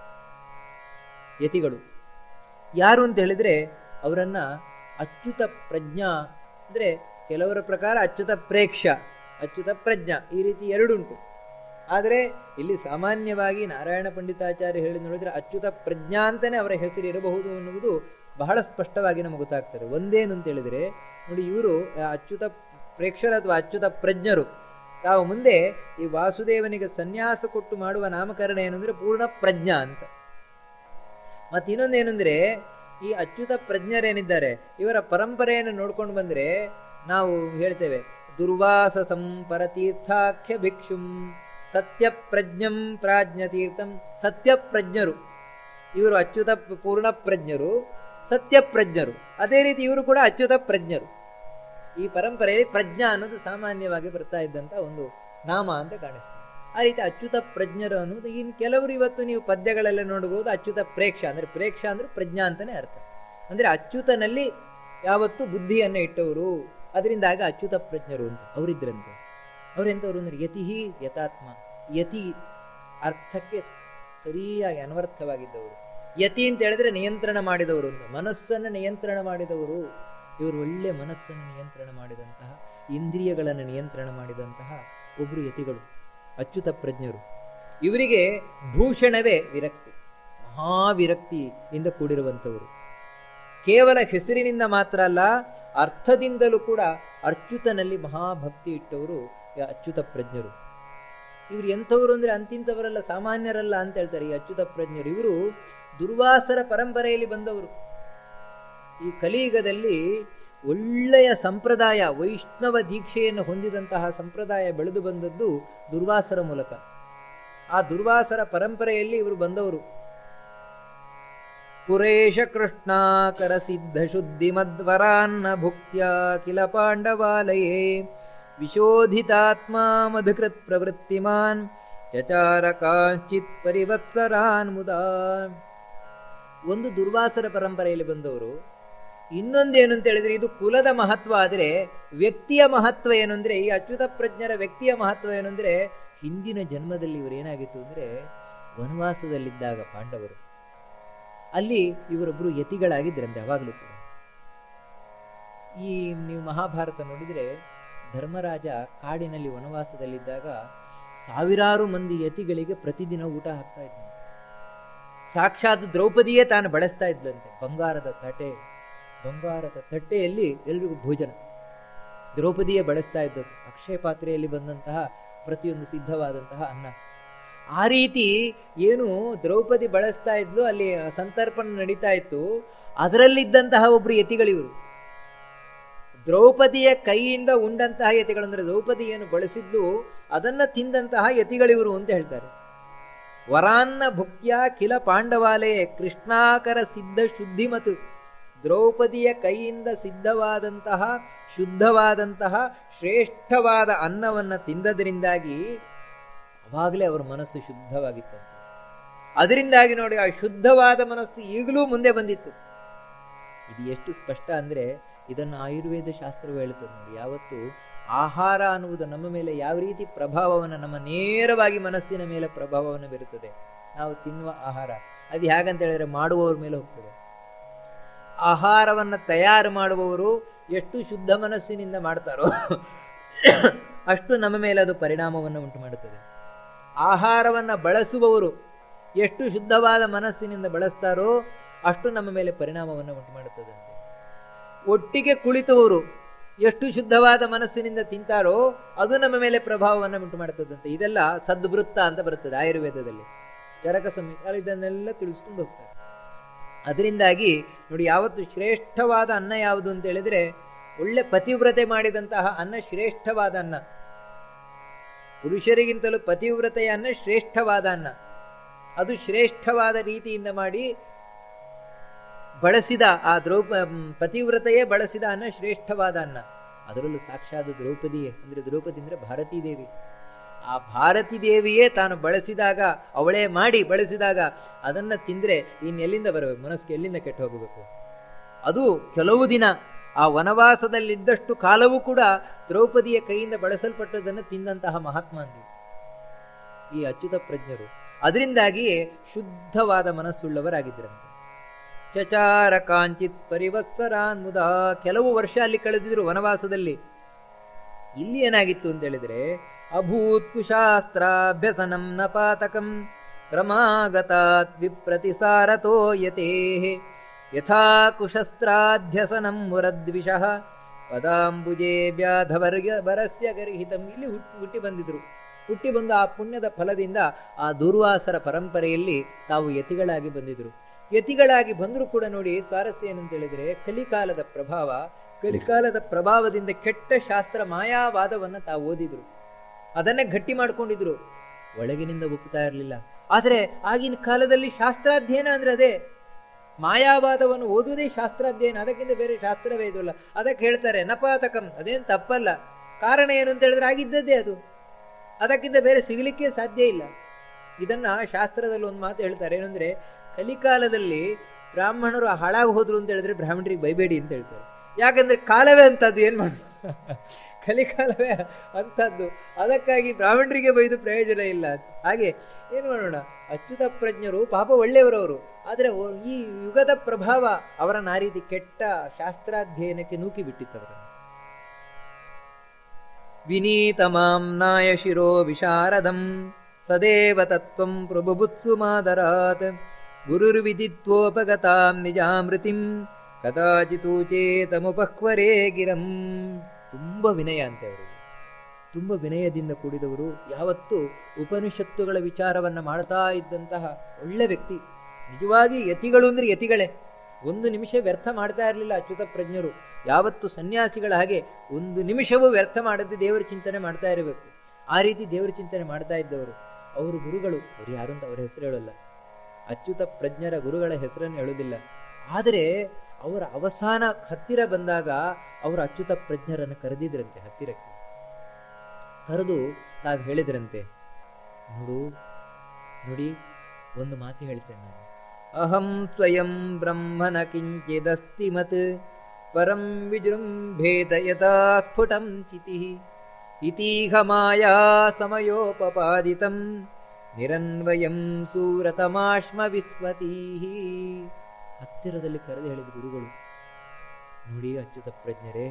ಯತಿಗಳು ಯಾರು ಅಂತ ಹೇಳಿದ್ರೆ ಅವರನ್ನ ಅಚ್ಯುತ ಪ್ರಜ್ಞಾ ಅಂದ್ರೆ ಕೆಲವರ ಪ್ರಕಾರ ಅಚ್ಯುತ ಪ್ರೇಕ್ಷ ಅಚ್ಯುತ ಪ್ರಜ್ಞಾ ಈ ರೀತಿ ಎರಡುಂಟು ಆದರೆ ಇಲ್ಲಿ ಸಾಮಾನ್ಯವಾಗಿ ನಾರಾಯಣ ಪಂಡಿತಾಚಾರ್ಯ ಹೇಳಿ ನೋಡಿದ್ರೆ ಅಚ್ಯುತ ಪ್ರಜ್ಞಾ ಅಂತಾನೆ ಅವರ ಹೆಸರು ಇರಬಹುದು ಅನ್ನುವುದು ಬಹಳ ಸ್ಪಷ್ಟವಾಗಿ ನಮಗೆ ಗೊತ್ತಾಗ್ತದೆ ಒಂದೇನು ಅಂತ ಹೇಳಿದ್ರೆ ನೋಡಿ ಇವರು ಅಚ್ಯುತ ಪ್ರೇಕ್ಷರು ಅಥವಾ ಅಚ್ಯುತ ಪ್ರಜ್ಞರು ತಾವು ಮುಂದೆ ಈ ವಾಸುದೇವನಿಗೆ ಸನ್ಯಾಸ ಕೊಟ್ಟು ಮಾಡುವ ನಾಮಕರಣ ಏನು ಅಂದ್ರೆ ಪೂರ್ಣ ಪ್ರಜ್ಞಾ ಅಂತ ಮತ್ತೆ ಇನ್ನೊಂದೇನೆಂದ್ರೆ ಈ ಅಚ್ಯುತ ಪ್ರಜ್ಞರೇನಿದ್ದಾರೆ ಇವರ ಪರಂಪರೆಯನ್ನು ನೋಡ್ಕೊಂಡು ಬಂದ್ರೆ ನಾವು ಹೇಳ್ತೇವೆ ದುರ್ವಾಸ ಸಂಪರತೀರ್ಥಾಖ್ಯ ಭಿಕ್ಷುಂ ಸತ್ಯ ಪ್ರಜ್ಞಂ ಪ್ರಾಜ್ಞತೀರ್ಥಂ ಸತ್ಯ ಪ್ರಜ್ಞರು ಇವರು ಅಚ್ಯುತ ಪೂರ್ಣ ಪ್ರಜ್ಞರು ಸತ್ಯ ಪ್ರಜ್ಞರು ಅದೇ ರೀತಿ ಇವರು ಕೂಡ ಅಚ್ಯುತ ಪ್ರಜ್ಞರು ಈ ಪರಂಪರೆಯಲ್ಲಿ ಪ್ರಜ್ಞಾ ಅನ್ನೋದು ಸಾಮಾನ್ಯವಾಗಿ ಬರ್ತಾ ಇದ್ದಂತ ಒಂದು ನಾಮ ಅಂತ ಕಾಣಿಸ್ತದೆ ಆ ರೀತಿ ಅಚ್ಯುತ ಪ್ರಜ್ಞರು ಅನ್ನೋದು ಇನ್ನು ಕೆಲವರು ಇವತ್ತು ನೀವು ಪದ್ಯಗಳೆಲ್ಲ ನೋಡಬಹುದು ಅಚ್ಯುತ ಪ್ರೇಕ್ಷ ಅಂದ್ರೆ ಪ್ರೇಕ್ಷ ಅಂದ್ರೆ ಪ್ರಜ್ಞಾ ಅಂತಾನೆ ಅರ್ಥ ಅಂದ್ರೆ ಅಚ್ಯುತನಲ್ಲಿ ಯಾವತ್ತು ಬುದ್ಧಿಯನ್ನ ಇಟ್ಟವರು ಅದರಿಂದಾಗ ಅಚ್ಯುತ ಪ್ರಜ್ಞರು ಅಂತ ಅವರಿದ್ರಂತೆ ಅವರೆಂಥವ್ರು ಅಂದ್ರೆ ಯತಿ ಯತಾತ್ಮ ಯತಿ ಅರ್ಥಕ್ಕೆ ಸರಿಯಾಗಿ ಅನವರ್ಥವಾಗಿದ್ದವರು ಯತಿ ಅಂತ ಹೇಳಿದ್ರೆ ನಿಯಂತ್ರಣ ಮಾಡಿದವರು ಅಂತ ಮನಸ್ಸನ್ನು ನಿಯಂತ್ರಣ ಮಾಡಿದವರು ಇವರು ಒಳ್ಳೆ ಮನಸ್ಸನ್ನು ನಿಯಂತ್ರಣ ಮಾಡಿದಂತಹ ಇಂದ್ರಿಯಗಳನ್ನು ನಿಯಂತ್ರಣ ಮಾಡಿದಂತಹ ಒಬ್ಬರು ಯತಿಗಳು ಅಚ್ಯುತ ಪ್ರಜ್ಞರು ಇವರಿಗೆ ಭೂಷಣವೇ ವಿರಕ್ತಿ ಮಹಾವಿರಕ್ತಿಯಿಂದ ಕೂಡಿರುವಂಥವರು ಕೇವಲ ಹೆಸರಿನಿಂದ ಮಾತ್ರ ಅಲ್ಲ ಅರ್ಥದಿಂದಲೂ ಕೂಡ ಅಚ್ಯುತನಲ್ಲಿ ಮಹಾಭಕ್ತಿ ಇಟ್ಟವರು ಈ ಅಚ್ಯುತ ಪ್ರಜ್ಞರು ಇವರು ಎಂಥವರು ಅಂದ್ರೆ ಅಂತಿಂಥವರಲ್ಲ ಸಾಮಾನ್ಯರಲ್ಲ ಅಂತ ಹೇಳ್ತಾರೆ ಈ ಅಚ್ಯುತ ಪ್ರಜ್ಞರು ಇವರು ದುರ್ವಾಸರ ಪರಂಪರೆಯಲ್ಲಿ ಬಂದವರು ಈ ಕಲಿಯುಗದಲ್ಲಿ ಒಳ್ಳೆಯ ಸಂಪ್ರದಾಯ ವೈಷ್ಣವ ದೀಕ್ಷೆಯನ್ನು ಹೊಂದಿದಂತಹ ಸಂಪ್ರದಾಯ ಬೆಳೆದು ಬಂದದ್ದು ದುರ್ವಾಸರ ಮೂಲಕ ಆ ದುರ್ವಾಸರ ಪರಂಪರೆಯಲ್ಲಿ ಇವರು ಬಂದವರು ಪುರೇಶ ಕೃಷ್ಣಾಕರ ಸಿದ್ಧ ಶುದ್ಧಿ ಮಧ್ವರಾನ್ನ ಭುಕ್ತ್ಯ ಕಿಲ ಪಾಂಡವಾಲಯೇ ವಿಶೋಧಿತಾತ್ಮ ಮಧುಕೃತ್ ಪ್ರವೃತ್ತಿಮಾನ್ ಚಚಾರ ಕಾಂಚಿತ್ ಪರಿವತ್ಸರಾನ್ ಮುದಾ ಒಂದು ದುರ್ವಾಸರ ಪರಂಪರೆಯಲ್ಲಿ ಬಂದವರು ಇನ್ನೊಂದೇನು ಅಂತ ಹೇಳಿದ್ರೆ ಇದು ಕುಲದ ಮಹತ್ವ ಆದರೆ ವ್ಯಕ್ತಿಯ ಮಹತ್ವ ಏನು ಅಂದ್ರೆ ಈ ಅಚ್ಯುತ ಪ್ರಜ್ಞರ ವ್ಯಕ್ತಿಯ ಮಹತ್ವ ಏನು ಅಂದ್ರೆ ಹಿಂದಿನ ಜನ್ಮದಲ್ಲಿ ಇವರು ಏನಾಗಿತ್ತು ಅಂದ್ರೆ ವನವಾಸದಲ್ಲಿದ್ದಾಗ ಪಾಂಡವರು ಅಲ್ಲಿ ಇವರೊಬ್ಬರು ಯತಿಗಳಾಗಿದ್ರಂತೆ ಅವಾಗಲೂ ಕೂಡ ಈ ನೀವು ಮಹಾಭಾರತ ನೋಡಿದರೆ ಧರ್ಮರಾಜ ಕಾಡಿನಲ್ಲಿ ವನವಾಸದಲ್ಲಿದ್ದಾಗ ಸಾವಿರಾರು ಮಂದಿ ಯತಿಗಳಿಗೆ ಪ್ರತಿದಿನ ಊಟ ಹಾಕ್ತಾ ಇದ್ದಂತೆ ಸಾಕ್ಷಾತ್ ದ್ರೌಪದಿಯೇ ತಾನು ಬಳಸ್ತಾ ಇದ್ಲಂತೆ ಬಂಗಾರದ ತಟೆ ಬಂಗಾರದ ತಟ್ಟೆಯಲ್ಲಿ ಎಲ್ರಿಗೂ ಭೋಜನ ದ್ರೌಪದಿಯೇ ಬಳಸ್ತಾ ಇದ್ದದ್ದು ಅಕ್ಷಯ ಪಾತ್ರೆಯಲ್ಲಿ ಬಂದಂತಹ ಪ್ರತಿಯೊಂದು ಸಿದ್ಧವಾದಂತಹ ಅನ್ನ ಆ ರೀತಿ ಏನು ದ್ರೌಪದಿ ಬಳಸ್ತಾ ಇದ್ಲು ಅಲ್ಲಿ ಸಂತರ್ಪಣೆ ನಡೀತಾ ಇತ್ತು ಅದರಲ್ಲಿದ್ದಂತಹ ಒಬ್ರು ಯತಿಗಳಿವರು ದ್ರೌಪದಿಯ ಕೈಯಿಂದ ಉಂಡಂತಹ ಯತಿಗಳು ಅಂದ್ರೆ ದ್ರೌಪದಿ ಏನು ಬಳಸಿದ್ಲು ಅದನ್ನ ತಿಂದಂತಹ ಯತಿಗಳಿವರು ಅಂತ ಹೇಳ್ತಾರೆ ವರಾನ್ನ ಭುಕ್ಯ ಕಿಲ ಪಾಂಡವಾಲೇ ಕೃಷ್ಣಾಕರ ಸಿದ್ಧ ಶುದ್ಧಿ ಮತ್ತು ದ್ರೌಪದಿಯ ಕೈಯಿಂದ ಸಿದ್ಧವಾದಂತಹ ಶುದ್ಧವಾದಂತಹ ಶ್ರೇಷ್ಠವಾದ ಅನ್ನವನ್ನು ತಿಂದದರಿಂದಾಗಿ ಅವಾಗಲೇ ಅವರ ಮನಸ್ಸು ಶುದ್ಧವಾಗಿತ್ತಂತೆ ಅದರಿಂದಾಗಿ ನೋಡಿ ಆ ಶುದ್ಧವಾದ ಮನಸ್ಸು ಈಗಲೂ ಮುಂದೆ ಬಂದಿತ್ತು ಇದು ಎಷ್ಟು ಸ್ಪಷ್ಟ ಅಂದ್ರೆ ಇದನ್ನು ಆಯುರ್ವೇದ ಶಾಸ್ತ್ರವು ಹೇಳುತ್ತದೆ ನೋಡಿ ಯಾವತ್ತು ಆಹಾರ ಅನ್ನುವುದು ನಮ್ಮ ಮೇಲೆ ಯಾವ ರೀತಿ ಪ್ರಭಾವವನ್ನು ನಮ್ಮ ನೇರವಾಗಿ ಮನಸ್ಸಿನ ಮೇಲೆ ಪ್ರಭಾವವನ್ನು ಬೀರುತ್ತದೆ ನಾವು ತಿನ್ನುವ ಆಹಾರ ಅದು ಹೇಗಂತ ಹೇಳಿದ್ರೆ ಮಾಡುವವರ ಮೇಲೆ ಹೋಗ್ತದೆ ಆಹಾರವನ್ನು ತಯಾರು ಮಾಡುವವರು ಎಷ್ಟು ಶುದ್ಧ ಮನಸ್ಸಿನಿಂದ ಮಾಡ್ತಾರೋ ಅಷ್ಟು ನಮ್ಮ ಮೇಲೆ ಅದು ಪರಿಣಾಮವನ್ನು ಉಂಟು ಮಾಡುತ್ತದೆ ಆಹಾರವನ್ನು ಬಳಸುವವರು ಎಷ್ಟು ಶುದ್ಧವಾದ ಮನಸ್ಸಿನಿಂದ ಬಳಸ್ತಾರೋ ಅಷ್ಟು ನಮ್ಮ ಮೇಲೆ ಪರಿಣಾಮವನ್ನು ಉಂಟು ಮಾಡುತ್ತದಂತೆ ಒಟ್ಟಿಗೆ ಕುಳಿತವರು ಎಷ್ಟು ಶುದ್ಧವಾದ ಮನಸ್ಸಿನಿಂದ ತಿಂತಾರೋ ಅದು ನಮ್ಮ ಮೇಲೆ ಪ್ರಭಾವವನ್ನು ಉಂಟು ಮಾಡುತ್ತದಂತೆ ಇದೆಲ್ಲ ಸದ್ವೃತ್ತ ಅಂತ ಬರುತ್ತದೆ ಆಯುರ್ವೇದದಲ್ಲಿ ಚರಕ ಸಂಹಿತ ಇದನ್ನೆಲ್ಲ ತಿಳಿಸ್ಕೊಂಡು ಹೋಗ್ತಾರೆ ಅದರಿಂದಾಗಿ ನೋಡಿ ಯಾವತ್ತು ಶ್ರೇಷ್ಠವಾದ ಅನ್ನ ಯಾವುದು ಅಂತ ಹೇಳಿದ್ರೆ ಒಳ್ಳೆ ಪತಿವ್ರತೆ ಮಾಡಿದಂತಹ ಅನ್ನ ಶ್ರೇಷ್ಠವಾದ ಅನ್ನ ಪುರುಷರಿಗಿಂತಲೂ ಪತಿವ್ರತೆಯ ಅನ್ನ ಶ್ರೇಷ್ಠವಾದ ಅನ್ನ ಅದು ಶ್ರೇಷ್ಠವಾದ ರೀತಿಯಿಂದ ಮಾಡಿ ಬಳಸಿದ ಆ ದ್ರೌಪ ಪತಿವ್ರತೆಯೇ ಬಳಸಿದ ಅನ್ನ ಶ್ರೇಷ್ಠವಾದ ಅನ್ನ ಅದರಲ್ಲೂ ಸಾಕ್ಷಾತ್ ದ್ರೌಪದಿಯೇ ಅಂದ್ರೆ ದ್ರೌಪದಿ ಅಂದ್ರೆ ಭಾರತೀ ದೇವಿ ಆ ಭಾರತೀ ದೇವಿಯೇ ತಾನು ಬಳಸಿದಾಗ ಅವಳೇ ಮಾಡಿ ಬಳಸಿದಾಗ ಅದನ್ನ ತಿಂದ್ರೆ ಇನ್ನೆಲ್ಲಿಂದ ಬರಬೇಕು ಮನಸ್ಸಿಗೆ ಎಲ್ಲಿಂದ ಕೆಟ್ಟು ಹೋಗಬೇಕು ಅದು ಕೆಲವು ದಿನ ಆ ವನವಾಸದಲ್ಲಿದ್ದಷ್ಟು ಕಾಲವೂ ಕೂಡ ದ್ರೌಪದಿಯ ಕೈಯಿಂದ ಬಳಸಲ್ಪಟ್ಟದನ್ನು ತಿಂದಂತಹ ಮಹಾತ್ಮ ಅಂದಿ ಈ ಅಚ್ಯುತ ಪ್ರಜ್ಞರು ಅದರಿಂದಾಗಿಯೇ ಶುದ್ಧವಾದ ಮನಸ್ಸುಳ್ಳವರಾಗಿದ್ದರಂತೆ ಚಚಾರ ಕಾಂಚಿತ್ ಪರಿವತ್ಸರಾನ್ ಮುದಾ ಕೆಲವು ವರ್ಷ ಅಲ್ಲಿ ಕಳೆದಿದ್ರು ವನವಾಸದಲ್ಲಿ ಇಲ್ಲಿ ಏನಾಗಿತ್ತು ಅಂತ ಹೇಳಿದ್ರೆ ಅಭೂತ್ ಕುಶಾಸ್ತ್ರಾಭ್ಯಸನಂ ನ ಪಾತಕಂ ಕ್ರಮಾಗತಾತ್ ವಿಪ್ರತಿಸಾರತೋ ಯತೇ ಯಥಾ ಕುಶಸ್ತ್ರಾಧ್ಯಸನಂ ಮುರದ್ವಿಷಃ ಪದಾಂಬುಜೆ ವ್ಯಾಧವರ್ಗ ಬರಸ್ಯ ಗರ್ಹಿತಂ ಇಲ್ಲಿ ಹುಟ್ಟಿ ಹುಟ್ಟಿ ಬಂದಿದ್ರು ಹುಟ್ಟಿ ಬಂದ ಆ ಪುಣ್ಯದ ಫಲದಿಂದ ಆ ದುರ್ವಾಸರ ಪರಂಪರೆಯಲ್ಲಿ ತಾವು ಯತಿಗಳಾಗಿ ಬಂದಿದ್ರು ಯತಿಗಳಾಗಿ ಬಂದರೂ ಕೂಡ ನೋಡಿ ಸ್ವಾರಸ್ಯ ಏನಂತ ಹೇಳಿದ್ರೆ ಕಲಿಕಾಲದ ಪ್ರಭಾವ ಕಲಿಕಾಲದ ಪ್ರಭಾವದಿಂದ ಕೆಟ್ಟ ಶಾಸ್ತ್ರ ಮಾಯಾವಾದವನ್ನ ತಾವು ಓದಿದ್ರು ಅದನ್ನೇ ಗಟ್ಟಿ ಮಾಡ್ಕೊಂಡಿದ್ರು ಒಳಗಿನಿಂದ ಒಪ್ಪುತ್ತಾ ಇರಲಿಲ್ಲ ಆದರೆ ಆಗಿನ ಕಾಲದಲ್ಲಿ ಶಾಸ್ತ್ರಾಧ್ಯಯನ ಅಂದ್ರೆ ಅದೇ ಮಾಯಾವಾದವನ್ನು ಓದುವುದೇ ಶಾಸ್ತ್ರಾಧ್ಯಯನ ಅದಕ್ಕಿಂತ ಬೇರೆ ಶಾಸ್ತ್ರವೇ ಇದಲ್ಲ ಅದಕ್ಕೆ ಹೇಳ್ತಾರೆ ನಪಾತಕಂ ಅದೇನು ತಪ್ಪಲ್ಲ ಕಾರಣ ಏನು ಅಂತ ಹೇಳಿದ್ರೆ ಆಗಿದ್ದದ್ದೇ ಅದು ಅದಕ್ಕಿಂತ ಬೇರೆ ಸಿಗಲಿಕ್ಕೆ ಸಾಧ್ಯ ಇಲ್ಲ ಇದನ್ನ ಶಾಸ್ತ್ರದಲ್ಲಿ ಒಂದು ಮಾತು ಹೇಳ್ತಾರೆ ಏನಂದ್ರೆ ಕಲಿಕಾಲದಲ್ಲಿ ಬ್ರಾಹ್ಮಣರು ಹಾಳಾಗಿ ಹೋದ್ರು ಅಂತ ಹೇಳಿದ್ರೆ ಬ್ರಾಹ್ಮಣರಿಗೆ ಬೈಬೇಡಿ ಅಂತ ಹೇಳ್ತಾರೆ ಯಾಕಂದ್ರೆ ಕಾಲವೇ ಅಂತದ್ದು ಏನ್ ಮಾಡ ಕಲಿಕಾಲವೇ ಅಂಥದ್ದು ಅದಕ್ಕಾಗಿ ಬ್ರಾಹ್ಮಣರಿಗೆ ಬೈದು ಪ್ರಯೋಜನ ಇಲ್ಲ ಹಾಗೆ ಏನು ಮಾಡೋಣ ಅಚ್ಯುತ ಪ್ರಜ್ಞರು ಪಾಪ ಒಳ್ಳೆಯವರವರು ಆದರೆ ಓ- ಈ ಯುಗದ ಪ್ರಭಾವ ಅವರನ್ನ ಆ ರೀತಿ ಕೆಟ್ಟ ಶಾಸ್ತ್ರಾಧ್ಯಯನಕ್ಕೆ ನೂಕಿ ಬಿಟ್ಟಿತ್ತವರನ್ನು ವಿನೀತಮಾಂನಾಯ ಶಿರೋ ವಿಶಾರದಂ ಸದೇವ ತತ್ವಂ ಪ್ರಭುಬುತ್ಸು ಮಾದರಾತ್ ಗುರುರ್ವಿದಿತ್ವೋಪಗತಾಂ ನಿಜಾಮೃತಿಂ ಕದಾಚಿತೂಚೇತಮುಪಕ್ವರೇ ಗಿರಂ ತುಂಬ ವಿನಯ ಅಂತೆ ಅವರು ತುಂಬ ವಿನಯದಿಂದ ಕೂಡಿದವರು ಯಾವತ್ತೂ ಉಪನಿಷತ್ತುಗಳ ವಿಚಾರವನ್ನ ಮಾಡ್ತಾ ಇದ್ದಂತಹ ಒಳ್ಳೆ ವ್ಯಕ್ತಿ ನಿಜವಾಗಿ ಯತಿಗಳು ಅಂದ್ರೆ ಯತಿಗಳೇ ಒಂದು ನಿಮಿಷ ವ್ಯರ್ಥ ಮಾಡ್ತಾ ಇರಲಿಲ್ಲ ಅಚ್ಯುತ ಪ್ರಜ್ಞರು ಯಾವತ್ತು ಸನ್ಯಾಸಿಗಳ ಹಾಗೆ ಒಂದು ನಿಮಿಷವೂ ವ್ಯರ್ಥ ಮಾಡದೆ ದೇವರ ಚಿಂತನೆ ಮಾಡ್ತಾ ಇರಬೇಕು ಆ ರೀತಿ ದೇವರ ಚಿಂತನೆ ಮಾಡ್ತಾ ಇದ್ದವರು ಅವರು ಗುರುಗಳು ಅವ್ರು ಯಾರು ಅಂತ ಅವರ ಹೆಸರು ಹೇಳಲ್ಲ ಅಚ್ಯುತ ಪ್ರಜ್ಞರ ಗುರುಗಳ ಹೆಸರನ್ನು ಹೇಳುವುದಿಲ್ಲ ಆದರೆ ಅವರ ಅವಸಾನ ಹತ್ತಿರ ಬಂದಾಗ ಅವರು ಅಚ್ಯುತ ಪ್ರಜ್ಞರನ್ನು ಕರೆದಿದ್ರಂತೆ ಹತ್ತಿರಕ್ಕೆ ಕರೆದು ತಾವು ಹೇಳಿದ್ರಂತೆ ನೋಡು ನೋಡಿ ಒಂದು ಮಾತು ಹೇಳ್ತೇನೆ ನಾನು ಅಹಂ ಸ್ವಯಂ ಬ್ರಹ್ಮನ ಕಿಂಚಿದಸ್ತಿ ಮತ್ ಪರಂ ವಿಜೃಂಭೇದ ಯಥಾ ಸ್ಫುಟಂ ಚಿತಿ ಇತೀಹ ಮಾಯಾ ಸಮಯೋಪಪಾದಿತಂ ನಿರನ್ವಯಂ ಸೂರತಮಾಶ್ಮ ವಿಸ್ವತೀಹಿ ಹತ್ತಿರದಲ್ಲಿ ಕರೆದು ಹೇಳಿದ ಗುರುಗಳು ನೋಡಿ ಅಚ್ಯುತ ಪ್ರಜ್ಞರೇ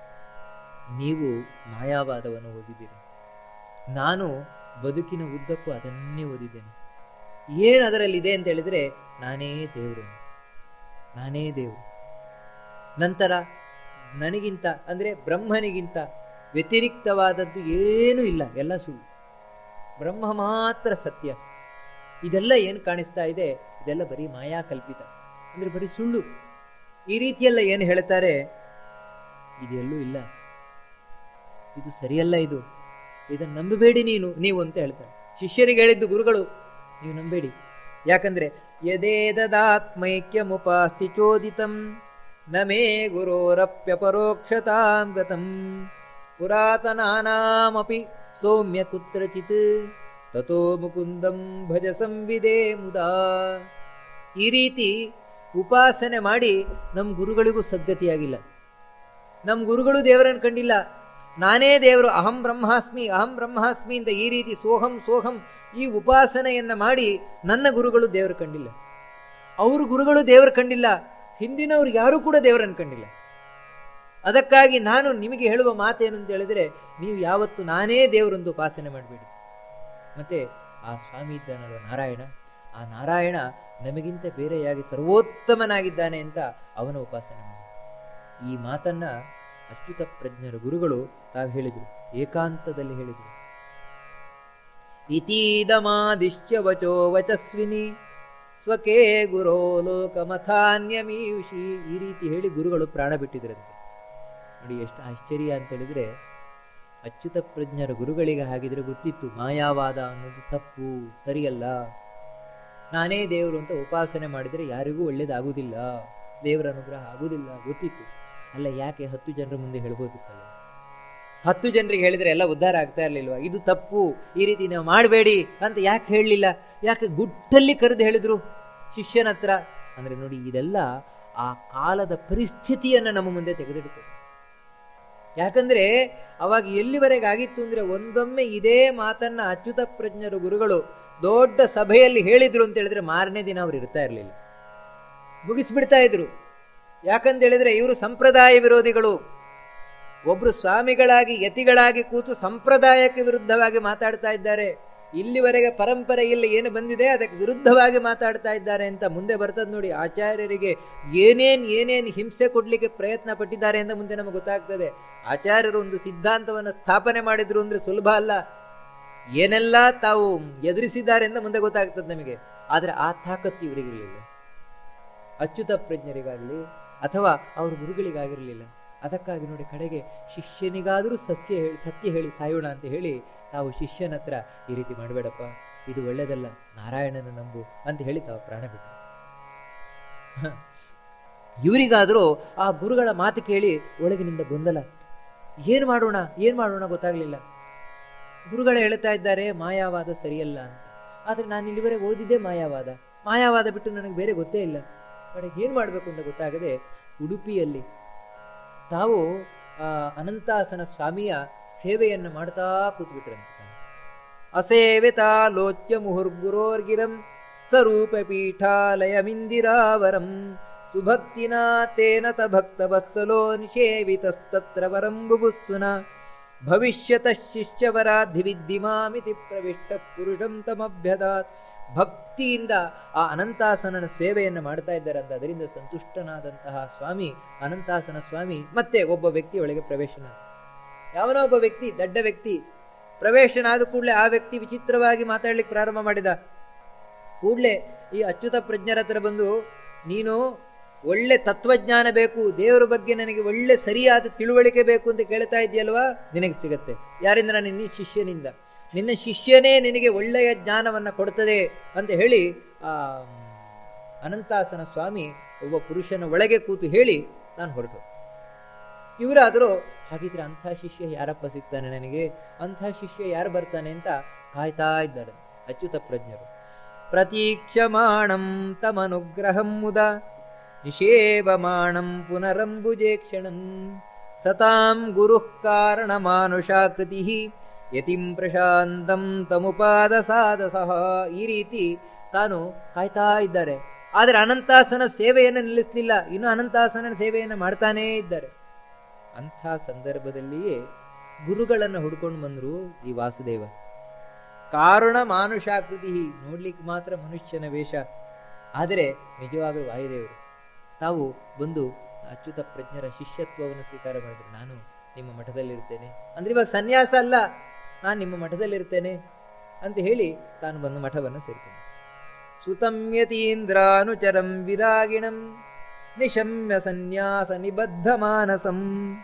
ನೀವು ಮಾಯಾವಾದವನ್ನು ಓದಿದ್ದೀರಿ ನಾನು ಬದುಕಿನ ಉದ್ದಕ್ಕೂ ಅದನ್ನೇ ಓದಿದ್ದೇನೆ ಏನು ಅದರಲ್ಲಿದೆ ಅಂತ ಹೇಳಿದ್ರೆ ನಾನೇ ದೇವರು ನಾನೇ ದೇವರು ನಂತರ ನನಗಿಂತ ಅಂದ್ರೆ ಬ್ರಹ್ಮನಿಗಿಂತ ವ್ಯತಿರಿಕ್ತವಾದದ್ದು ಏನೂ ಇಲ್ಲ ಎಲ್ಲ ಸುಳ್ಳು ಬ್ರಹ್ಮ ಮಾತ್ರ ಸತ್ಯ ಇದೆಲ್ಲ ಏನು ಕಾಣಿಸ್ತಾ ಇದೆ ಇದೆಲ್ಲ ಬರೀ ಮಾಯಾ ಕಲ್ಪಿತ ಅಂದ್ರೆ ಬರೀ ಸುಳ್ಳು ಈ ರೀತಿಯೆಲ್ಲ ಏನು ಹೇಳ್ತಾರೆ ಇದೆಲ್ಲೂ ಇಲ್ಲ ಇದು ಸರಿಯಲ್ಲ ಇದು ಇದನ್ನು ನಂಬಬೇಡಿ ನೀನು ನೀವು ಅಂತ ಹೇಳ್ತಾರೆ ಶಿಷ್ಯರಿಗೆ ಹೇಳಿದ್ದು ಗುರುಗಳು ನೀವು ನಂಬೇಡಿ ಯಾಕಂದ್ರೆ ಯದೇದದಾತ್ಮೈಕ್ಯಮುಪಾಸ್ತಿ ಚೋದಿತಂ ನ ಮೇ ಗುರೋರಪ್ಯಪರೋಕ್ಷತಾಂ ಗತಂ ಪುರಾತನಾನಾಮಪಿ ಸೌಮ್ಯ ಕುತ್ರಚಿತ್ ತಥೋ ಮುಕುಂದಂ ಭಜ ಸಂವಿದೆ ಮುದಾ ಈ ರೀತಿ ಉಪಾಸನೆ ಮಾಡಿ ನಮ್ಮ ಗುರುಗಳಿಗೂ ಸದ್ಗತಿಯಾಗಿಲ್ಲ ನಮ್ಮ ಗುರುಗಳು ದೇವರನ್ನು ಕಂಡಿಲ್ಲ ನಾನೇ ದೇವರು ಅಹಂ ಬ್ರಹ್ಮಾಸ್ಮಿ ಅಹಂ ಬ್ರಹ್ಮಾಸ್ಮಿ ಅಂತ ಈ ರೀತಿ ಸೋಹಂ ಸೋಹಂ ಈ ಉಪಾಸನೆಯನ್ನ ಮಾಡಿ ನನ್ನ ಗುರುಗಳು ದೇವರು ಕಂಡಿಲ್ಲ ಅವ್ರ ಗುರುಗಳು ದೇವರು ಕಂಡಿಲ್ಲ ಹಿಂದಿನವ್ರು ಯಾರೂ ಕೂಡ ದೇವರನ್ನು ಕಂಡಿಲ್ಲ ಅದಕ್ಕಾಗಿ ನಾನು ನಿಮಗೆ ಹೇಳುವ ಮಾತೇನು ಅಂತ ಹೇಳಿದ್ರೆ ನೀವು ಯಾವತ್ತು ನಾನೇ ದೇವರೊಂದು ಉಪಾಸನೆ ಮಾಡಬೇಡಿ ಮತ್ತೆ ಆ ಸ್ವಾಮಿ ಇದ್ದಾನಲ್ವ ನಾರಾಯಣ ಆ ನಾರಾಯಣ ನಮಗಿಂತ ಬೇರೆಯಾಗಿ ಸರ್ವೋತ್ತಮನಾಗಿದ್ದಾನೆ ಅಂತ ಅವನ ಉಪಾಸನೆ ಮಾಡಿ ಈ ಮಾತನ್ನ ಅಚ್ಯುತ ಪ್ರಜ್ಞರ ಗುರುಗಳು ತಾವು ಹೇಳಿದರು ಏಕಾಂತದಲ್ಲಿ ಹೇಳಿದರು ಇತೀದಮಾದಿಶ್ಯ ವಚೋ ವಚಸ್ವಿನಿ ಸ್ವಕೇ ಗುರೋ ಲೋಕಮಥಾನ್ಯಮೀಯುಷಿ ಈ ರೀತಿ ಹೇಳಿ ಗುರುಗಳು ಪ್ರಾಣ ಬಿಟ್ಟಿದ್ರಂತೆ ನೋಡಿ ಎಷ್ಟು ಆಶ್ಚರ್ಯ ಅಂತ ಹೇಳಿದ್ರೆ ಅಚ್ಯುತ ಪ್ರಜ್ಞರ ಗುರುಗಳಿಗೆ ಹಾಗಿದ್ರೆ ಗೊತ್ತಿತ್ತು ಮಾಯಾವಾದ ಅನ್ನೋದು ತಪ್ಪು ಸರಿಯಲ್ಲ ನಾನೇ ದೇವರು ಅಂತ ಉಪಾಸನೆ ಮಾಡಿದರೆ ಯಾರಿಗೂ ಒಳ್ಳೇದಾಗುವುದಿಲ್ಲ ದೇವರ ಅನುಗ್ರಹ ಆಗುವುದಿಲ್ಲ ಗೊತ್ತಿತ್ತು ಅಲ್ಲ ಯಾಕೆ ಹತ್ತು ಜನರ ಮುಂದೆ ಹೇಳ್ಬೋದಿತ್ತಲ್ಲ ಹತ್ತು ಜನರಿಗೆ ಹೇಳಿದ್ರೆ ಎಲ್ಲ ಉದ್ಧಾರ ಆಗ್ತಾ ಇರ್ಲಿಲ್ವಾ ಇದು ತಪ್ಪು ಈ ರೀತಿ ನಾವು ಮಾಡಬೇಡಿ ಅಂತ ಯಾಕೆ ಹೇಳಲಿಲ್ಲ ಯಾಕೆ ಗುಟ್ಟಲ್ಲಿ ಕರೆದು ಹೇಳಿದ್ರು ಶಿಷ್ಯನ ಹತ್ರ ಅಂದ್ರೆ ನೋಡಿ ಇದೆಲ್ಲ ಆ ಕಾಲದ ಪರಿಸ್ಥಿತಿಯನ್ನು ನಮ್ಮ ಮುಂದೆ ತೆಗೆದಿಡುತ್ತದೆ ಯಾಕಂದ್ರೆ ಅವಾಗ ಎಲ್ಲಿವರೆಗೆ ಆಗಿತ್ತು ಅಂದ್ರೆ ಒಂದೊಮ್ಮೆ ಇದೇ ಮಾತನ್ನ ಅಚ್ಯುತ ಪ್ರಜ್ಞರು ಗುರುಗಳು ದೊಡ್ಡ ಸಭೆಯಲ್ಲಿ ಹೇಳಿದ್ರು ಅಂತ ಹೇಳಿದ್ರೆ ಮಾರನೇ ದಿನ ಅವ್ರು ಇರ್ತಾ ಇರಲಿಲ್ಲ ಮುಗಿಸ್ಬಿಡ್ತಾ ಇದ್ರು ಯಾಕಂತ ಹೇಳಿದ್ರೆ ಇವರು ಸಂಪ್ರದಾಯ ವಿರೋಧಿಗಳು ಒಬ್ರು ಸ್ವಾಮಿಗಳಾಗಿ ಯತಿಗಳಾಗಿ ಕೂತು ಸಂಪ್ರದಾಯಕ್ಕೆ ವಿರುದ್ಧವಾಗಿ ಮಾತಾಡ್ತಾ ಇದ್ದಾರೆ ಇಲ್ಲಿವರೆಗೆ ಪರಂಪರೆಯಲ್ಲಿ ಏನು ಬಂದಿದೆ ಅದಕ್ಕೆ ವಿರುದ್ಧವಾಗಿ ಮಾತಾಡ್ತಾ ಇದ್ದಾರೆ ಅಂತ ಮುಂದೆ ಬರ್ತದೆ ನೋಡಿ ಆಚಾರ್ಯರಿಗೆ ಏನೇನ್ ಏನೇನ್ ಹಿಂಸೆ ಕೊಡ್ಲಿಕ್ಕೆ ಪ್ರಯತ್ನ ಪಟ್ಟಿದ್ದಾರೆ ಅಂತ ಮುಂದೆ ನಮಗೆ ಗೊತ್ತಾಗ್ತದೆ ಆಚಾರ್ಯರು ಒಂದು ಸಿದ್ಧಾಂತವನ್ನು ಸ್ಥಾಪನೆ ಮಾಡಿದ್ರು ಅಂದ್ರೆ ಸುಲಭ ಅಲ್ಲ ಏನೆಲ್ಲ ತಾವು ಎದುರಿಸಿದ್ದಾರೆ ಅಂತ ಮುಂದೆ ಗೊತ್ತಾಗ್ತದೆ ನಮಗೆ ಆದ್ರೆ ಆ ತಾಕತ್ತು ಇವರಿಗಿರಲಿಲ್ಲ ಅಚ್ಯುತ ಪ್ರಜ್ಞರಿಗಾಗಲಿ ಅಥವಾ ಅವ್ರ ಗುರುಗಳಿಗಾಗಿರಲಿಲ್ಲ ಅದಕ್ಕಾಗಿ ನೋಡಿ ಕಡೆಗೆ ಶಿಷ್ಯನಿಗಾದರೂ ಸಸ್ಯ ಹೇಳಿ ಸತ್ಯ ಹೇಳಿ ಸಾಯೋಣ ಅಂತ ಹೇಳಿ ತಾವು ಶಿಷ್ಯನ ಹತ್ರ ಈ ರೀತಿ ಮಾಡಬೇಡಪ್ಪ ಇದು ಒಳ್ಳೇದಲ್ಲ ನಾರಾಯಣನ ನಂಬು ಅಂತ ಹೇಳಿ ತಾವು ಪ್ರಾಣ ಬಿಟ್ಟರು ಇವರಿಗಾದರೂ ಆ ಗುರುಗಳ ಮಾತು ಕೇಳಿ ಒಳಗಿನಿಂದ ಗೊಂದಲ ಏನು ಮಾಡೋಣ ಏನು ಮಾಡೋಣ ಗೊತ್ತಾಗಲಿಲ್ಲ ಗುರುಗಳು ಹೇಳ್ತಾ ಇದ್ದಾರೆ ಮಾಯಾವಾದ ಸರಿಯಲ್ಲ ಅಂತ ಆದರೆ ನಾನು ಇಲ್ಲಿವರೆಗೆ ಓದಿದ್ದೇ ಮಾಯಾವಾದ ಮಾಯಾವಾದ ಬಿಟ್ಟು ನನಗೆ ಬೇರೆ ಗೊತ್ತೇ ಇಲ್ಲ ಕಡೆಗೆ ಏನು ಮಾಡಬೇಕು ಅಂತ ಗೊತ್ತಾಗದೆ ಉಡುಪಿಯಲ್ಲಿ ತಾವು ಆ ಅನಂತಾಸನ ಸ್ವಾಮಿಯ ಸೇವೆಯನ್ನು ಮಾಡ್ತಾ ಕೂತ್ಬಿಟ್ರಂತೆ ಅಸೇವಿತಾಲೋಚ್ಯ ಮುಹುರ್ಗುರೋರ್ಗಿರಂ ಸ್ವರೂಪ ಪೀಠಾಲಯಮಿಂದಿರಾವರಂ ಸುಭಕ್ತಿನಾ ತೇನ ತ ಭಕ್ತವತ್ಸಲೋ ನಿಷೇವಿತಸ್ತತ್ರ ವರಂ ಬುಭುತ್ಸುನ ಭವಿಷ್ಯತಶಿಷ್ಯವರಾಧಿವಿದ್ದಿಮಾಮಿತಿ ಪ್ರವಿಷ್ಟ ಪುರುಷಂ ತಮಭ್ಯದಾತ್ ಭಕ್ತಿಯಿಂದ ಆ ಅನಂತಾಸನನ ಸೇವೆಯನ್ನು ಮಾಡ್ತಾ ಇದ್ದಾರೆ ಅಂತ ಅದರಿಂದ ಸಂತುಷ್ಟನಾದಂತಹ ಸ್ವಾಮಿ ಅನಂತಾಸನ ಸ್ವಾಮಿ ಮತ್ತೆ ಒಬ್ಬ ವ್ಯಕ್ತಿ ಒಳಗೆ ಪ್ರವೇಶನ ಯಾವನೋ ಒಬ್ಬ ವ್ಯಕ್ತಿ ದಡ್ಡ ವ್ಯಕ್ತಿ ಪ್ರವೇಶನ ಆದ ಕೂಡಲೇ ಆ ವ್ಯಕ್ತಿ ವಿಚಿತ್ರವಾಗಿ ಮಾತಾಡ್ಲಿಕ್ಕೆ ಪ್ರಾರಂಭ ಮಾಡಿದ ಕೂಡಲೇ ಈ ಅಚ್ಯುತ ಪ್ರಜ್ಞರ ಹತ್ರ ಬಂದು ನೀನು ಒಳ್ಳೆ ತತ್ವಜ್ಞಾನ ಬೇಕು ದೇವರ ಬಗ್ಗೆ ನನಗೆ ಒಳ್ಳೆ ಸರಿಯಾದ ತಿಳುವಳಿಕೆ ಬೇಕು ಅಂತ ಕೇಳ್ತಾ ಇದೆಯಲ್ವಾ ನಿನಗೆ ಸಿಗತ್ತೆ ಯಾರಿಂದ ನಾನು ನಿನ್ನ ಶಿಷ್ಯನಿಂದ ನಿನ್ನ ಶಿಷ್ಯನೇ ನಿನಗೆ ಒಳ್ಳೆಯ ಜ್ಞಾನವನ್ನು ಕೊಡ್ತದೆ ಅಂತ ಹೇಳಿ ಆ ಅನಂತಾಸನ ಸ್ವಾಮಿ ಒಬ್ಬ ಪುರುಷನ ಒಳಗೆ ಕೂತು ಹೇಳಿ ನಾನು ಹೊರಟು ಇವರಾದರೂ ಹಾಗಿದ್ರೆ ಅಂಥ ಶಿಷ್ಯ ಯಾರಪ್ಪ ಸಿಗ್ತಾನೆ ನನಗೆ ಅಂಥ ಶಿಷ್ಯ ಯಾರು ಬರ್ತಾನೆ ಅಂತ ಕಾಯ್ತಾ ಇದ್ದಾರೆ ಅಚ್ಯುತ ಪ್ರಜ್ಞರು ಪ್ರತೀಕ್ಷಮಾಣಂ ತಮನುಗ್ರಹಂ ಮುದ ನಿಷೇವಮಾಣಂ ಪುನರಂಬುಜೇಕ್ಷಣಂ ಸತಾಂ ಗುರುಃ ಕಾರಣ ಮಾನುಷಾಕೃತಿ ಯತಿಂ ಪ್ರಶಾಂತಂ ತಮುಪಾದ ಸಾಧಸಃ ಈ ರೀತಿ ತಾನು ಕಾಯ್ತಾ ಇದ್ದಾರೆ ಆದರೆ ಅನಂತಾಸನ ಸೇವೆಯನ್ನು ನಿಲ್ಲಿಸಲಿಲ್ಲ ಇನ್ನು ಅನಂತಾಸನ ಸೇವೆಯನ್ನು ಮಾಡ್ತಾನೇ ಇದ್ದಾರೆ ಅಂಥ ಸಂದರ್ಭದಲ್ಲಿಯೇ ಗುರುಗಳನ್ನು ಹುಡ್ಕೊಂಡು ಬಂದರು ಈ ವಾಸುದೇವ ಕಾರಣ ಮಾನುಷಾಕೃತಿ ನೋಡ್ಲಿಕ್ಕೆ ಮಾತ್ರ ಮನುಷ್ಯನ ವೇಷ ಆದರೆ ನಿಜವಾಗಲೂ ವಾಯುದೇವರು ತಾವು ಬಂದು ಅಚ್ಯುತ ಪ್ರಜ್ಞರ ಶಿಷ್ಯತ್ವವನ್ನು ಸ್ವೀಕಾರ ಮಾಡಿದ್ರು ನಾನು ನಿಮ್ಮ ಮಠದಲ್ಲಿರ್ತೇನೆ ಅಂದ್ರೆ ಇವಾಗ ಸನ್ಯಾಸ ಅಲ್ಲ ನಾನು ನಿಮ್ಮ ಮಠದಲ್ಲಿರ್ತೇನೆ ಅಂತ ಹೇಳಿ ತಾನು ಬಂದು ಮಠವನ್ನು ಸೇರ್ಕೊಂಡು ಸುತಮ್ಯತೀಂದ್ರಾನುಚರಂ ವಿರಾಗಿಣಂ ನಿಶಮ್ಯ ಸನ್ಯಾಸ ನಿಬದ್ಧ ಮಾನಸಂ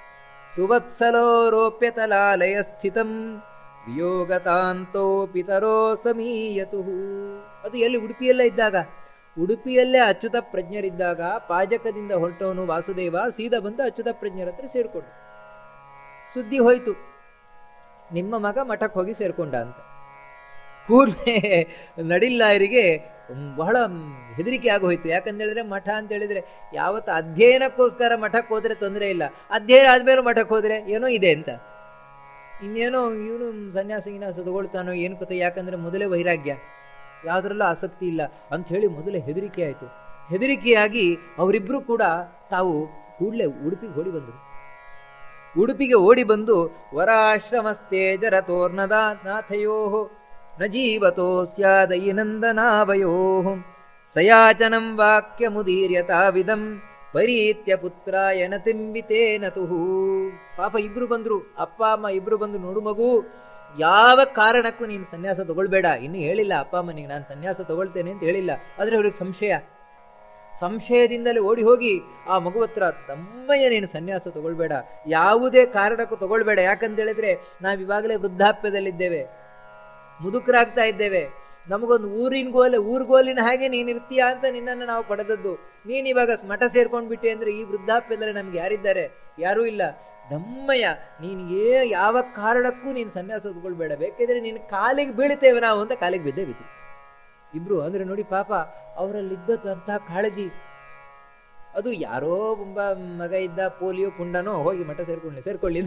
ಸುವತ್ಸಲೋರೋಪ್ಯತಲಾಲಯ ಸ್ಥಿತಂ ವಿಯೋಗತಾಂತೋ ಪಿತರೋ ಸಮೀಯತು ಅದು ಎಲ್ಲಿ ಉಡುಪಿಯಲ್ಲೇ ಇದ್ದಾಗ ಉಡುಪಿಯಲ್ಲೇ ಅಚ್ಯುತ ಪ್ರಜ್ಞರಿದ್ದಾಗ ಪಾಜಕದಿಂದ ಹೊರಟವನು ವಾಸುದೇವ ಸೀದಾ ಬಂದು ಅಚ್ಯುತ ಪ್ರಜ್ಞರ ಹತ್ರ ಸೇರ್ಕೊಂಡು ಸುದ್ದಿ ಹೋಯ್ತು ನಿಮ್ಮ ಮಗ ಮಠಕ್ಕೆ ಹೋಗಿ ಸೇರ್ಕೊಂಡ ಅಂತ ಕೂಡಲೇ ನಡಿಲ್ಲಾಯರಿಗೆ ಬಹಳ ಹೆದರಿಕೆ ಆಗೋಯ್ತು ಯಾಕಂತ ಹೇಳಿದ್ರೆ ಮಠ ಅಂತ ಹೇಳಿದ್ರೆ ಯಾವತ್ತು ಅಧ್ಯಯನಕ್ಕೋಸ್ಕರ ಮಠಕ್ಕೆ ಹೋದ್ರೆ ತೊಂದರೆ ಇಲ್ಲ ಅಧ್ಯಯನ ಆದ್ಮೇಲೆ ಮಠಕ್ಕೆ ಹೋದ್ರೆ ಏನೋ ಇದೆ ಅಂತ ಇನ್ನೇನೋ ಇವನು ಸನ್ಯಾಸ ಗಿನ್ಯಾಸ ತಗೊಳ್ತಾನೋ ಏನು ಕತೆ ಯಾಕಂದ್ರೆ ಮೊದಲೇ ವೈರಾಗ್ಯ ಯಾವುದ್ರಲ್ಲೂ ಆಸಕ್ತಿ ಇಲ್ಲ ಅಂತ ಹೇಳಿ ಮೊದಲೇ ಹೆದರಿಕೆ ಆಯಿತು ಹೆದರಿಕೆಯಾಗಿ ಅವರಿಬ್ಬರು ಕೂಡ ತಾವು ಕೂಡಲೇ ಉಡುಪಿಗೆ ಓಡಿ ಬಂದರು ಉಡುಪಿಗೆ ಓಡಿ ಬಂದು ವರಾಶ್ರಮಸ್ತೆ ಜರತೋರ್ನದ ನಾಥಯೋ ನ ಜೀವತೋ ಸ್ಯಾದಯಿನಂದನಾವಯೋ ಸಯಾಚನಂ ವಾಕ್ಯ ಮುದೀರ್ಯತಾವಿದಂ ಪರೀತ್ಯ ಪುತ್ರಾಯನ ತಿಂಬಿತೇನ ತುಹು ಪಾಪ ಇಬ್ರು ಬಂದ್ರು ಅಪ್ಪ ಅಮ್ಮ ಇಬ್ರು ಬಂದು ನೋಡು ಮಗು ಯಾವ ಕಾರಣಕ್ಕೂ ನೀನು ಸನ್ಯಾಸ ತಗೊಳ್ಬೇಡ ಇನ್ನು ಹೇಳಿಲ್ಲ ಅಪ್ಪ ಅಮ್ಮನಿಗೆ ನಾನು ಸನ್ಯಾಸ ತಗೊಳ್ತೇನೆ ಅಂತ ಹೇಳಿಲ್ಲ ಆದರೆ ಅವ್ರಿಗೆ ಸಂಶಯ ಸಂಶಯದಿಂದಲೇ ಓಡಿ ಹೋಗಿ ಆ ಮಗು ಹತ್ರ ತಮ್ಮಯ್ಯ ನೀನು ಸನ್ಯಾಸ ತಗೊಳ್ಬೇಡ ಯಾವುದೇ ಕಾರಣಕ್ಕೂ ತಗೊಳ್ಬೇಡ ಯಾಕಂತ ಹೇಳಿದ್ರೆ ನಾವು ಇವಾಗಲೇ ವೃದ್ಧಾಪ್ಯದಲ್ಲಿದ್ದೇವೆ ಮುದುಕರಾಗ್ತಾ ಇದ್ದೇವೆ ನಮಗೊಂದು ಊರಿನ ಗೋಲೆ ಊರ್ಗೋಲಿನ ಹಾಗೆ ನೀನು ಇರ್ತೀಯ ಅಂತ ನಿನ್ನನ್ನು ನಾವು ಪಡೆದದ್ದು ನೀನು ಇವಾಗ ಮಠ ಸೇರ್ಕೊಂಡು ಬಿಟ್ಟೆ ಅಂದ್ರೆ ಈ ವೃದ್ಧಾಪ್ಯದಲ್ಲಿ ನಮ್ಗೆ ಯಾರಿದ್ದಾರೆ ಯಾರೂ ಇಲ್ಲ ದಮ್ಮಯ್ಯ ನೀನು ಏ ಯಾವ ಕಾರಣಕ್ಕೂ ನೀನು ಸನ್ಯಾಸ ತಗೊಳ್ಬೇಡ ಬೇಕಿದ್ರೆ ನೀನು ಕಾಲಿಗೆ ಬೀಳ್ತೇವೆ ನಾವು ಅಂತ ಕಾಲಿಗೆ ಬಿದ್ದೇ ಬಿದ್ದು ಇಬ್ರು ಅಂದ್ರೆ ನೋಡಿ ಪಾಪ ಅವರಲ್ಲಿದ್ದಂಥ ಕಾಳಜಿ ಅದು ಯಾರೋ ಒಬ್ಬ ಮಗ ಇದ್ದ ಪೋಲಿಯೋ ಪುಂಡನೋ ಹೋಗಿ ಮಠ ಸೇರ್ಕೊಳ್ಳಿ ಸೇರ್ಕೊಳ್ಳಿ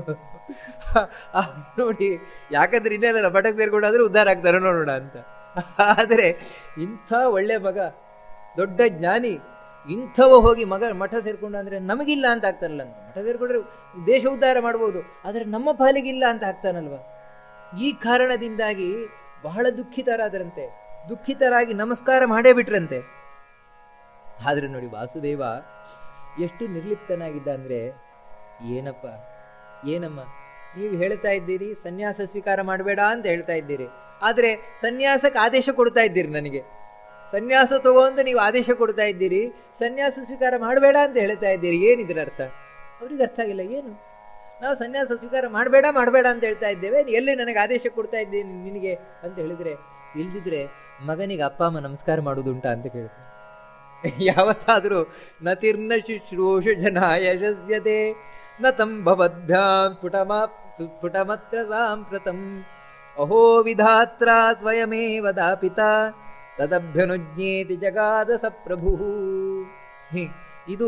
ನೋಡಿ ಯಾಕಂದ್ರೆ ಇನ್ನೇನಲ್ಲ ಮಠಕ್ಕೆ ಸೇರ್ಕೊಂಡಾದ್ರೆ ಉದ್ಧಾರ ಆಗ್ತಾರೆ ನೋಡೋಣ ಅಂತ ಆದರೆ ಇಂಥ ಒಳ್ಳೆ ಮಗ ದೊಡ್ಡ ಜ್ಞಾನಿ ಇಂಥವ ಹೋಗಿ ಮಗ ಮಠ ಸೇರ್ಕೊಂಡ ಅಂದ್ರೆ ನಮಗಿಲ್ಲ ಅಂತ ಆಗ್ತಾರಲ್ಲ ಮಠ ಸೇರ್ಕೊಂಡ್ರೆ ದೇಶ ಉದ್ಧಾರ ಮಾಡ್ಬೋದು ಆದರೆ ನಮ್ಮ ಪಾಲಿಗಿಲ್ಲ ಅಂತ ಆಗ್ತಾನಲ್ವ ಈ ಕಾರಣದಿಂದಾಗಿ ಬಹಳ ದುಃಖಿತರಾದರಂತೆ ದುಃಖಿತರಾಗಿ ನಮಸ್ಕಾರ ಮಾಡೇ ಬಿಟ್ರಂತೆ ಆದ್ರೆ ನೋಡಿ ವಾಸುದೇವ ಎಷ್ಟು ನಿರ್ಲಿಪ್ತನಾಗಿದ್ದ ಅಂದ್ರೆ ಏನಪ್ಪ ಏನಮ್ಮ ನೀವು ಹೇಳ್ತಾ ಇದ್ದೀರಿ ಸನ್ಯಾಸ ಸ್ವೀಕಾರ ಮಾಡಬೇಡ ಅಂತ ಹೇಳ್ತಾ ಇದ್ದೀರಿ ಆದರೆ ಸನ್ಯಾಸಕ್ಕೆ ಆದೇಶ ಕೊಡ್ತಾ ಇದ್ದೀರಿ ನನಗೆ ಸನ್ಯಾಸ ತಗೋ ಅಂತ ನೀವು ಆದೇಶ ಕೊಡ್ತಾ ಇದ್ದೀರಿ ಸನ್ಯಾಸ ಸ್ವೀಕಾರ ಮಾಡಬೇಡ ಅಂತ ಹೇಳ್ತಾ ಇದ್ದೀರಿ ಏನಿದ್ರ ಅರ್ಥ ಅವ್ರಿಗೆ ಅರ್ಥ ಆಗಿಲ್ಲ ಏನು ನಾವು ಸನ್ಯಾಸ ಸ್ವೀಕಾರ ಮಾಡಬೇಡ ಮಾಡಬೇಡ ಅಂತ ಹೇಳ್ತಾ ಇದ್ದೇವೆ ಎಲ್ಲಿ ನನಗೆ ಆದೇಶ ಕೊಡ್ತಾ ಇದ್ದೀನಿ ನಿನಗೆ ಅಂತ ಹೇಳಿದ್ರೆ ಇಲ್ದಿದ್ರೆ ಮಗನಿಗೆ ಅಪ್ಪ ಅಮ್ಮ ನಮಸ್ಕಾರ ಮಾಡುದುಂಟಾ ಅಂತ ಕೇಳ್ತಾರೆ ಯಾವತ್ತಾದರೂ ನತಿರ್ನ ಶುಶ್ರೂಷು ಜನ ಯಶಸ್ಯತೆ ನ ತಂ ಭವದ್ಭ್ಯಾಂ ಸ್ಫುಟಮ ಸ್ಫುಟಮತ್ರ ಸಾಂಪ್ರತಂ ಅಹೋ ವಿಧಾತ್ರ ಸ್ವಯಮೇವ ದಾಪಿತ ತದಭ್ಯನುಜ್ಞೇತಿ ಜಗಾದ ಸ ಪ್ರಭು ಇದು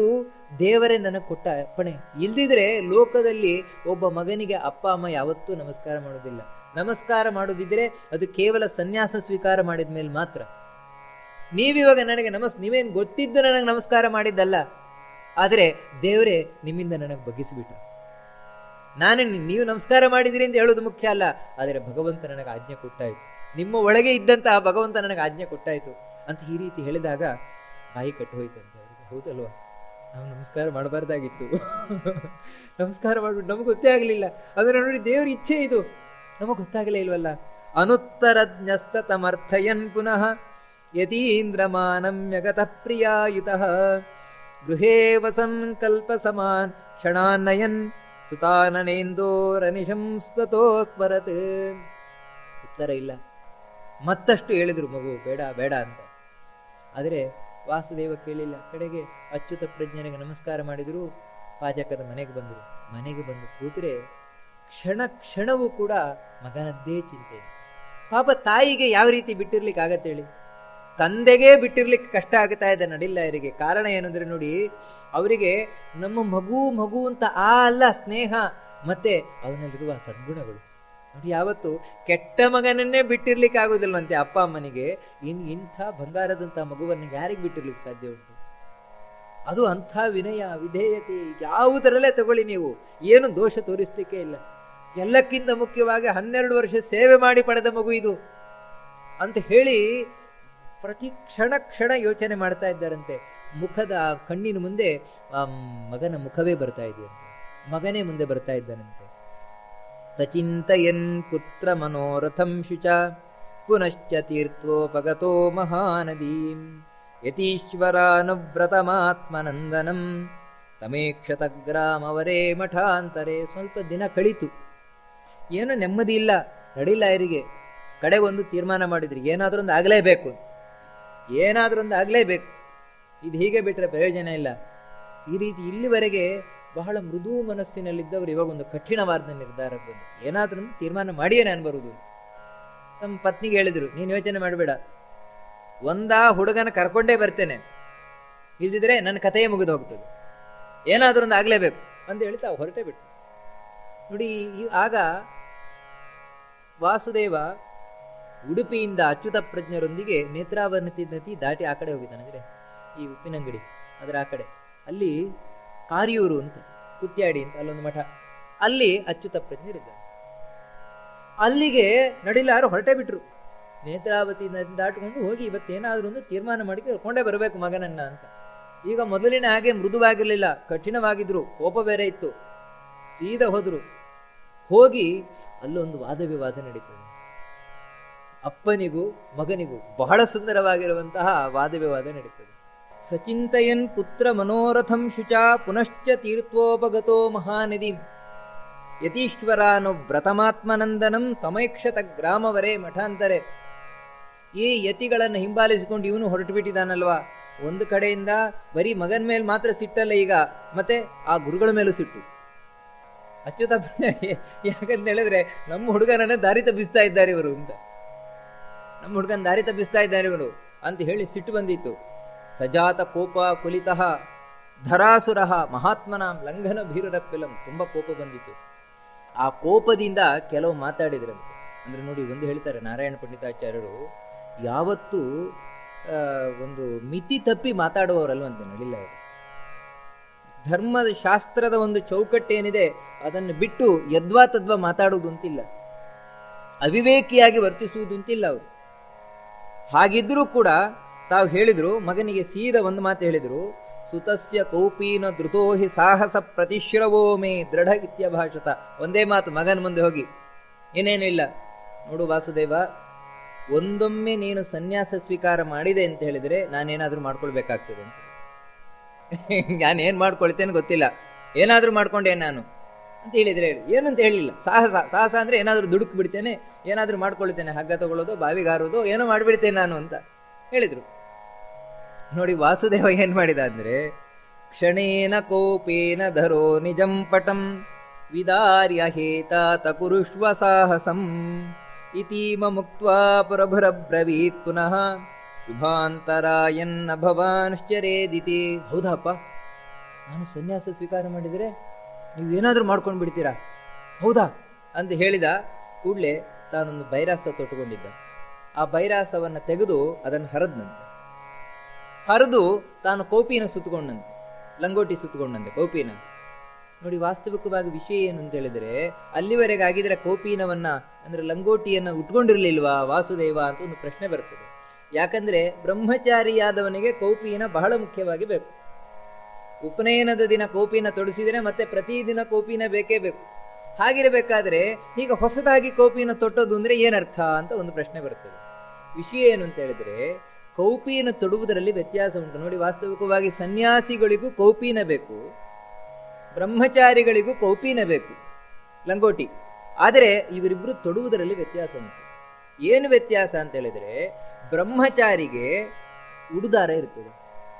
ದೇವರೇ ನನಗೆ ಕೊಟ್ಟ ಅಪ್ಪಣೆ ಇಲ್ದಿದ್ರೆ ಲೋಕದಲ್ಲಿ ಒಬ್ಬ ಮಗನಿಗೆ ಅಪ್ಪ ಅಮ್ಮ ಯಾವತ್ತೂ ನಮಸ್ಕಾರ ಮಾಡೋದಿಲ್ಲ ನಮಸ್ಕಾರ ಮಾಡೋದಿದ್ರೆ ಅದು ಕೇವಲ ಸನ್ಯಾಸ ಸ್ವೀಕಾರ ಮಾಡಿದ ಮೇಲೆ ಮಾತ್ರ ನೀವಿವಾಗ ನನಗೆ ನಮಸ್ ನೀವೇನು ಗೊತ್ತಿದ್ದು ನನಗೆ ನಮಸ್ಕಾರ ಮಾಡಿದ್ದಲ್ಲ ಆದರೆ ದೇವರೇ ನಿಮ್ಮಿಂದ ನನಗೆ ಬಗ್ಗಿಸಿಬಿಟ್ರು ನಾನು ನೀವು ನಮಸ್ಕಾರ ಮಾಡಿದಿರಿ ಅಂತ ಹೇಳೋದು ಮುಖ್ಯ ಅಲ್ಲ ಆದರೆ ಭಗವಂತ ನನಗೆ ಆಜ್ಞೆ ಕೊಟ್ಟಾಯಿತು ನಿಮ್ಮ ಒಳಗೆ ಇದ್ದಂತಹ ಭಗವಂತ ನನಗೆ ಆಜ್ಞೆ ಕೊಟ್ಟಾಯಿತು ಅಂತ ಈ ರೀತಿ ಹೇಳಿದಾಗ ಬಾಯಿ ಕಟ್ಟು ಹೋಯ್ತಂತೆ ಅವರಿಗೆ ಹೌದಲ್ವಾ ನಾವು ನಮಸ್ಕಾರ ಮಾಡಬಾರ್ದಾಗಿತ್ತು ನಮಸ್ಕಾರ ಮಾಡ್ಬಿಟ್ಟು ನಮಗೆ ಗೊತ್ತೇ ಆಗಲಿಲ್ಲ ಅದರ ನೋಡಿ ದೇವ್ರ ಇಚ್ಛೆ ಇದು ನಮಗೆ ಗೊತ್ತಾಗಲೇ ಇಲ್ವಲ್ಲ ಅನುತ್ತರಜ್ಞಸ್ತಮರ್ಥಯನ್ ಪುನಃ ಯತೀಂದ್ರಮಾನಮ್ಯಗತಃ ಪ್ರಿಯಾಯುತಃ ಗೃಹೇ ವಸನ್ ಕಲ್ಪ ಸಮಾನ್ ಕ್ಷಣಾನ್ನಯನ್ ಸುತಾನನೇಂದೋರನಿಶಂ ಸ್ಮತೋ ಸ್ಮರತ್ ಉತ್ತರ ಇಲ್ಲ ಮತ್ತಷ್ಟು ಹೇಳಿದ್ರು ಮಗು ಬೇಡ ಬೇಡ ಅಂತ ಆದರೆ ವಾಸುದೇವ ಕೇಳಿಲ್ಲ ಕಡೆಗೆ ಅಚ್ಯುತ ಪ್ರಜ್ಞನಿಗೆ ನಮಸ್ಕಾರ ಮಾಡಿದ್ರು ಪಾಜಕದ ಮನೆಗೆ ಬಂದರು ಮನೆಗೆ ಬಂದು ಕೂತರೆ ಕ್ಷಣ ಕ್ಷಣವೂ ಕೂಡ ಮಗನದ್ದೇ ಚಿಂತೆ ಪಾಪ ತಾಯಿಗೆ ಯಾವ ರೀತಿ ಬಿಟ್ಟಿರ್ಲಿಕ್ಕೆ ಆಗತ್ತೆ ಹೇಳಿ ತಂದೆಗೆ ಬಿಟ್ಟಿರ್ಲಿಕ್ಕೆ ಕಷ್ಟ ಆಗ್ತಾ ಇದೆ ನಡಿಲ್ಲ ಅವರಿಗೆ ಕಾರಣ ಏನಂದ್ರೆ ನೋಡಿ ಅವರಿಗೆ ನಮ್ಮ ಮಗು ಮಗು ಅಂತ ಆ ಅಲ್ಲ ಸ್ನೇಹ ಮತ್ತೆ ಅವನಲ್ಲಿರುವ ಸದ್ಗುಣಗಳು ನೋಡಿ ಯಾವತ್ತು ಕೆಟ್ಟ ಮಗನನ್ನೇ ಬಿಟ್ಟಿರ್ಲಿಕ್ಕೆ ಆಗುದಿಲ್ವಂತೆ ಅಪ್ಪ ಅಮ್ಮನಿಗೆ ಇನ್ ಇಂಥ ಬಂಗಾರದಂತ ಮಗುವನ್ನು ಯಾರಿಗೆ ಬಿಟ್ಟಿರ್ಲಿಕ್ಕೆ ಸಾಧ್ಯ ಉಂಟು ಅದು ಅಂಥ ವಿನಯ ವಿಧೇಯತೆ ಯಾವುದರಲ್ಲೇ ತಗೊಳ್ಳಿ ನೀವು ಏನು ದೋಷ ತೋರಿಸ್ಲಿಕ್ಕೆ ಇಲ್ಲ ಎಲ್ಲಕ್ಕಿಂತ ಮುಖ್ಯವಾಗಿ ಹನ್ನೆರಡು ವರ್ಷ ಸೇವೆ ಮಾಡಿ ಪಡೆದ ಮಗು ಇದು ಅಂತ ಹೇಳಿ ಪ್ರತಿ ಕ್ಷಣ ಕ್ಷಣ ಯೋಚನೆ ಮಾಡ್ತಾ ಇದ್ದಾರಂತೆ ಮುಖದ ಕಣ್ಣಿನ ಮುಂದೆ ಆ ಮಗನ ಮುಖವೇ ಬರ್ತಾ ಇದೆಯಂತೆ ಮಗನೇ ಮುಂದೆ ಬರ್ತಾ ಇದ್ದಾನಂತೆ ಸಚಿಂತಯನ್ ಪುತ್ರ ಮನೋರಥಂ ಶುಚ ಪುನಶ್ಚ ತೀರ್ಥೋಪಗತೋ ಮಹಾನದೀಂ ಯತೀಶ್ವರಾನುವ್ರತಮಾತ್ಮನಂದನಂ ತಮೇಕ್ಷತ ಗ್ರಾಮವರೇ ಮಠಾಂತರೆ ಸ್ವಲ್ಪ ದಿನ ಕಳೀತು ಏನೋ ನೆಮ್ಮದಿ ಇಲ್ಲ ನಡಿಲ್ಲ ಅವರಿಗೆ ಕಡೆ ಒಂದು ತೀರ್ಮಾನ ಮಾಡಿದ್ರಿ ಏನಾದ್ರೂ ಒಂದು ಆಗಲೇಬೇಕು ಏನಾದ್ರೂ ಒಂದು ಆಗಲೇಬೇಕು ಇದು ಹೀಗೆ ಬಿಟ್ಟರೆ ಪ್ರಯೋಜನ ಇಲ್ಲ ಈ ರೀತಿ ಇಲ್ಲಿವರೆಗೆ ಬಹಳ ಮೃದು ಮನಸ್ಸಿನಲ್ಲಿದ್ದವರು ಇವಾಗ ಒಂದು ಕಠಿಣವಾದ ನಿರ್ಧಾರ ಬಂದು ಏನಾದ್ರೂ ಒಂದು ತೀರ್ಮಾನ ಮಾಡಿಯೇ ನಾನು ಬರುವುದು ನಮ್ಮ ಪತ್ನಿಗೆ ಹೇಳಿದ್ರು ನೀನು ಯೋಚನೆ ಮಾಡಬೇಡ ಒಂದ ಹುಡುಗನ ಕರ್ಕೊಂಡೇ ಬರ್ತೇನೆ ಇಲ್ದಿದ್ರೆ ನನ್ನ ಕಥೆಯೇ ಮುಗಿದು ಹೋಗ್ತದೆ ಏನಾದ್ರೂ ಒಂದು ಆಗಲೇಬೇಕು ಅಂತ ಹೇಳ್ತಾ ಹೊರಟೇ ಬಿಟ್ಟು ನೋಡಿ ಆಗ ವಾಸುದೇವ ಉಡುಪಿಯಿಂದ ಅಚ್ಯುತ ಪ್ರಜ್ಞರೊಂದಿಗೆ ನೇತ್ರಾವರ್ಣತಿ ನದಿ ದಾಟಿ ಆ ಕಡೆ ಹೋಗಿದ್ದಾನೆ ಅಂದ್ರೆ ಈ ಉಪ್ಪಿನಂಗಡಿ ಅದರ ಆ ಕಡೆ ಅಲ್ಲಿ ಕಾರಿಯೂರು ಅಂತ ಕುತ್ಯಾಡಿ ಅಂತ ಅಲ್ಲೊಂದು ಮಠ ಅಲ್ಲಿ ಅಚ್ಯುತ ಪ್ರಜ್ಞರಿದ್ದಾರೆ ಅಲ್ಲಿಗೆ ನಡಿಲಾರು ಹೊರಟೇ ಬಿಟ್ರು ನೇತ್ರಾವತಿ ನದಿ ದಾಟಿಕೊಂಡು ಹೋಗಿ ಇವತ್ತೇನಾದ್ರೂ ಒಂದು ತೀರ್ಮಾನ ಮಾಡಿ ಕರ್ಕೊಂಡೇ ಬರಬೇಕು ಮಗನನ್ನ ಅಂತ ಈಗ ಮೊದಲಿನ ಹಾಗೆ ಮೃದುವಾಗಿರ್ಲಿಲ್ಲ ಕಠಿಣವಾಗಿದ್ರು ಕೋಪ ಬೇರೆ ಇತ್ತು ಸೀದಾ ಹೋದ್ರು ಹೋಗಿ ಅಲ್ಲೊಂದು ವಾದ ವಿವಾದ ನಡೀತದೆ ಅಪ್ಪನಿಗೂ ಮಗನಿಗೂ ಬಹಳ ಸುಂದರವಾಗಿರುವಂತಹ ವಾದ ವಿವಾದ ನಡೀತದೆ ಸಚಿಂತಯನ್ ಪುತ್ರ ಮನೋರಥಂ ಶುಚ ಪುನಶ್ಚ ತೀರ್ಥೋಪಗತೋ ಮಹಾನದಿ ಯತೀಶ್ವರಾನು ವ್ರತಮಾತ್ಮನಂದನಂ ತಮೈಕ್ಷತ ಗ್ರಾಮವರೇ ಮಠಾಂತರೆ ಈ ಯತಿಗಳನ್ನು ಹಿಂಬಾಲಿಸಿಕೊಂಡು ಇವನು ಹೊರಟು ಬಿಟ್ಟಿದ್ದಾನಲ್ವಾ ಒಂದು ಕಡೆಯಿಂದ ಬರೀ ಮಗನ ಮೇಲೆ ಮಾತ್ರ ಸಿಟ್ಟಲ್ಲ ಈಗ ಮತ್ತೆ ಆ ಗುರುಗಳ ಮೇಲೂ ಸಿಟ್ಟು ಅಚ್ಯುತ ಯಾಕಂತ ಹೇಳಿದ್ರೆ ನಮ್ಮ ಹುಡುಗನನ್ನ ದಾರಿ ತಪ್ಪಿಸ್ತಾ ಇದ್ದಾರೆ ಇವರು ಅಂತ ನಮ್ಮ ಹುಡುಗನ ದಾರಿ ತಪ್ಪಿಸ್ತಾ ಇದ್ದಾರೆ ಇವರು ಅಂತ ಹೇಳಿ ಸಿಟ್ಟು ಬಂದಿತ್ತು ಸಜಾತ ಕೋಪ ಕುಲಿತಃ ಧರಾಸುರ ಮಹಾತ್ಮನ ಲಂಘನ ಭೀರರಪ್ಪಿಲಂ ತುಂಬಾ ಕೋಪ ಬಂದಿತ್ತು ಆ ಕೋಪದಿಂದ ಕೆಲವು ಮಾತಾಡಿದ್ರಂತೆ ಅಂದ್ರೆ ನೋಡಿ ಒಂದು ಹೇಳ್ತಾರೆ ನಾರಾಯಣ ಪಂಡಿತಾಚಾರ್ಯರು ಯಾವತ್ತೂ ಒಂದು ಮಿತಿ ತಪ್ಪಿ ಮಾತಾಡುವವರಲ್ವಂತೆ ನಡಿಲ್ಲ ಅವರು ಧರ್ಮದ ಶಾಸ್ತ್ರದ ಒಂದು ಚೌಕಟ್ಟೇನಿದೆ ಅದನ್ನು ಬಿಟ್ಟು ಯದ್ವಾ ತದ್ವಾ ಮಾತಾಡುವುದು ಅಂತಿಲ್ಲ ಅವಿವೇಕಿಯಾಗಿ ವರ್ತಿಸುವುದು ಅಂತಿಲ್ಲ ಅವರು ಹಾಗಿದ್ರೂ ಕೂಡ ತಾವು ಹೇಳಿದ್ರು ಮಗನಿಗೆ ಸೀದಾ ಒಂದು ಮಾತು ಹೇಳಿದ್ರು ಸುತಸ್ಯ ಕೌಪೀನ ಧೃತೋಹಿ ಸಾಹಸ ಪ್ರತಿಶ್ರವೋ ಮೇ ದೃಢ ಇತ್ಯಭಾಷತ ಒಂದೇ ಮಾತು ಮಗನ ಮುಂದೆ ಹೋಗಿ ಏನೇನು ಇಲ್ಲ ನೋಡು ವಾಸುದೇವ ಒಂದೊಮ್ಮೆ ನೀನು ಸನ್ಯಾಸ ಸ್ವೀಕಾರ ಮಾಡಿದೆ ಅಂತ ಹೇಳಿದ್ರೆ ನಾನೇನಾದ್ರೂ ಮಾಡ್ಕೊಳ್ಬೇಕಾಗ್ತದೆ ಅಂತ ನಾನು ಏನ್ ಮಾಡ್ಕೊಳ್ತೇನೆ ಗೊತ್ತಿಲ್ಲ ಏನಾದ್ರೂ ಮಾಡ್ಕೊಂಡೇನು ನಾನು ಅಂತ ಹೇಳಿದ್ರೆ ಹೇಳಿ ಏನಂತ ಹೇಳಿಲ್ಲ ಸಾಹಸ ಸಾಹಸ ಅಂದ್ರೆ ಏನಾದ್ರೂ ದುಡುಕ್ ಬಿಡ್ತೇನೆ ಏನಾದ್ರೂ ಮಾಡ್ಕೊಳ್ತೇನೆ ಹಗ್ಗ ತಗೊಳ್ಳೋದು ಬಾವಿಗಾರೋದು ಏನೋ ಮಾಡ್ಬಿಡ್ತೇನೆ ನಾನು ಅಂತ ಹೇಳಿದ್ರು ನೋಡಿ ವಾಸುದೇವ ಏನ್ ಮಾಡಿದ ಅಂದ್ರೆ ಕ್ಷಣೇನ ಕೋಪೇನ ಧರೋ ನಿಜಂ ಪಟಂ ವಿದಾರ್ಯ ಹೇತಾತ ಕುರುಷ್ವ ಸಾಹಸಂ ಇತೀಮ ಮುಕ್ತ್ವಾ ಪುರಭುರಬ್ರವೀತ್ ಪುನಃ ಶುಭಾಂತರಾಯನ್ನ ಭವಾನ್ಶ್ಚರೇದಿತಿ ಹೌದಪ್ಪ ನಾನು ಸನ್ಯಾಸ ಸ್ವೀಕಾರ ಮಾಡಿದರೆ ನೀವೇನಾದರೂ ಮಾಡ್ಕೊಂಡು ಬಿಡ್ತೀರಾ ಹೌದಾ ಅಂತ ಹೇಳಿದ ಕೂಡಲೇ ತಾನೊಂದು ಬೈರಾಸ ತೊಟ್ಟುಕೊಂಡಿದ್ದ ಆ ಬೈರಾಸವನ್ನು ತೆಗೆದು ಅದನ್ನು ಹರದ್ನಂತೆ ಹರಿದು ತಾನು ಕೌಪಿನ ಸುತ್ತಕೊಂಡಂತೆ ಲಂಗೋಟಿ ಸುತ್ತಕೊಂಡಂತೆ ಕೌಪಿನ ನೋಡಿ ವಾಸ್ತವಿಕವಾಗಿ ವಿಷಯ ಏನು ಅಂತ ಹೇಳಿದ್ರೆ ಅಲ್ಲಿವರೆಗೆ ಆಗಿದ್ರೆ ಕೌಪೀನವನ್ನ ಅಂದ್ರೆ ಲಂಗೋಟಿಯನ್ನ ಉಟ್ಕೊಂಡಿರ್ಲಿಲ್ವಾ ವಾಸುದೇವ ಅಂತ ಒಂದು ಪ್ರಶ್ನೆ ಬರ್ತದೆ ಯಾಕಂದ್ರೆ ಬ್ರಹ್ಮಚಾರಿಯಾದವನಿಗೆ ಕೌಪೀನ ಬಹಳ ಮುಖ್ಯವಾಗಿ ಬೇಕು ಉಪನಯನದ ದಿನ ಕೋಪಿನ ತೊಡಿಸಿದರೆ ಮತ್ತೆ ಪ್ರತಿದಿನ ಕೋಪಿನ ಬೇಕೇ ಬೇಕು ಹಾಗಿರಬೇಕಾದ್ರೆ ಈಗ ಹೊಸದಾಗಿ ಕೋಪಿನ ತೊಟ್ಟೋದು ಅಂದ್ರೆ ಏನರ್ಥ ಅಂತ ಒಂದು ಪ್ರಶ್ನೆ ಬರ್ತದೆ ವಿಷಯ ಏನು ಅಂತ ಹೇಳಿದ್ರೆ ಕೌಪಿನ ತೊಡುವುದರಲ್ಲಿ ವ್ಯತ್ಯಾಸ ಉಂಟು ನೋಡಿ ವಾಸ್ತವಿಕವಾಗಿ ಸನ್ಯಾಸಿಗಳಿಗೂ ಕೌಪಿನ ಬೇಕು ಬ್ರಹ್ಮಚಾರಿಗಳಿಗೂ ಕೌಪಿನ ಬೇಕು ಲಂಗೋಟಿ ಆದರೆ ಇವರಿಬ್ಬರು ತೊಡುವುದರಲ್ಲಿ ವ್ಯತ್ಯಾಸ ಉಂಟು ಏನು ವ್ಯತ್ಯಾಸ ಅಂತ ಹೇಳಿದ್ರೆ ಬ್ರಹ್ಮಚಾರಿಗೆ ಉಡುದಾರ ಇರ್ತದೆ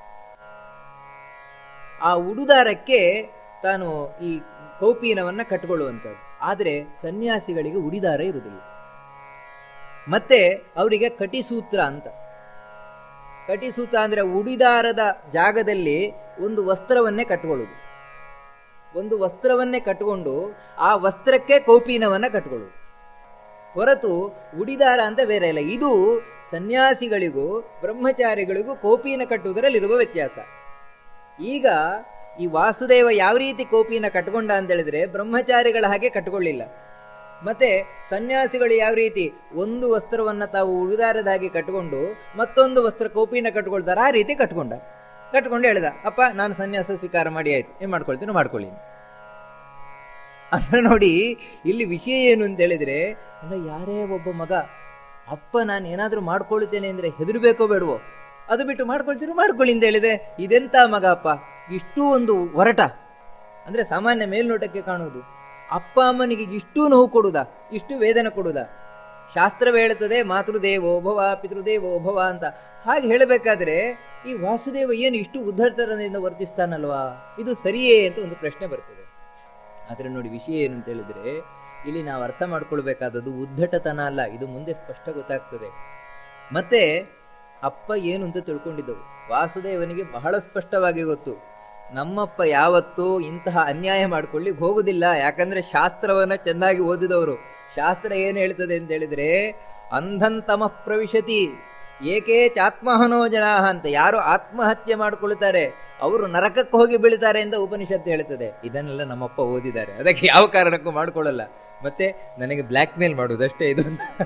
ಆ ಉಡುದಾರಕ್ಕೆ ತಾನು ಈ ಕೌಪೀನವನ್ನ ಕಟ್ಟಿಕೊಳ್ಳುವಂಥದ್ದು ಆದರೆ ಸನ್ಯಾಸಿಗಳಿಗೆ ಉಡಿದಾರ ಇರುವುದಿಲ್ಲ ಮತ್ತೆ ಅವರಿಗೆ ಕಟಿಸೂತ್ರ ಅಂತ ಕಟಿಸೂತ್ರ ಅಂದ್ರೆ ಉಡಿದಾರದ ಜಾಗದಲ್ಲಿ ಒಂದು ವಸ್ತ್ರವನ್ನೇ ಕಟ್ಟಿಕೊಳ್ಳುವುದು ಒಂದು ವಸ್ತ್ರವನ್ನೇ ಕಟ್ಟಿಕೊಂಡು ಆ ವಸ್ತ್ರಕ್ಕೆ ಕೌಪೀನವನ್ನ ಕಟ್ಟಿಕೊಳ್ಳುವುದು ಹೊರತು ಉಡಿದಾರ ಅಂತ ಬೇರೆ ಇಲ್ಲ ಇದು ಸನ್ಯಾಸಿಗಳಿಗೂ ಬ್ರಹ್ಮಚಾರಿಗಳಿಗೂ ಕೌಪೀನ ಕಟ್ಟುವುದರಲ್ಲಿರುವ ವ್ಯತ್ಯಾಸ ಈಗ ಈ ವಾಸುದೇವ ಯಾವ ರೀತಿ ಕೋಪಿನ ಕಟ್ಕೊಂಡ ಅಂತ ಹೇಳಿದ್ರೆ ಬ್ರಹ್ಮಚಾರಿಗಳ ಹಾಗೆ ಕಟ್ಕೊಳ್ಳಿಲ್ಲ ಮತ್ತೆ ಸನ್ಯಾಸಿಗಳು ಯಾವ ರೀತಿ ಒಂದು ವಸ್ತ್ರವನ್ನ ತಾವು ಉಳಿದಾರದ ಹಾಗೆ ಕಟ್ಕೊಂಡು ಮತ್ತೊಂದು ವಸ್ತ್ರ ಕೋಪಿನ ಕಟ್ಕೊಳ್ತಾರೆ ಆ ರೀತಿ ಕಟ್ಕೊಂಡ ಕಟ್ಕೊಂಡು ಹೇಳಿದ ಅಪ್ಪ ನಾನು ಸನ್ಯಾಸ ಸ್ವೀಕಾರ ಮಾಡಿ ಆಯ್ತು ಏನ್ ಮಾಡ್ಕೊಳ್ತೀನಿ ಮಾಡ್ಕೊಳ್ಳಿ ಅಂದ್ರೆ ನೋಡಿ ಇಲ್ಲಿ ವಿಷಯ ಏನು ಅಂತ ಹೇಳಿದ್ರೆ ಅಲ್ಲ ಯಾರೇ ಒಬ್ಬ ಮಗ ಅಪ್ಪ ನಾನು ಏನಾದ್ರೂ ಮಾಡ್ಕೊಳ್ತೇನೆ ಅಂದ್ರೆ ಹೆದರ್ಬೇಕೋ ಬೇಡವೋ ಅದು ಬಿಟ್ಟು ಮಾಡ್ಕೊಳ್ತೀರೋ ಮಾಡ್ಕೊಳ್ಳಿ ಅಂತ ಹೇಳಿದೆ ಇದೆಂತ ಮಗ ಅಪ್ಪ ಇಷ್ಟೂ ಒಂದು ಹೊರಟ ಅಂದ್ರೆ ಸಾಮಾನ್ಯ ಮೇಲ್ನೋಟಕ್ಕೆ ಕಾಣುವುದು ಅಪ್ಪ ಅಮ್ಮನಿಗೆ ಇಷ್ಟೂ ನೋವು ಕೊಡುದಾ ಇಷ್ಟು ವೇದನೆ ಕೊಡುದಾ ಶಾಸ್ತ್ರವೇ ಹೇಳುತ್ತದೆ ಮಾತೃದೇವೋ ಭವ ಪಿತೃದೇವೋ ಭವ ಅಂತ ಹಾಗೆ ಹೇಳಬೇಕಾದ್ರೆ ಈ ವಾಸುದೇವ ಏನು ಇಷ್ಟು ಉದ್ಧರ್ತರದಿಂದ ವರ್ತಿಸ್ತಾನಲ್ವಾ ಇದು ಸರಿಯೇ ಅಂತ ಒಂದು ಪ್ರಶ್ನೆ ಬರ್ತದೆ ಆದ್ರೆ ನೋಡಿ ವಿಷಯ ಏನು ಅಂತ ಹೇಳಿದ್ರೆ ಇಲ್ಲಿ ನಾವು ಅರ್ಥ ಮಾಡ್ಕೊಳ್ಬೇಕಾದದ್ದು ಉದ್ದಟತನ ಅಲ್ಲ ಇದು ಮುಂದೆ ಸ್ಪಷ್ಟ ಗೊತ್ತಾಗ್ತದೆ ಮತ್ತೆ ಅಪ್ಪ ಏನು ಅಂತ ತಿಳ್ಕೊಂಡಿದ್ದವು ವಾಸುದೇವನಿಗೆ ಬಹಳ ಸ್ಪಷ್ಟವಾಗಿ ಗೊತ್ತು ನಮ್ಮಪ್ಪ ಯಾವತ್ತೂ ಇಂತಹ ಅನ್ಯಾಯ ಮಾಡ್ಕೊಳ್ಳಿಕ್ ಹೋಗುದಿಲ್ಲ ಯಾಕಂದ್ರೆ ಶಾಸ್ತ್ರವನ್ನ ಚೆನ್ನಾಗಿ ಓದಿದವರು ಶಾಸ್ತ್ರ ಏನು ಹೇಳ್ತದೆ ಅಂತ ಹೇಳಿದ್ರೆ ಅಂಧಂತಮ ಪ್ರವಿಶತಿ ಏಕೆ ಚಾತ್ಮಹನೋ ಜನಾ ಅಂತ ಯಾರು ಆತ್ಮಹತ್ಯೆ ಮಾಡ್ಕೊಳ್ತಾರೆ ಅವರು ನರಕಕ್ಕೆ ಹೋಗಿ ಬೀಳ್ತಾರೆ ಅಂತ ಉಪನಿಷತ್ತು ಹೇಳ್ತದೆ ಇದನ್ನೆಲ್ಲ ನಮ್ಮಪ್ಪ ಓದಿದ್ದಾರೆ ಅದಕ್ಕೆ ಯಾವ ಕಾರಣಕ್ಕೂ ಮಾಡ್ಕೊಳ್ಳಲ್ಲ ಮತ್ತೆ ನನಗೆ ಬ್ಲ್ಯಾಕ್ ಮೇಲ್ ಮಾಡುವುದಷ್ಟೇ ಇದು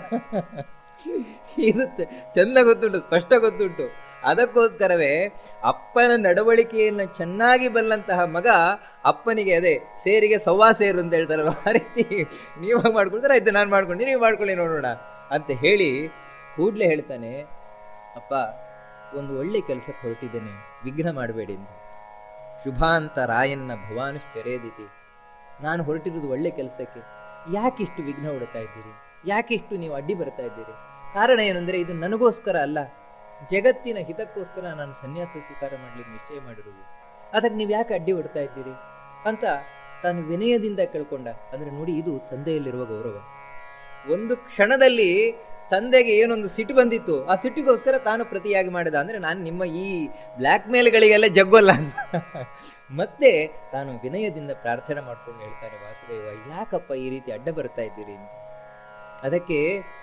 ಇದು ಚಂದ ಗೊತ್ತುಂಟು ಸ್ಪಷ್ಟ ಗೊತ್ತುಂಟು ಅದಕ್ಕೋಸ್ಕರವೇ ಅಪ್ಪನ ನಡವಳಿಕೆಯನ್ನು ಚೆನ್ನಾಗಿ ಬಲ್ಲಂತಹ ಮಗ ಅಪ್ಪನಿಗೆ ಅದೇ ಸೇರಿಗೆ ಸವ್ವಾ ಸೇರು ಅಂತ ಹೇಳ್ತಾರಲ್ಲ ಆ ರೀತಿ ನೀವು ಮಾಡ್ಕೊಳ್ತಾರೆ ಆಯ್ತು ನಾನು ಮಾಡ್ಕೊಂಡು ನೀವು ಮಾಡ್ಕೊಳ್ಳಿ ನೋಡೋಣ ಅಂತ ಹೇಳಿ ಕೂಡ್ಲೆ ಹೇಳ್ತಾನೆ ಅಪ್ಪ ಒಂದು ಒಳ್ಳೆ ಕೆಲಸಕ್ಕೆ ಹೊರಟಿದ್ದೇನೆ ವಿಘ್ನ ಮಾಡಬೇಡಿ ಅಂತ ಶುಭಾಂತ ರಾಯನ್ನ ಭವಾನುಶ್ಚರೇದಿತಿ ನಾನು ಹೊರಟಿರೋದು ಒಳ್ಳೆ ಕೆಲಸಕ್ಕೆ ಯಾಕಿಷ್ಟು ವಿಘ್ನ ಹೊಡ್ತಾ ಇದ್ದೀರಿ ಯಾಕಿಷ್ಟು ನೀವು ಅಡ್ಡಿ ಬರ್ತಾ ಇದ್ದೀರಿ ಕಾರಣ ಏನಂದ್ರೆ ಇದು ನನಗೋಸ್ಕರ ಅಲ್ಲ ಜಗತ್ತಿನ ಹಿತಕ್ಕೋಸ್ಕರ ನಾನು ಸನ್ಯಾಸ ಸ್ವೀಕಾರ ಮಾಡ್ಲಿಕ್ಕೆ ನಿಶ್ಚಯ ಮಾಡಿರುವುದು ಅದಕ್ಕೆ ನೀವು ಯಾಕೆ ಅಡ್ಡಿ ಹೊಡ್ತಾ ಇದ್ದೀರಿ ಅಂತ ತಾನು ವಿನಯದಿಂದ ಕೇಳ್ಕೊಂಡ ಅಂದ್ರೆ ನೋಡಿ ಇದು ತಂದೆಯಲ್ಲಿರುವ ಗೌರವ ಒಂದು ಕ್ಷಣದಲ್ಲಿ ತಂದೆಗೆ ಏನೊಂದು ಸಿಟ್ಟು ಬಂದಿತ್ತು ಆ ಸಿಟ್ಟಿಗೋಸ್ಕರ ತಾನು ಪ್ರತಿಯಾಗಿ ಮಾಡಿದ ಅಂದ್ರೆ ನಾನು ನಿಮ್ಮ ಈ ಬ್ಲ್ಯಾಕ್ ಮೇಲ್ಗಳಿಗೆಲ್ಲ ಜಗ್ಗೋಲ್ಲ ಅಂತ ಮತ್ತೆ ತಾನು ವಿನಯದಿಂದ ಪ್ರಾರ್ಥನೆ ಮಾಡ್ಕೊಂಡು ಹೇಳ್ತಾರೆ ವಾಸುದೇವ ಯಾಕಪ್ಪ ಈ ರೀತಿ ಅಡ್ಡ ಬರ್ತಾ ಇದ್ದೀರಿ ಅಂತ ಅದಕ್ಕೆ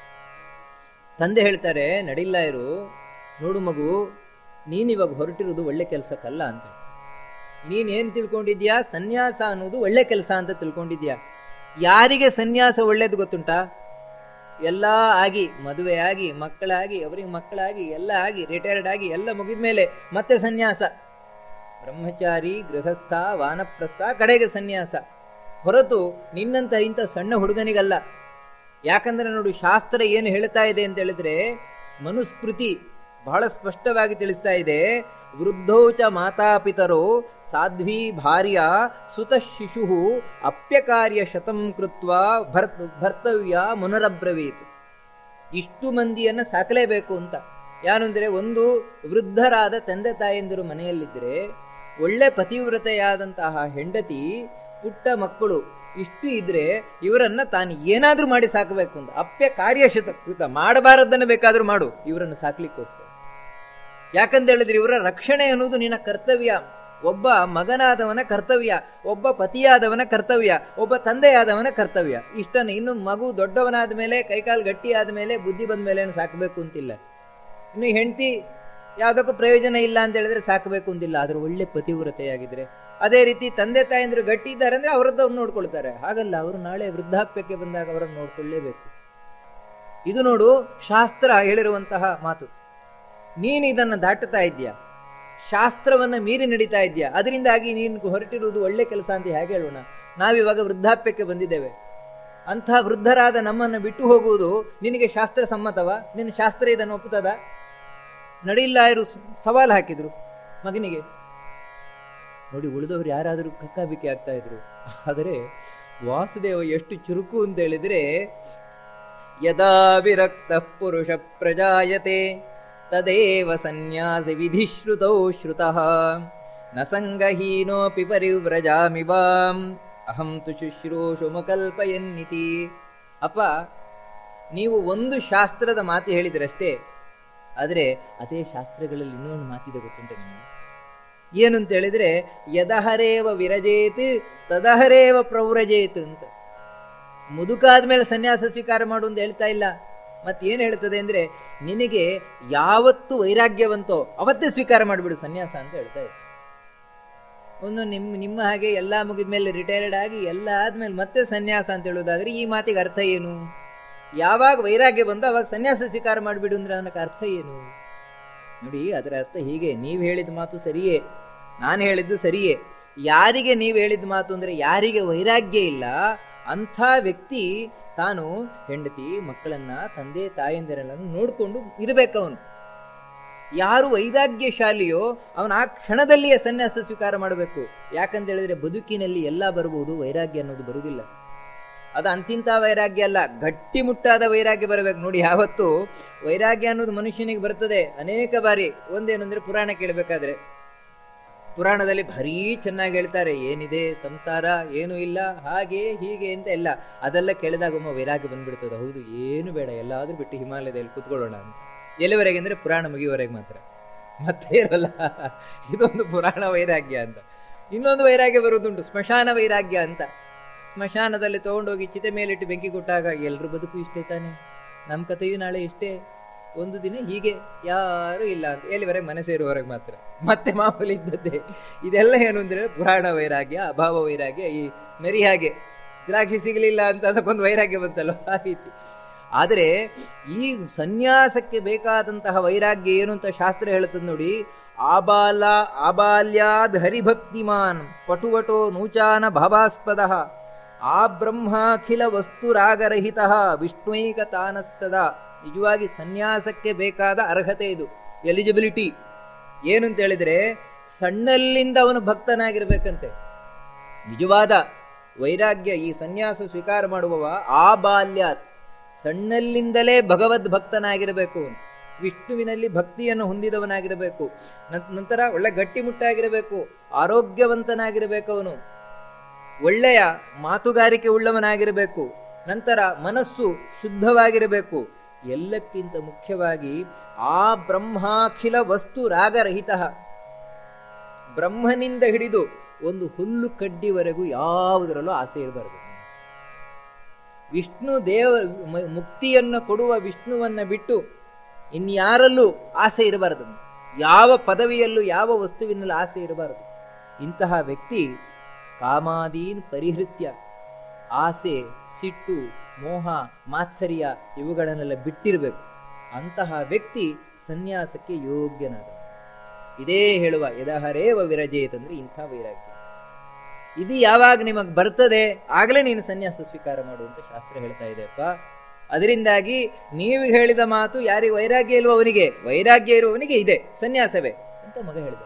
ತಂದೆ ಹೇಳ್ತಾರೆ ನಡಿಲ್ಲ ಇರು ನೋಡು ಮಗು ನೀನಿವಾಗ ಹೊರಟಿರೋದು ಒಳ್ಳೆ ಕೆಲಸಕ್ಕಲ್ಲ ಅಂತ ನೀನೇನ್ ತಿಳ್ಕೊಂಡಿದ್ಯಾ ಸನ್ಯಾಸ ಅನ್ನೋದು ಒಳ್ಳೆ ಕೆಲಸ ಅಂತ ತಿಳ್ಕೊಂಡಿದ್ಯಾ ಯಾರಿಗೆ ಸನ್ಯಾಸ ಒಳ್ಳೇದು ಗೊತ್ತುಂಟಾ ಎಲ್ಲ ಆಗಿ ಮದುವೆ ಆಗಿ ಮಕ್ಕಳಾಗಿ ಅವರಿಗೆ ಮಕ್ಕಳಾಗಿ ಎಲ್ಲ ಆಗಿ ರಿಟೈರ್ಡ್ ಆಗಿ ಎಲ್ಲ ಮುಗಿದ ಮೇಲೆ ಮತ್ತೆ ಸನ್ಯಾಸ ಬ್ರಹ್ಮಚಾರಿ ಗೃಹಸ್ಥ ವಾನಪ್ರಸ್ಥ ಕಡೆಗೆ ಸನ್ಯಾಸ ಹೊರತು ನಿನ್ನಂತ ಇಂಥ ಸಣ್ಣ ಹುಡುಗನಿಗಲ್ಲ ಯಾಕಂದ್ರೆ ನೋಡು ಶಾಸ್ತ್ರ ಏನು ಹೇಳ್ತಾ ಇದೆ ಅಂತ ಹೇಳಿದ್ರೆ ಮನುಸ್ಮೃತಿ ಬಹಳ ಸ್ಪಷ್ಟವಾಗಿ ತಿಳಿಸ್ತಾ ಇದೆ ವೃದ್ಧೌಚ ಮಾತಾಪಿತರೋ ಸಾಧ್ವಿ ಭಾರ್ಯ ಸುತ ಶಿಶು ಅಪ್ಯಕಾರ್ಯ ಶತಂ ಕೃತ್ವ ಭರ್ತ್ ಭರ್ತವ್ಯ ಮುನರಬ್ರವೀತ್ ಇಷ್ಟು ಮಂದಿಯನ್ನ ಸಾಕಲೇಬೇಕು ಅಂತ ಯಾರು ಅಂದ್ರೆ ಒಂದು ವೃದ್ಧರಾದ ತಂದೆ ತಾಯಂದಿರು ಮನೆಯಲ್ಲಿದ್ದರೆ ಒಳ್ಳೆ ಪತಿವ್ರತೆಯಾದಂತಹ ಹೆಂಡತಿ ಪುಟ್ಟ ಮಕ್ಕಳು ಇಷ್ಟು ಇದ್ರೆ ಇವರನ್ನ ತಾನು ಏನಾದ್ರೂ ಮಾಡಿ ಸಾಕಬೇಕು ಅಂತ ಅಪ್ಯ ಕಾರ್ಯಶತ ಕೃತ ಮಾಡಬಾರದನ್ನ ಬೇಕಾದ್ರೂ ಮಾಡು ಇವರನ್ನು ಸಾಕ್ಲಿಕ್ಕೋಸ್ಕರ ಯಾಕಂತ ಹೇಳಿದ್ರೆ ಇವರ ರಕ್ಷಣೆ ಅನ್ನೋದು ನಿನ್ನ ಕರ್ತವ್ಯ ಒಬ್ಬ ಮಗನಾದವನ ಕರ್ತವ್ಯ ಒಬ್ಬ ಪತಿಯಾದವನ ಕರ್ತವ್ಯ ಒಬ್ಬ ತಂದೆಯಾದವನ ಕರ್ತವ್ಯ ಇಷ್ಟನ್ನು ಇನ್ನು ಮಗು ದೊಡ್ಡವನಾದ ಮೇಲೆ ಕೈಕಾಲು ಗಟ್ಟಿ ಆದ ಮೇಲೆ ಬುದ್ಧಿ ಬಂದ ಮೇಲೆ ಸಾಕಬೇಕು ಅಂತಿಲ್ಲ ಇನ್ನು ಹೆಂಡತಿ ಯಾವುದಕ್ಕೂ ಪ್ರಯೋಜನ ಇಲ್ಲ ಅಂತ ಹೇಳಿದ್ರೆ ಸಾಕಬೇಕು ಅಂತಿಲ್ಲ ಆದ್ರೆ ಒಳ್ಳೆ ಪತಿವ್ರತೆಯಾಗಿದ್ರೆ ಅದೇ ರೀತಿ ತಂದೆ ತಾಯಂದ್ರು ಗಟ್ಟಿ ಇದ್ದಾರೆ ಅಂದ್ರೆ ಅವರದ್ದು ಅವ್ರು ನೋಡ್ಕೊಳ್ತಾರೆ ಹಾಗಲ್ಲ ಅವರು ನಾಳೆ ವೃದ್ಧಾಪ್ಯಕ್ಕೆ ಬಂದಾಗ ಅವರನ್ನು ನೋಡ್ಕೊಳ್ಳೇಬೇಕು ಇದು ನೋಡು ಶಾಸ್ತ್ರ ಹೇಳಿರುವಂತಹ ಮಾತು ನೀನು ಇದನ್ನು ದಾಟುತ್ತಾ ಇದೆಯಾ ಶಾಸ್ತ್ರವನ್ನ ಮೀರಿ ನಡೀತಾ ಇದೆಯಾ ಅದರಿಂದಾಗಿ ನೀನು ಹೊರಟಿರುವುದು ಒಳ್ಳೆ ಕೆಲಸ ಅಂತ ಹೇಗೆ ಹೇಳೋಣ ನಾವಿವಾಗ ವೃದ್ಧಾಪ್ಯಕ್ಕೆ ಬಂದಿದ್ದೇವೆ ಅಂಥ ವೃದ್ಧರಾದ ನಮ್ಮನ್ನು ಬಿಟ್ಟು ಹೋಗುವುದು ನಿನಗೆ ಶಾಸ್ತ್ರ ಸಮ್ಮತವ ನಿನ್ನ ಶಾಸ್ತ್ರ ಇದನ್ನು ಒಪ್ಪುತ್ತದ ನಡಿಲ್ಲ ಇರು ಸವಾಲು ಹಾಕಿದ್ರು ಮಗನಿಗೆ ನೋಡಿ ಉಳಿದವರು ಯಾರಾದರೂ ಕಕ್ಕಾಬಿಕ್ಕಿ ಆಗ್ತಾ ಇದ್ರು ಆದರೆ ವಾಸುದೇವ ಎಷ್ಟು ಚುರುಕು ಅಂತ ಹೇಳಿದ್ರೆ ಯದಾ ವಿರಕ್ತ ಪುರುಷ ಪ್ರಜಾಯತೆ ತದೇವ ಸನ್ಯಾಸಿ ವಿಧಿಶ್ರುತೌ ಶ್ರುತಃ ನ ಸಂಗಹೀನೋಪಿ ಪರಿವ್ರಜಾಮಿ ವಾಂ ಅಹಂ ತು ಶುಶ್ರೂಷುಮಕಲ್ಪಯನ್ನಿತಿ ಅಪ್ಪ ನೀವು ಒಂದು ಶಾಸ್ತ್ರದ ಮಾತು ಹೇಳಿದ್ರಷ್ಟೇ ಆದರೆ ಅದೇ ಶಾಸ್ತ್ರಗಳಲ್ಲಿ ಇನ್ನೊಂದು ಮಾತಿದೆ ಗೊತ್ತುಂಟ ನಿಮಗೆ ಏನು ಅಂತ ಹೇಳಿದ್ರೆ ಯದಹರೇವ ವಿರಜೇತ್ ತದಹರೇವ ಪ್ರವ್ರಜೇತ್ ಅಂತ ಮುದುಕಾದ ಮೇಲೆ ಸನ್ಯಾಸ ಸ್ವೀಕಾರ ಮಾಡು ಅಂತ ಹೇಳ್ತಾ ಇಲ್ಲ ಮತ್ತೇನು ಹೇಳ್ತದೆ ಅಂದ್ರೆ ನಿನಗೆ ಯಾವತ್ತು ವೈರಾಗ್ಯವಂತೋ ಅವತ್ತೇ ಸ್ವೀಕಾರ ಮಾಡಿಬಿಡು ಸನ್ಯಾಸ ಅಂತ ಹೇಳ್ತಾ ಇದೆ ಒಂದು ನಿಮ್ಮ ನಿಮ್ಮ ಹಾಗೆ ಎಲ್ಲ ಮುಗಿದ ಮೇಲೆ ರಿಟೈರ್ಡ್ ಆಗಿ ಎಲ್ಲ ಆದ್ಮೇಲೆ ಮತ್ತೆ ಸನ್ಯಾಸ ಅಂತ ಹೇಳೋದಾದ್ರೆ ಈ ಮಾತಿಗೆ ಅರ್ಥ ಏನು ಯಾವಾಗ ವೈರಾಗ್ಯ ಬಂದು ಅವಾಗ ಸನ್ಯಾಸ ಸ್ವೀಕಾರ ಮಾಡಿಬಿಡು ಅಂದ್ರೆ ಅನ್ನಕ್ಕೆ ಅರ್ಥ ಏನು ನೋಡಿ ಅದರ ಅರ್ಥ ಹೀಗೆ ನೀವು ಹೇಳಿದ ಮಾತು ಸರಿಯೇ ನಾನು ಹೇಳಿದ್ದು ಸರಿಯೇ ಯಾರಿಗೆ ನೀವು ಹೇಳಿದ ಮಾತು ಅಂದ್ರೆ ಯಾರಿಗೆ ವೈರಾಗ್ಯ ಇಲ್ಲ ಅಂಥ ವ್ಯಕ್ತಿ ತಾನು ಹೆಂಡತಿ ಮಕ್ಕಳನ್ನ ತಂದೆ ತಾಯಂದಿರನ್ನು ನೋಡಿಕೊಂಡು ಇರಬೇಕವನು ಯಾರು ವೈರಾಗ್ಯಶಾಲಿಯೋ ಅವನು ಆ ಕ್ಷಣದಲ್ಲಿಯೇ ಸನ್ಯಾಸ ಸ್ವೀಕಾರ ಮಾಡಬೇಕು ಯಾಕಂತ ಹೇಳಿದ್ರೆ ಬದುಕಿನಲ್ಲಿ ಎಲ್ಲ ಬರಬಹುದು ವೈರಾಗ್ಯ ಅನ್ನೋದು ಬರುವುದಿಲ್ಲ ಅದು ಅಂತಿಂತ ವೈರಾಗ್ಯ ಅಲ್ಲ ಗಟ್ಟಿಮುಟ್ಟಾದ ವೈರಾಗ್ಯ ಬರಬೇಕು ನೋಡಿ ಯಾವತ್ತು ವೈರಾಗ್ಯ ಅನ್ನೋದು ಮನುಷ್ಯನಿಗೆ ಬರ್ತದೆ ಅನೇಕ ಬಾರಿ ಒಂದೇನು ಅಂದ್ರೆ ಪುರಾಣ ಕೇಳಬೇಕಾದ್ರೆ ಪುರಾಣದಲ್ಲಿ ಭಾರೀ ಚೆನ್ನಾಗಿ ಹೇಳ್ತಾರೆ ಏನಿದೆ ಸಂಸಾರ ಏನು ಇಲ್ಲ ಹಾಗೆ ಹೀಗೆ ಅಂತ ಎಲ್ಲ ಅದೆಲ್ಲ ಕೇಳಿದಾಗ ಒಮ್ಮ ವೈರಾಗ್ಯ ಬಂದ್ಬಿಡ್ತದೆ ಹೌದು ಏನು ಬೇಡ ಎಲ್ಲಾದ್ರೂ ಬಿಟ್ಟು ಹಿಮಾಲಯದಲ್ಲಿ ಕೂತ್ಕೊಳ್ಳೋಣ ಅಂತ ಎಲ್ಲಿವರೆಗೆ ಅಂದ್ರೆ ಪುರಾಣ ಮುಗಿಯುವವರೆಗೆ ಮಾತ್ರ ಮತ್ತೆ ಇರಲ್ಲ ಇದೊಂದು ಪುರಾಣ ವೈರಾಗ್ಯ ಅಂತ ಇನ್ನೊಂದು ವೈರಾಗ್ಯ ಬರುವುದುಂಟು ಸ್ಮಶಾನ ವೈರಾಗ್ಯ ಅಂತ ಸ್ಮಶಾನದಲ್ಲಿ ತಗೊಂಡೋಗಿ ಚಿತೆ ಮೇಲಿಟ್ಟು ಬೆಂಕಿ ಕೊಟ್ಟಾಗ ಎಲ್ರ ಬದುಕು ಇಷ್ಟೇ ತಾನೆ ನಮ್ಮ ಕಥೆಯು ನಾಳೆ ಇಷ್ಟೇ ಒಂದು ದಿನ ಹೀಗೆ ಯಾರು ಇಲ್ಲ ಅಂತ ಎಲ್ಲಿವರೆಗೆ ಮನೆ ಸೇರುವವರೆಗೆ ಮಾತ್ರ ಮತ್ತೆ ಮಾಮೂಲಿ ಇದ್ದದ್ದೇ ಇದೆಲ್ಲ ಏನು ಅಂದ್ರೆ ಪುರಾಣ ವೈರಾಗ್ಯ ಅಭಾವ ವೈರಾಗ್ಯ ಈ ಮೆರಿ ಹಾಗೆ ದ್ರಾಕ್ಷಿ ಸಿಗಲಿಲ್ಲ ಅಂತ ಅದಕ್ಕೊಂದು ವೈರಾಗ್ಯ ಬಂತಲ್ಲ ಆ ರೀತಿ ಆದರೆ ಈ ಸನ್ಯಾಸಕ್ಕೆ ಬೇಕಾದಂತಹ ವೈರಾಗ್ಯ ಏನು ಅಂತ ಶಾಸ್ತ್ರ ಹೇಳುತ್ತದೆ ನೋಡಿ ಆಬಾಲ ಆಬಾಲ್ಯಾದ್ ಹರಿಭಕ್ತಿಮಾನ್ ಪಟುವಟೋ ನೂಚಾನ ಭಾವಾಸ್ಪದ ಆ ಬ್ರಹ್ಮಾಖಿಲ ವಸ್ತುರಾಗರಹಿತ ವಿಷ್ಣುೈಕ ತಾನಸ್ಸದ ನಿಜವಾಗಿ ಸನ್ಯಾಸಕ್ಕೆ ಬೇಕಾದ ಅರ್ಹತೆ ಇದು ಎಲಿಜಿಬಿಲಿಟಿ ಏನು ಅಂತ ಹೇಳಿದ್ರೆ ಸಣ್ಣಲ್ಲಿಂದ ಅವನು ಭಕ್ತನಾಗಿರ್ಬೇಕಂತೆ ನಿಜವಾದ ವೈರಾಗ್ಯ ಈ ಸನ್ಯಾಸ ಸ್ವೀಕಾರ ಮಾಡುವವ ಆ ಬಾಲ್ಯಾತ್ ಸಣ್ಣಲ್ಲಿಂದಲೇ ಭಗವದ್ ಭಕ್ತನಾಗಿರಬೇಕು ಅವನು ವಿಷ್ಣುವಿನಲ್ಲಿ ಭಕ್ತಿಯನ್ನು ಹೊಂದಿದವನಾಗಿರಬೇಕು ನಂತರ ಒಳ್ಳೆ ಗಟ್ಟಿಮುಟ್ಟಾಗಿರಬೇಕು ಆರೋಗ್ಯವಂತನಾಗಿರಬೇಕು ಅವನು ಒಳ್ಳೆಯ ಮಾತುಗಾರಿಕೆ ಉಳ್ಳವನಾಗಿರಬೇಕು ನಂತರ ಮನಸ್ಸು ಶುದ್ಧವಾಗಿರಬೇಕು ಎಲ್ಲಕ್ಕಿಂತ ಮುಖ್ಯವಾಗಿ ಆ ಬ್ರಹ್ಮಾಖಿಲ ವಸ್ತು ರಾಗರಹಿತ ಬ್ರಹ್ಮನಿಂದ ಹಿಡಿದು ಒಂದು ಹುಲ್ಲು ಕಡ್ಡಿವರೆಗೂ ಯಾವುದರಲ್ಲೂ ಆಸೆ ಇರಬಾರದು ವಿಷ್ಣು ದೇವ ಮುಕ್ತಿಯನ್ನು ಕೊಡುವ ವಿಷ್ಣುವನ್ನ ಬಿಟ್ಟು ಇನ್ಯಾರಲ್ಲೂ ಆಸೆ ಇರಬಾರದು ಯಾವ ಪದವಿಯಲ್ಲೂ ಯಾವ ವಸ್ತುವಿನಲ್ಲೂ ಆಸೆ ಇರಬಾರದು ಇಂತಹ ವ್ಯಕ್ತಿ ಕಾಮಾದೀನ್ ಪರಿಹೃತ್ಯ ಆಸೆ ಸಿಟ್ಟು ಮೋಹ ಮಾತ್ಸರ್ಯ ಇವುಗಳನ್ನೆಲ್ಲ ಬಿಟ್ಟಿರಬೇಕು ಅಂತಹ ವ್ಯಕ್ತಿ ಸನ್ಯಾಸಕ್ಕೆ ಯೋಗ್ಯನಾದ ಇದೇ ಹೇಳುವ ಯದಹರೇವ ವಿರಜೇತ್ ಅಂದ್ರೆ ಇಂಥ ವೈರಾಗ್ಯ ಇದು ಯಾವಾಗ ನಿಮಗೆ ಬರ್ತದೆ ಆಗಲೇ ನೀನು ಸನ್ಯಾಸ ಸ್ವೀಕಾರ ಮಾಡುವಂತ ಶಾಸ್ತ್ರ ಹೇಳ್ತಾ ಇದೆಯಪ್ಪ ಅದರಿಂದಾಗಿ ನೀವು ಹೇಳಿದ ಮಾತು ಯಾರಿಗೆ ವೈರಾಗ್ಯ ಇಲ್ವೋ ಅವನಿಗೆ ವೈರಾಗ್ಯ ಇರುವವನಿಗೆ ಇದೆ ಸನ್ಯಾಸವೇ ಅಂತ ಮಗ ಹೇಳಿದ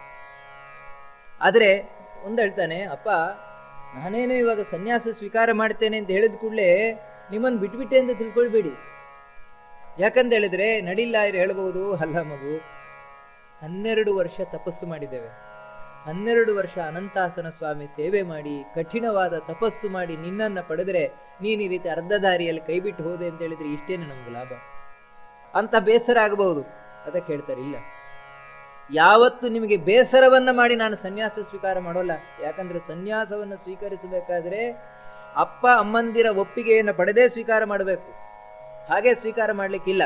ಆದರೆ ಒಂದು ಹೇಳ್ತಾನೆ ಅಪ್ಪ ನಾನೇನು ಇವಾಗ ಸನ್ಯಾಸ ಸ್ವೀಕಾರ ಮಾಡ್ತೇನೆ ಅಂತ ಹೇಳಿದ ಕೂಡಲೇ ನಿಮ್ಮನ್ನು ಬಿಟ್ಬಿಟ್ಟೆ ಅಂತ ತಿಳ್ಕೊಳ್ಬೇಡಿ ಯಾಕಂತ ಹೇಳಿದ್ರೆ ನಡಿಲ್ಲ ಇರು ಹೇಳ್ಬಹುದು ಅಲ್ಲ ಮಗು ಹನ್ನೆರಡು ವರ್ಷ ತಪಸ್ಸು ಮಾಡಿದ್ದೇವೆ ಹನ್ನೆರಡು ವರ್ಷ ಅನಂತಾಸನ ಸ್ವಾಮಿ ಸೇವೆ ಮಾಡಿ ಕಠಿಣವಾದ ತಪಸ್ಸು ಮಾಡಿ ನಿನ್ನನ್ನು ಪಡೆದ್ರೆ ನೀನು ಈ ರೀತಿ ಅರ್ಧ ದಾರಿಯಲ್ಲಿ ಕೈ ಬಿಟ್ಟು ಹೋದೆ ಅಂತ ಹೇಳಿದ್ರೆ ಇಷ್ಟೇನೆ ನಮ್ಗೆ ಲಾಭ ಅಂತ ಬೇಸರ ಆಗಬಹುದು ಅದಕ್ಕೆ ಹೇಳ್ತಾರೆ ಇಲ್ಲ ಯಾವತ್ತು ನಿಮಗೆ ಬೇಸರವನ್ನ ಮಾಡಿ ನಾನು ಸನ್ಯಾಸ ಸ್ವೀಕಾರ ಮಾಡೋಲ್ಲ ಯಾಕಂದ್ರೆ ಸನ್ಯಾಸವನ್ನು ಸ್ವೀಕರಿಸಬೇಕಾದ್ರೆ ಅಪ್ಪ ಅಮ್ಮಂದಿರ ಒಪ್ಪಿಗೆಯನ್ನು ಪಡೆದೇ ಸ್ವೀಕಾರ ಮಾಡಬೇಕು ಹಾಗೆ ಸ್ವೀಕಾರ ಮಾಡಲಿಕ್ಕಿಲ್ಲ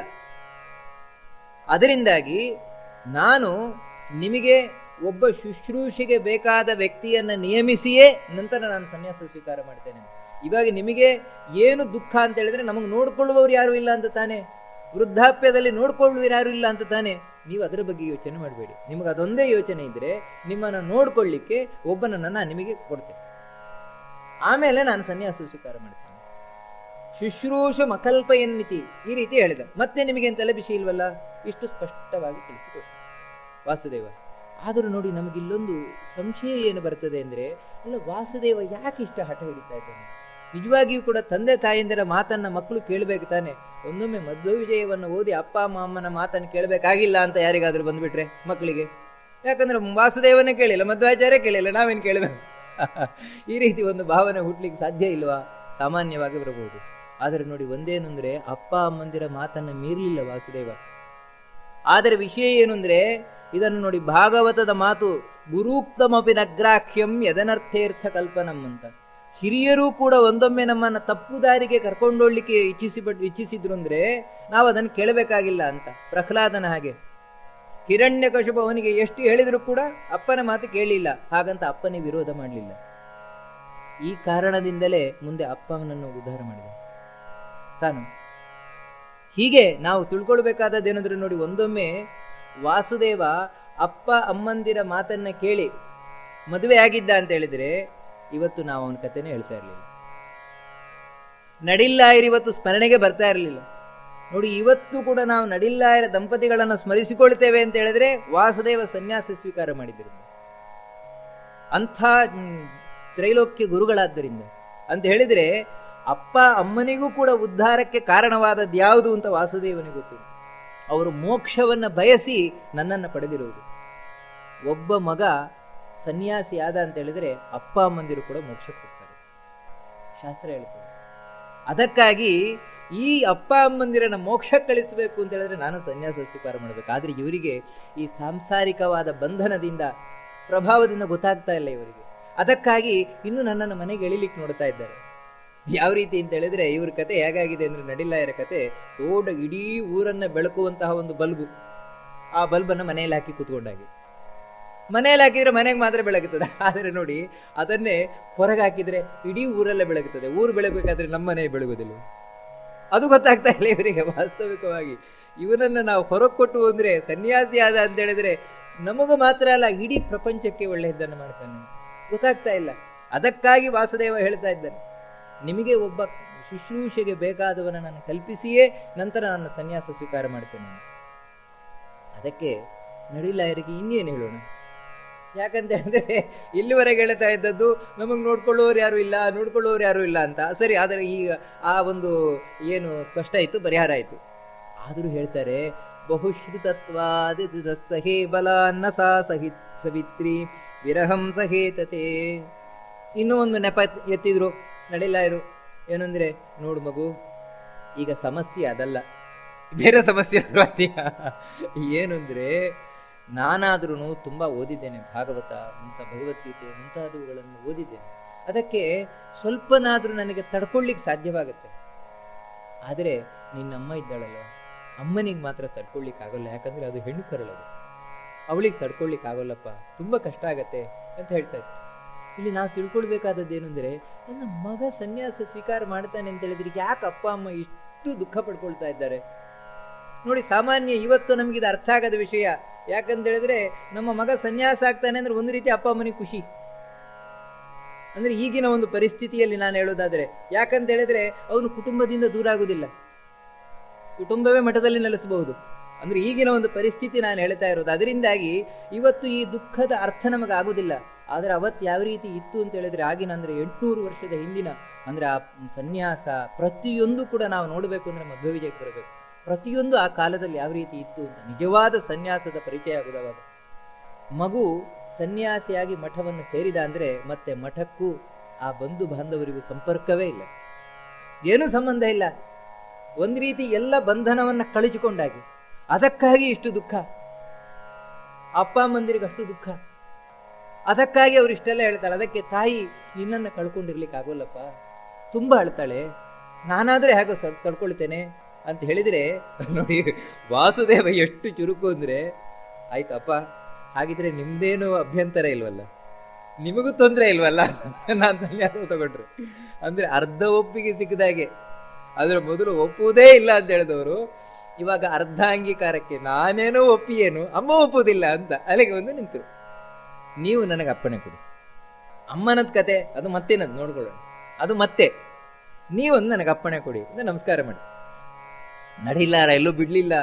ಅದರಿಂದಾಗಿ ನಾನು ನಿಮಗೆ ಒಬ್ಬ ಶುಶ್ರೂಷೆಗೆ ಬೇಕಾದ ವ್ಯಕ್ತಿಯನ್ನ ನಿಯಮಿಸಿಯೇ ನಂತರ ನಾನು ಸನ್ಯಾಸ ಸ್ವೀಕಾರ ಮಾಡ್ತೇನೆ ಇವಾಗ ನಿಮಗೆ ಏನು ದುಃಖ ಅಂತ ಹೇಳಿದ್ರೆ ನಮಗೆ ನೋಡ್ಕೊಳ್ಳುವವರು ಯಾರು ಇಲ್ಲ ಅಂತ ತಾನೆ ವೃದ್ಧಾಪ್ಯದಲ್ಲಿ ನೋಡ್ಕೊಳ್ಳುವರು ಯಾರು ಇಲ್ಲ ಅಂತ ತಾನೆ ನೀವು ಅದರ ಬಗ್ಗೆ ಯೋಚನೆ ಮಾಡಬೇಡಿ ನಿಮಗೆ ಅದೊಂದೇ ಯೋಚನೆ ಇದ್ರೆ ನಿಮ್ಮನ್ನು ನೋಡ್ಕೊಳ್ಳಿಕ್ಕೆ ಒಬ್ಬನನ್ನ ನಾನು ನಿಮಗೆ ಕೊಡ್ತೇನೆ ಆಮೇಲೆ ನಾನು ಸನ್ಯಾಸ ಸ್ವೀಕಾರ ಮಾಡ್ತೇನೆ ಶುಶ್ರೂಷ ಮಕಲ್ಪ ಎನ್ನಿತಿ ಈ ರೀತಿ ಹೇಳಿದ ಮತ್ತೆ ನಿಮಗೆ ಎಂತೆಲ್ಲ ವಿಷಯ ಇಲ್ವಲ್ಲ ಇಷ್ಟು ಸ್ಪಷ್ಟವಾಗಿ ತಿಳಿಸಿಕೊಟ್ಟು ವಾಸುದೇವ ಆದರೂ ನೋಡಿ ನಮಗೆ ಇಲ್ಲೊಂದು ಸಂಶಯ ಏನು ಬರ್ತದೆ ಅಂದ್ರೆ ಅಲ್ಲ ವಾಸುದೇವ ಯಾಕೆ ಇಷ್ಟ ಹಠ ಹಿಡಿತಾ ಇದ್ದಾನೆ ನಿಜವಾಗಿಯೂ ಕೂಡ ತಂದೆ ತಾಯಂದಿರ ಮಾತನ್ನ ಮಕ್ಕಳು ಕೇಳಬೇಕು ತಾನೆ ಒಂದೊಮ್ಮೆ ಮಧ್ವ ವಿಜಯವನ್ನು ಓದಿ ಅಪ್ಪ ಅಮ್ಮ ಅಮ್ಮನ ಮಾತನ್ನು ಕೇಳಬೇಕಾಗಿಲ್ಲ ಅಂತ ಯಾರಿಗಾದ್ರೂ ಬಂದ್ಬಿಟ್ರೆ ಮಕ್ಕಳಿಗೆ ಯಾಕಂದ್ರೆ ವಾಸುದೇವನೇ ಕೇಳಿಲ್ಲ ಮಧ್ವಾಚಾರ್ಯ ಕೇಳಿಲ್ಲ ನಾವೇನು ಕೇಳಬೇಕು ಈ ರೀತಿ ಒಂದು ಭಾವನೆ ಹುಟ್ಲಿಕ್ಕೆ ಸಾಧ್ಯ ಇಲ್ವಾ ಸಾಮಾನ್ಯವಾಗಿ ಬರಬಹುದು ಆದರೆ ನೋಡಿ ಒಂದೇನೆಂದ್ರೆ ಅಪ್ಪ ಅಮ್ಮಂದಿರ ಮಾತನ್ನ ಮೀರಲಿಲ್ಲ ವಾಸುದೇವ ಆದರೆ ವಿಷಯ ಏನು ಅಂದ್ರೆ ಇದನ್ನು ನೋಡಿ ಭಾಗವತದ ಮಾತು ಗುರೂಕ್ತಮಪಿ ನಗ್ರಾಹ್ಯಂ ಯದನರ್ಥೇರ್ಥ ಕಲ್ಪನಂ ಅಂತ ಹಿರಿಯರು ಕೂಡ ಒಂದೊಮ್ಮೆ ನಮ್ಮನ್ನ ತಪ್ಪು ದಾರಿಗೆ ಕರ್ಕೊಂಡೋಗ್ಲಿಕ್ಕೆ ಇಚ್ಛಿಸಿ ಇಚ್ಛಿಸಿದ್ರು ಅಂದ್ರೆ ನಾವು ಅದನ್ನು ಕೇಳಬೇಕಾಗಿಲ್ಲ ಅಂತ ಪ್ರಹ್ಲಾದನ ಹಾಗೆ ಹಿರಣ್ಯ ಕಶುಪ ಅವನಿಗೆ ಎಷ್ಟು ಹೇಳಿದ್ರು ಕೂಡ ಅಪ್ಪನ ಮಾತು ಕೇಳಿಲ್ಲ ಹಾಗಂತ ಅಪ್ಪನೇ ವಿರೋಧ ಮಾಡಲಿಲ್ಲ ಈ ಕಾರಣದಿಂದಲೇ ಮುಂದೆ ಅಪ್ಪ ಅವನನ್ನು ಉದ್ಧಾರ ಮಾಡಿದ ತಾನು ಹೀಗೆ ನಾವು ತಿಳ್ಕೊಳ್ಬೇಕಾದದ್ದೇನಾದ್ರೂ ನೋಡಿ ಒಂದೊಮ್ಮೆ ವಾಸುದೇವ ಅಪ್ಪ ಅಮ್ಮಂದಿರ ಮಾತನ್ನ ಕೇಳಿ ಮದುವೆ ಆಗಿದ್ದ ಅಂತ ಹೇಳಿದ್ರೆ ಇವತ್ತು ನಾವು ಅವನ ಕಥೆನೇ ಹೇಳ್ತಾ ಇರಲಿಲ್ಲ ನಡಿಲ್ಲಾಯರ್ ಇವತ್ತು ಸ್ಮರಣೆಗೆ ಬರ್ತಾ ಇರಲಿಲ್ಲ ನೋಡಿ ಇವತ್ತು ಕೂಡ ನಾವು ನಡಿಲ್ಲಾಯರ ದಂಪತಿಗಳನ್ನು ಸ್ಮರಿಸಿಕೊಳ್ತೇವೆ ಅಂತ ಹೇಳಿದ್ರೆ ವಾಸುದೇವ ಸನ್ಯಾಸ ಸ್ವೀಕಾರ ಮಾಡಿದ್ದರಿಂದ ಅಂಥ ತ್ರೈಲೋಕ್ಯ ಗುರುಗಳಾದ್ದರಿಂದ ಅಂತ ಹೇಳಿದ್ರೆ ಅಪ್ಪ ಅಮ್ಮನಿಗೂ ಕೂಡ ಉದ್ಧಾರಕ್ಕೆ ಕಾರಣವಾದದ್ದು ಯಾವುದು ಅಂತ ವಾಸುದೇವನಿಗೆ ಗೊತ್ತು ಅವರು ಮೋಕ್ಷವನ್ನ ಬಯಸಿ ನನ್ನನ್ನು ಪಡೆದಿರುವುದು ಒಬ್ಬ ಮಗ ಸನ್ಯಾಸಿ ಆದ ಅಂತ ಹೇಳಿದ್ರೆ ಅಪ್ಪ ಅಮ್ಮಂದಿರು ಕೂಡ ಮೋಕ್ಷಕ್ಕೆ ಹೋಗ್ತಾರೆ ಶಾಸ್ತ್ರ ಹೇಳ್ತಾರೆ ಅದಕ್ಕಾಗಿ ಈ ಅಪ್ಪ ಅಮ್ಮಂದಿರನ್ನ ಮೋಕ್ಷ ಕಳಿಸಬೇಕು ಅಂತ ಹೇಳಿದ್ರೆ ನಾನು ಸನ್ಯಾಸ ಸ್ವೀಕಾರ ಮಾಡಬೇಕು ಆದ್ರೆ ಇವರಿಗೆ ಈ ಸಾಂಸಾರಿಕವಾದ ಬಂಧನದಿಂದ ಪ್ರಭಾವದಿಂದ ಗೊತ್ತಾಗ್ತಾ ಇಲ್ಲ ಇವರಿಗೆ ಅದಕ್ಕಾಗಿ ಇನ್ನು ನನ್ನನ್ನು ಮನೆಗೆ ಎಳಿಲಿಕ್ಕೆ ನೋಡ್ತಾ ಇದ್ದಾರೆ ಯಾವ ರೀತಿ ಅಂತ ಹೇಳಿದ್ರೆ ಇವ್ರ ಕತೆ ಹೇಗಾಗಿದೆ ಅಂದ್ರೆ ನಡಿಲಾಯರ ಕತೆ ದೊಡ್ಡ ಇಡೀ ಊರನ್ನ ಬೆಳಕುವಂತಹ ಒಂದು ಬಲ್ಬು ಆ ಬಲ್ಬನ್ನು ಮನೆಯಲ್ಲಿ ಹಾಕಿ ಕೂತ್ಕೊಂಡಾಗಿ ಮನೆಯಲ್ಲಿ ಹಾಕಿದ್ರೆ ಮನೆಗೆ ಮಾತ್ರ ಬೆಳಗುತ್ತದೆ ಆದರೆ ನೋಡಿ ಅದನ್ನೇ ಹೊರಗೆ ಹಾಕಿದ್ರೆ ಇಡೀ ಊರಲ್ಲೇ ಬೆಳಗುತ್ತದೆ ಊರು ಬೆಳಗಬೇಕಾದ್ರೆ ನಮ್ಮ ಮನೆ ಬೆಳಗುದಿಲ್ಲ ಅದು ಗೊತ್ತಾಗ್ತಾ ಇಲ್ಲ ಇವರಿಗೆ ವಾಸ್ತವಿಕವಾಗಿ ಇವನನ್ನ ನಾವು ಹೊರಗೆ ಕೊಟ್ಟು ಅಂದ್ರೆ ಸನ್ಯಾಸಿ ಆದ ಅಂತ ಹೇಳಿದ್ರೆ ನಮಗೂ ಮಾತ್ರ ಅಲ್ಲ ಇಡೀ ಪ್ರಪಂಚಕ್ಕೆ ಒಳ್ಳೆಯದನ್ನು ಮಾಡ್ತಾನೆ ಗೊತ್ತಾಗ್ತಾ ಇಲ್ಲ ಅದಕ್ಕಾಗಿ ವಾಸುದೇವ ಹೇಳ್ತಾ ಇದ್ದಾನೆ ನಿಮಗೆ ಒಬ್ಬ ಶುಶ್ರೂಷೆಗೆ ಬೇಕಾದವನ ನಾನು ಕಲ್ಪಿಸಿಯೇ ನಂತರ ನಾನು ಸನ್ಯಾಸ ಸ್ವೀಕಾರ ಮಾಡ್ತೇನೆ ಅದಕ್ಕೆ ನಡಿಲಾಯರಿಗೆ ಇನ್ನೇನು ಹೇಳೋಣ ಯಾಕಂತ ಹೇಳಿದ್ರೆ ಇಲ್ಲಿವರೆಗೆ ಹೇಳ್ತಾ ಇದ್ದದ್ದು ನಮಗೆ ನೋಡ್ಕೊಳ್ಳೋರು ಯಾರು ಇಲ್ಲ ನೋಡ್ಕೊಳ್ಳೋರು ಯಾರು ಇಲ್ಲ ಅಂತ ಸರಿ ಆದರೆ ಈಗ ಆ ಒಂದು ಏನು ಕಷ್ಟ ಇತ್ತು ಪರಿಹಾರ ಆಯಿತು ಆದರೂ ಹೇಳ್ತಾರೆ ಬಹುಶ್ರುತತ್ವಾದಿ ಸಹೇ ಬಲ ಅನ್ನ ಸಾ ಸಹಿ ಸವಿತ್ರಿ ವಿರಹಂ ಸಹೇತತೆ ಇನ್ನೂ ಒಂದು ನೆಪ ಎತ್ತಿದ್ರು ನಡಿಲಾಯರು ಏನಂದ್ರೆ ನೋಡು ಮಗು ಈಗ ಸಮಸ್ಯೆ ಅದಲ್ಲ ಬೇರೆ ಸಮಸ್ಯೆ ಶುರುವಾತೀಗ ಏನು ಅಂದ್ರೆ ನಾನಾದ್ರೂ ತುಂಬ ಓದಿದ್ದೇನೆ ಭಾಗವತ ಮುಂತ ಭಗವದ್ಗೀತೆ ಮುಂತಾದವುಗಳನ್ನು ಓದಿದ್ದೇನೆ ಅದಕ್ಕೆ ಸ್ವಲ್ಪನಾದರೂ ನನಗೆ ತಡ್ಕೊಳ್ಳಿಕ್ಕೆ ಸಾಧ್ಯವಾಗುತ್ತೆ ಆದರೆ ನಿನ್ನಮ್ಮ ಇದ್ದಾಳಲ್ವ ಅಮ್ಮನಿಗೆ ಮಾತ್ರ ತಡ್ಕೊಳ್ಳಿಕ್ಕೆ ಆಗೋಲ್ಲ ಯಾಕಂದ್ರೆ ಅದು ಹೆಣ್ಣು ಕರಳದು ಅವಳಿಗೆ ತಡ್ಕೊಳ್ಳಿಕ್ಕೆ ಆಗೋಲ್ಲಪ್ಪ ತುಂಬ ಕಷ್ಟ ಆಗತ್ತೆ ಅಂತ ಹೇಳ್ತಾ ಇತ್ತು ಇಲ್ಲಿ ನಾವು ತಿಳ್ಕೊಳ್ಬೇಕಾದದ್ದು ಏನು ಅಂದರೆ ನನ್ನ ಮಗ ಸನ್ಯಾಸ ಸ್ವೀಕಾರ ಮಾಡ್ತಾನೆ ಅಂತ ಹೇಳಿದ್ರೆ ಯಾಕೆ ಅಪ್ಪ ಅಮ್ಮ ಇಷ್ಟು ದುಃಖ ಪಡ್ಕೊಳ್ತಾ ಇದ್ದಾರೆ ನೋಡಿ ಸಾಮಾನ್ಯ ಇವತ್ತು ನಮಗೆ ಇದು ಅರ್ಥ ಆಗದ ವಿಷಯ ಯಾಕಂತ ಹೇಳಿದ್ರೆ ನಮ್ಮ ಮಗ ಸನ್ಯಾಸ ಆಗ್ತಾನೆ ಅಂದ್ರೆ ಒಂದು ರೀತಿ ಅಪ್ಪ ಅಮ್ಮನಿಗೆ ಖುಷಿ ಅಂದ್ರೆ ಈಗಿನ ಒಂದು ಪರಿಸ್ಥಿತಿಯಲ್ಲಿ ನಾನು ಹೇಳೋದಾದ್ರೆ ಯಾಕಂತ ಹೇಳಿದ್ರೆ ಅವನು ಕುಟುಂಬದಿಂದ ದೂರ ಆಗುದಿಲ್ಲ ಕುಟುಂಬವೇ ಮಠದಲ್ಲಿ ನೆಲೆಸಬಹುದು ಅಂದ್ರೆ ಈಗಿನ ಒಂದು ಪರಿಸ್ಥಿತಿ ನಾನು ಹೇಳ್ತಾ ಇರೋದು ಅದರಿಂದಾಗಿ ಇವತ್ತು ಈ ದುಃಖದ ಅರ್ಥ ನಮಗೆ ಆಗುದಿಲ್ಲ ಆದರೆ ಅವತ್ತು ಯಾವ ರೀತಿ ಇತ್ತು ಅಂತ ಹೇಳಿದ್ರೆ ಆಗಿನ ಅಂದ್ರೆ ಎಂಟುನೂರು ವರ್ಷದ ಹಿಂದಿನ ಅಂದ್ರೆ ಆ ಸನ್ಯಾಸ ಪ್ರತಿಯೊಂದು ಕೂಡ ನಾವು ನೋಡಬೇಕು ಅಂದ್ರೆ ಮಧ್ವ ವಿಜಯಕ್ಕೆ ಬರಬೇಕು ಪ್ರತಿಯೊಂದು ಆ ಕಾಲದಲ್ಲಿ ಯಾವ ರೀತಿ ಇತ್ತು ಅಂತ ನಿಜವಾದ ಸನ್ಯಾಸದ ಪರಿಚಯ ಆಗುದವಾಗ ಮಗು ಸನ್ಯಾಸಿಯಾಗಿ ಮಠವನ್ನು ಸೇರಿದ ಅಂದ್ರೆ ಮತ್ತೆ ಮಠಕ್ಕೂ ಆ ಬಂಧು ಬಾಂಧವರಿಗೂ ಸಂಪರ್ಕವೇ ಇಲ್ಲ ಏನೂ ಸಂಬಂಧ ಇಲ್ಲ ಒಂದು ರೀತಿ ಎಲ್ಲ ಬಂಧನವನ್ನ ಕಳಚಿಕೊಂಡಾಗಿ ಅದಕ್ಕಾಗಿ ಇಷ್ಟು ದುಃಖ ಅಪ್ಪ ಅಮ್ಮಂದಿರಿಗೆ ಅಷ್ಟು ದುಃಖ ಅದಕ್ಕಾಗಿ ಅವ್ರು ಇಷ್ಟೆಲ್ಲ ಹೇಳ್ತಾಳೆ ಅದಕ್ಕೆ ತಾಯಿ ನಿನ್ನನ್ನು ಕಳ್ಕೊಂಡಿರ್ಲಿಕ್ಕೆ ಆಗೋಲ್ಲಪ್ಪ ತುಂಬಾ ಅಳ್ತಾಳೆ ನಾನಾದ್ರೆ ಹೇಗೋ ಸರ್ ತಡ್ಕೊಳ್ತೇನೆ ಅಂತ ಹೇಳಿದ್ರೆ ನೋಡಿ ವಾಸುದೇವ ಎಷ್ಟು ಚುರುಕು ಅಂದ್ರೆ ಆಯ್ತಪ್ಪ ಹಾಗಿದ್ರೆ ನಿಮ್ದೇನು ಅಭ್ಯಂತರ ಇಲ್ವಲ್ಲ ನಿಮಗೂ ತೊಂದರೆ ಇಲ್ವಲ್ಲ ನಾನು ಸನ್ಯಾಸ ತಗೊಂಡ್ರು ಅಂದ್ರೆ ಅರ್ಧ ಒಪ್ಪಿಗೆ ಸಿಕ್ಕಿದಾಗೆ ಅದರ ಮೊದಲು ಒಪ್ಪುವುದೇ ಇಲ್ಲ ಅಂತ ಹೇಳಿದವರು ಇವಾಗ ಅರ್ಧ ಅಂಗೀಕಾರಕ್ಕೆ ನಾನೇನೋ ಒಪ್ಪಿಯೇನು ಅಮ್ಮ ಒಪ್ಪುವುದಿಲ್ಲ ಅಂತ ಅಲ್ಲಿಗೆ ಒಂದು ನಿಂತರು ನೀವು ನನಗೆ ಅಪ್ಪಣೆ ಕೊಡಿ ಅಮ್ಮನದ್ ಕತೆ ಅದು ಮತ್ತೇನದು ನೋಡ್ಕೊಳ್ಳೋಣ ಅದು ಮತ್ತೆ ನೀವೊಂದು ನನಗೆ ಅಪ್ಪಣೆ ಕೊಡಿ ಅಂತ ನಮಸ್ಕಾರ ಮಾಡಿ ನಡಿಲಾರ ಎಲ್ಲೂ ಬಿಡ್ಲಿಲ್ಲ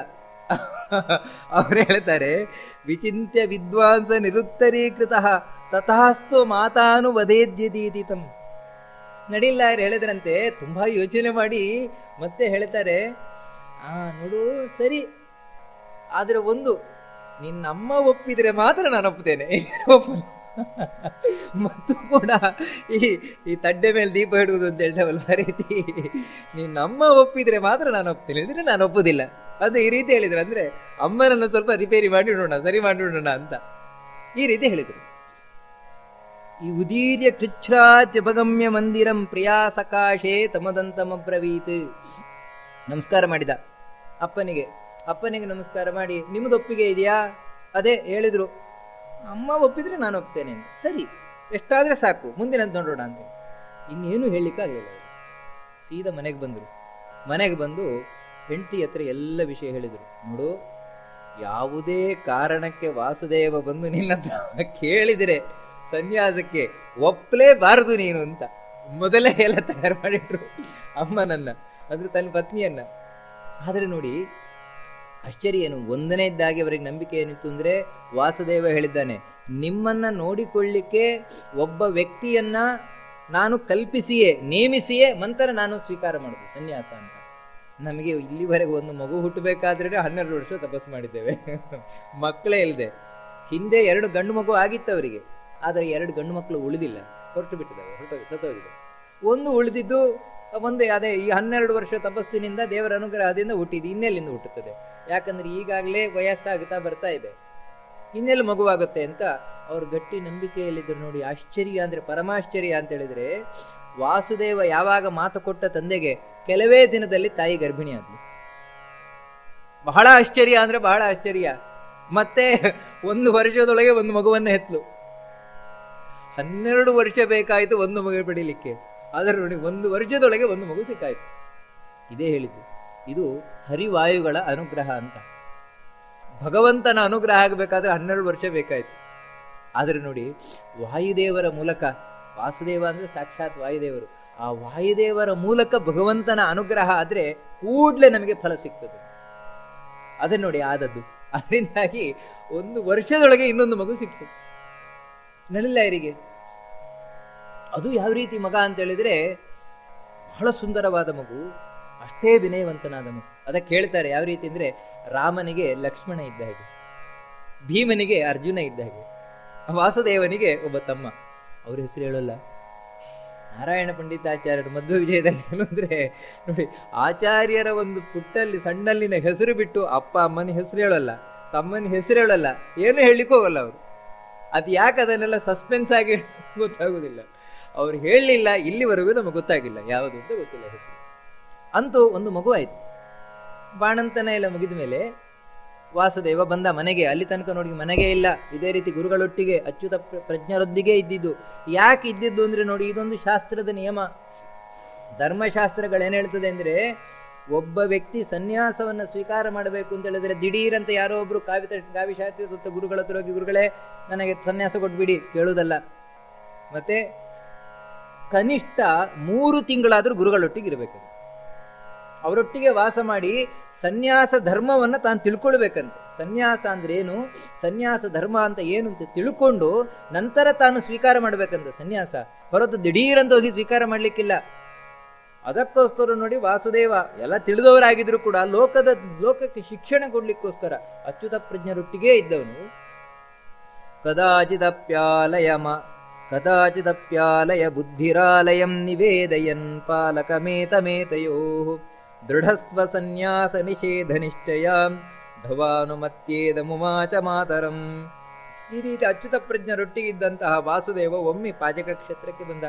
ಅವ್ರು ಹೇಳ್ತಾರೆ ವಿಚಿಂತ್ಯ ವಿದ್ವಾಂಸ ನಿರುತ್ತರೀಕೃತ ತಥಾಸ್ತು ಮಾತಾನು ವಧೇದ್ಯದೀತಿತಂ ನಡಿಲ್ಲ ಹೇಳಿದ್ರಂತೆ ತುಂಬಾ ಯೋಚನೆ ಮಾಡಿ ಮತ್ತೆ ಹೇಳ್ತಾರೆ ಆ ನೋಡು ಸರಿ ಆದ್ರೆ ಒಂದು ನಿನ್ನಮ್ಮ ಒಪ್ಪಿದ್ರೆ ಮಾತ್ರ ನಾನು ಒಪ್ಪುತ್ತೇನೆ ಒಪ್ಪಲ್ಲ ಮತ್ತು ಕೂಡ ಈ ಈ ತಡ್ಡೆ ಮೇಲೆ ದೀಪ ಇಡುವುದು ಅಂತ ಹೇಳ್ತಾವಲ್ವ ಆ ರೀತಿ ನಿನ್ನಮ್ಮ ಒಪ್ಪಿದ್ರೆ ಮಾತ್ರ ನಾನು ಒಪ್ತೀನಿ ಇದ್ರೆ ನಾನು ಒಪ್ಪುದಿಲ್ಲ ಅದು ಈ ರೀತಿ ಹೇಳಿದ್ರು ಅಂದ್ರೆ ಅಮ್ಮನನ್ನು ಸ್ವಲ್ಪ ರಿಪೇರಿ ಮಾಡಿ ನೋಡೋಣ ಸರಿ ಮಾಡಿ ನೋಡೋಣ ಅಂತ ಈ ರೀತಿ ಹೇಳಿದ್ರು ಈ ಉದೀರ್ಯ ಕೃಚ್ಛ್ರಾತ್ಯುಪಗಮ್ಯ ಮಂದಿರಂ ಪ್ರಿಯಾ ಸಕಾಶೇ ತಮದಂತಮಬ್ರವೀತ್ ನಮಸ್ಕಾರ ಮಾಡಿದ ಅಪ್ಪನಿಗೆ ಅಪ್ಪನಿಗೆ ನಮಸ್ಕಾರ ಮಾಡಿ ನಿಮ್ಮದು ಒಪ್ಪಿಗೆ ಇದೆಯಾ ಅದೇ ಹೇಳಿದ್ರು ಅಮ್ಮ ಒಪ್ಪಿದ್ರೆ ನಾನು ಒಪ್ತೇನೆ ಅಂತ ಸರಿ ಎಷ್ಟಾದ್ರೆ ಸಾಕು ಮುಂದಿನ ನೋಡೋಣ ಅಂತ ಇನ್ನೇನು ಹೇಳಲಿಕ್ಕಾಗಲಿಲ್ಲ ಅವರು ಸೀದಾ ಮನೆಗೆ ಬಂದರು ಮನೆಗೆ ಬಂದು ಹೆಂಡತಿ ಹತ್ರ ಎಲ್ಲ ವಿಷಯ ಹೇಳಿದರು ನೋಡು ಯಾವುದೇ ಕಾರಣಕ್ಕೆ ವಾಸುದೇವ ಬಂದು ನಿನ್ನ ಹತ್ರ ಕೇಳಿದರೆ ಸನ್ಯಾಸಕ್ಕೆ ಒಪ್ಪಲೇಬಾರದು ನೀನು ಅಂತ ಮೊದಲೇ ಎಲ್ಲ ತಯಾರು ಮಾಡಿಟ್ರು ಅಮ್ಮನನ್ನ ಅಂದ್ರೆ ತನ್ನ ಪತ್ನಿಯನ್ನ ಆದರೆ ನೋಡಿ ಆಶ್ಚರ್ಯ ಏನು ಒಂದನೇದ್ದಾಗಿ ಅವರಿಗೆ ನಂಬಿಕೆ ಏನಿತ್ತು ಅಂದ್ರೆ ವಾಸುದೇವ ಹೇಳಿದ್ದಾನೆ ನಿಮ್ಮನ್ನ ನೋಡಿಕೊಳ್ಳಿಕ್ಕೆ ಒಬ್ಬ ವ್ಯಕ್ತಿಯನ್ನ ನಾನು ಕಲ್ಪಿಸಿಯೇ ನೇಮಿಸಿಯೇ ಮಂತರ ನಾನು ಸ್ವೀಕಾರ ಮಾಡುದು ಸನ್ಯಾಸ ಅಂತ ನಮಗೆ ಇಲ್ಲಿವರೆಗೆ ಒಂದು ಮಗು ಹುಟ್ಟಬೇಕಾದ್ರೆ ಹನ್ನೆರಡು ವರ್ಷ ತಪಸ್ಸು ಮಾಡಿದ್ದೇವೆ ಮಕ್ಕಳೇ ಇಲ್ಲದೆ ಹಿಂದೆ ಎರಡು ಗಂಡು ಮಗು ಆಗಿತ್ತು ಅವರಿಗೆ ಆದರೆ ಎರಡು ಗಂಡು ಮಕ್ಕಳು ಉಳಿದಿಲ್ಲ ಹೊರಟು ಬಿಟ್ಟಿದ್ದಾವೆ ಹೊರಟು ಸತ್ತೋಗಿದೆ ಒಂದು ಉಳಿದಿದ್ದು ಒಂದು ಅದೇ ಈ ಹನ್ನೆರಡು ವರ್ಷ ತಪಸ್ಸಿನಿಂದ ದೇವರ ಅನುಗ್ರಹದಿಂದ ಹುಟ್ಟಿದ್ದು ಇನ್ನೆಲ್ಲಿಂದ ಹುಟ್ಟುತ್ತದೆ ಯಾಕಂದ್ರೆ ಈಗಾಗಲೇ ವಯಸ್ಸಾಗುತ್ತಾ ಬರ್ತಾ ಇದೆ ಇನ್ನೆಲ್ಲಿ ಮಗುವಾಗುತ್ತೆ ಅಂತ ಅವ್ರ ಗಟ್ಟಿ ನಂಬಿಕೆಯಲ್ಲಿದ್ದರು ನೋಡಿ ಆಶ್ಚರ್ಯ ಅಂದ್ರೆ ಪರಮಾಶ್ಚರ್ಯ ಅಂತ ಹೇಳಿದ್ರೆ ವಾಸುದೇವ ಯಾವಾಗ ಮಾತು ಕೊಟ್ಟ ತಂದೆಗೆ ಕೆಲವೇ ದಿನದಲ್ಲಿ ತಾಯಿ ಗರ್ಭಿಣಿ ಆದ್ಲು ಬಹಳ ಆಶ್ಚರ್ಯ ಅಂದ್ರೆ ಬಹಳ ಆಶ್ಚರ್ಯ ಮತ್ತೆ ಒಂದು ವರ್ಷದೊಳಗೆ ಒಂದು ಮಗುವನ್ನ ಹೆತ್ಲು ಹನ್ನೆರಡು ವರ್ಷ ಬೇಕಾಯಿತು ಒಂದು ಮಗು ಪಡಿಲಿಕ್ಕೆ ಆದರೆ ನೋಡಿ ಒಂದು ವರ್ಷದೊಳಗೆ ಒಂದು ಮಗು ಸಿಕ್ಕಾಯ್ತು ಇದೇ ಹೇಳಿದ್ದು ಇದು ಹರಿವಾಯುಗಳ ಅನುಗ್ರಹ ಅಂತ ಭಗವಂತನ ಅನುಗ್ರಹ ಆಗಬೇಕಾದ್ರೆ ಹನ್ನೆರಡು ವರ್ಷ ಬೇಕಾಯ್ತು ಆದರೆ ನೋಡಿ ವಾಯುದೇವರ ಮೂಲಕ ವಾಸುದೇವ ಅಂದ್ರೆ ಸಾಕ್ಷಾತ್ ವಾಯುದೇವರು ಆ ವಾಯುದೇವರ ಮೂಲಕ ಭಗವಂತನ ಅನುಗ್ರಹ ಆದ್ರೆ ಕೂಡ್ಲೆ ನಮಗೆ ಫಲ ಸಿಗ್ತದೆ ಅದೇ ನೋಡಿ ಆದದ್ದು ಅದರಿಂದಾಗಿ ಒಂದು ವರ್ಷದೊಳಗೆ ಇನ್ನೊಂದು ಮಗು ಸಿಕ್ತು ನಳಿಲಾಯರಿಗೆ ಅದು ಯಾವ ರೀತಿ ಮಗ ಅಂತ ಹೇಳಿದ್ರೆ ಬಹಳ ಸುಂದರವಾದ ಮಗು ಅಷ್ಟೇ ವಿನಯವಂತನಾದ ಮಗು ಅದಕ್ಕೆ ಹೇಳ್ತಾರೆ ಯಾವ ರೀತಿ ಅಂದ್ರೆ ರಾಮನಿಗೆ ಲಕ್ಷ್ಮಣ ಇದ್ದ ಹಾಗೆ ಭೀಮನಿಗೆ ಅರ್ಜುನ ಇದ್ದ ಹಾಗೆ ವಾಸುದೇವನಿಗೆ ಒಬ್ಬ ತಮ್ಮ ಅವ್ರ ಹೆಸರು ಹೇಳಲ್ಲ ನಾರಾಯಣ ಪಂಡಿತಾಚಾರ್ಯರು ಮಧ್ವ ವಿಜಯದಲ್ಲಿ ಏನು ಅಂದ್ರೆ ನೋಡಿ ಆಚಾರ್ಯರ ಒಂದು ಪುಟ್ಟಲ್ಲಿ ಸಣ್ಣಲ್ಲಿನ ಹೆಸರು ಬಿಟ್ಟು ಅಪ್ಪ ಅಮ್ಮನ ಹೆಸರು ಹೇಳಲ್ಲ ತಮ್ಮನ ಹೆಸರು ಹೇಳಲ್ಲ ಏನು ಹೇಳಲಿಕ್ಕೆ ಹೋಗಲ್ಲ ಅವರು ಅದು ಯಾಕೆ ಅದನ್ನೆಲ್ಲ ಸಸ್ಪೆನ್ಸ್ ಆಗಿ ಗೊತ್ತಾಗುದಿಲ್ಲ ಅವ್ರು ಹೇಳಲಿಲ್ಲ ಇಲ್ಲಿವರೆಗೂ ನಮಗೆ ಗೊತ್ತಾಗಿಲ್ಲ ಯಾವುದು ಅಂತ ಗೊತ್ತಿಲ್ಲ ಹೆಸರು ಅಂತೂ ಒಂದು ಮಗು ಆಯ್ತು ಬಾಣಂತನ ಎಲ್ಲ ಮುಗಿದ ಮೇಲೆ ವಾಸುದೇವ ಬಂದ ಮನೆಗೆ ಅಲ್ಲಿ ತನಕ ನೋಡಿ ಮನೆಗೆ ಇಲ್ಲ ಇದೇ ರೀತಿ ಗುರುಗಳೊಟ್ಟಿಗೆ ಅಚ್ಯುತ ಪ್ರಜ್ಞರೊಂದಿಗೆ ಇದ್ದಿದ್ದು ಯಾಕೆ ಇದ್ದಿದ್ದು ಅಂದ್ರೆ ನೋಡಿ ಇದೊಂದು ಶಾಸ್ತ್ರದ ನಿಯಮ ಧರ್ಮಶಾಸ್ತ್ರಗಳೇನು ಹೇಳ್ತದೆ ಅಂದ್ರೆ ಒಬ್ಬ ವ್ಯಕ್ತಿ ಸನ್ಯಾಸವನ್ನ ಸ್ವೀಕಾರ ಮಾಡಬೇಕು ಅಂತ ಹೇಳಿದ್ರೆ ದಿಢೀರಂತ ಯಾರೋ ಒಬ್ರು ಕಾವ್ಯ ಕಾವ್ಯಶಾಸ್ತ್ರಿ ಸುತ್ತ ಗುರುಗಳ ಹತ್ರ ಹೋಗಿ ಗುರುಗಳೇ ನನಗೆ ಸನ್ಯಾಸ ಕೊಟ್ಬಿಡಿ ಕೇಳುವುದಲ್ಲ ಮತ್ತೆ ಕನಿಷ್ಠ ಮೂರು ತಿಂಗಳಾದ್ರೂ ಗುರುಗಳೊಟ್ಟಿಗೆ ಇರಬೇಕು ಅವರೊಟ್ಟಿಗೆ ವಾಸ ಮಾಡಿ ಸನ್ಯಾಸ ಧರ್ಮವನ್ನ ತಾನು ತಿಳ್ಕೊಳ್ಬೇಕಂತೆ ಸನ್ಯಾಸ ಅಂದ್ರೆ ಏನು ಸನ್ಯಾಸ ಧರ್ಮ ಅಂತ ಏನು ಅಂತ ತಿಳ್ಕೊಂಡು ನಂತರ ತಾನು ಸ್ವೀಕಾರ ಮಾಡ್ಬೇಕಂತ ಸನ್ಯಾಸ ಹೊರತು ದಿಢೀರಂತ ಹೋಗಿ ಸ್ವೀಕಾರ ಮಾಡ್ಲಿಕ್ಕಿಲ್ಲ ಅದಕ್ಕೋಸ್ಕರ ನೋಡಿ ವಾಸುದೇವ ಎಲ್ಲ ತಿಳಿದವರಾಗಿದ್ರು ಕೂಡ ಲೋಕದ ಲೋಕಕ್ಕೆ ಶಿಕ್ಷಣ ಕೊಡ್ಲಿಕ್ಕೋಸ್ಕರ ಅಚ್ಯುತ ಪ್ರಜ್ಞರೊಟ್ಟಿಗೆ ಇದ್ದವನು ಕದಾಚಿದಪ್ಯಾಲಯಮ ಕದಾಚಿದಪ್ಯಾಲಯ ಬುದ್ಧಿರಾಲಯಂ ನಿವೇದಯನ್ ಪಾಲಕಮೇತಮೇತಯೋ ದೃಢಸ್ವ ಸನ್ಯಾಸ ನಿಷೇಧ ನಿಶ್ಚಯಾಂ ಧವಾನುಮತ್ಯೇದ ಮುಮಾಚ ಮಾತರಂ ಈ ರೀತಿ ಅಚ್ಯುತ ಪ್ರಜ್ಞರೊಟ್ಟಿಗಿದ್ದಂತಹ ವಾಸುದೇವ ಒಮ್ಮೆ ಪಾಜಕ ಕ್ಷೇತ್ರಕ್ಕೆ ಬಂದ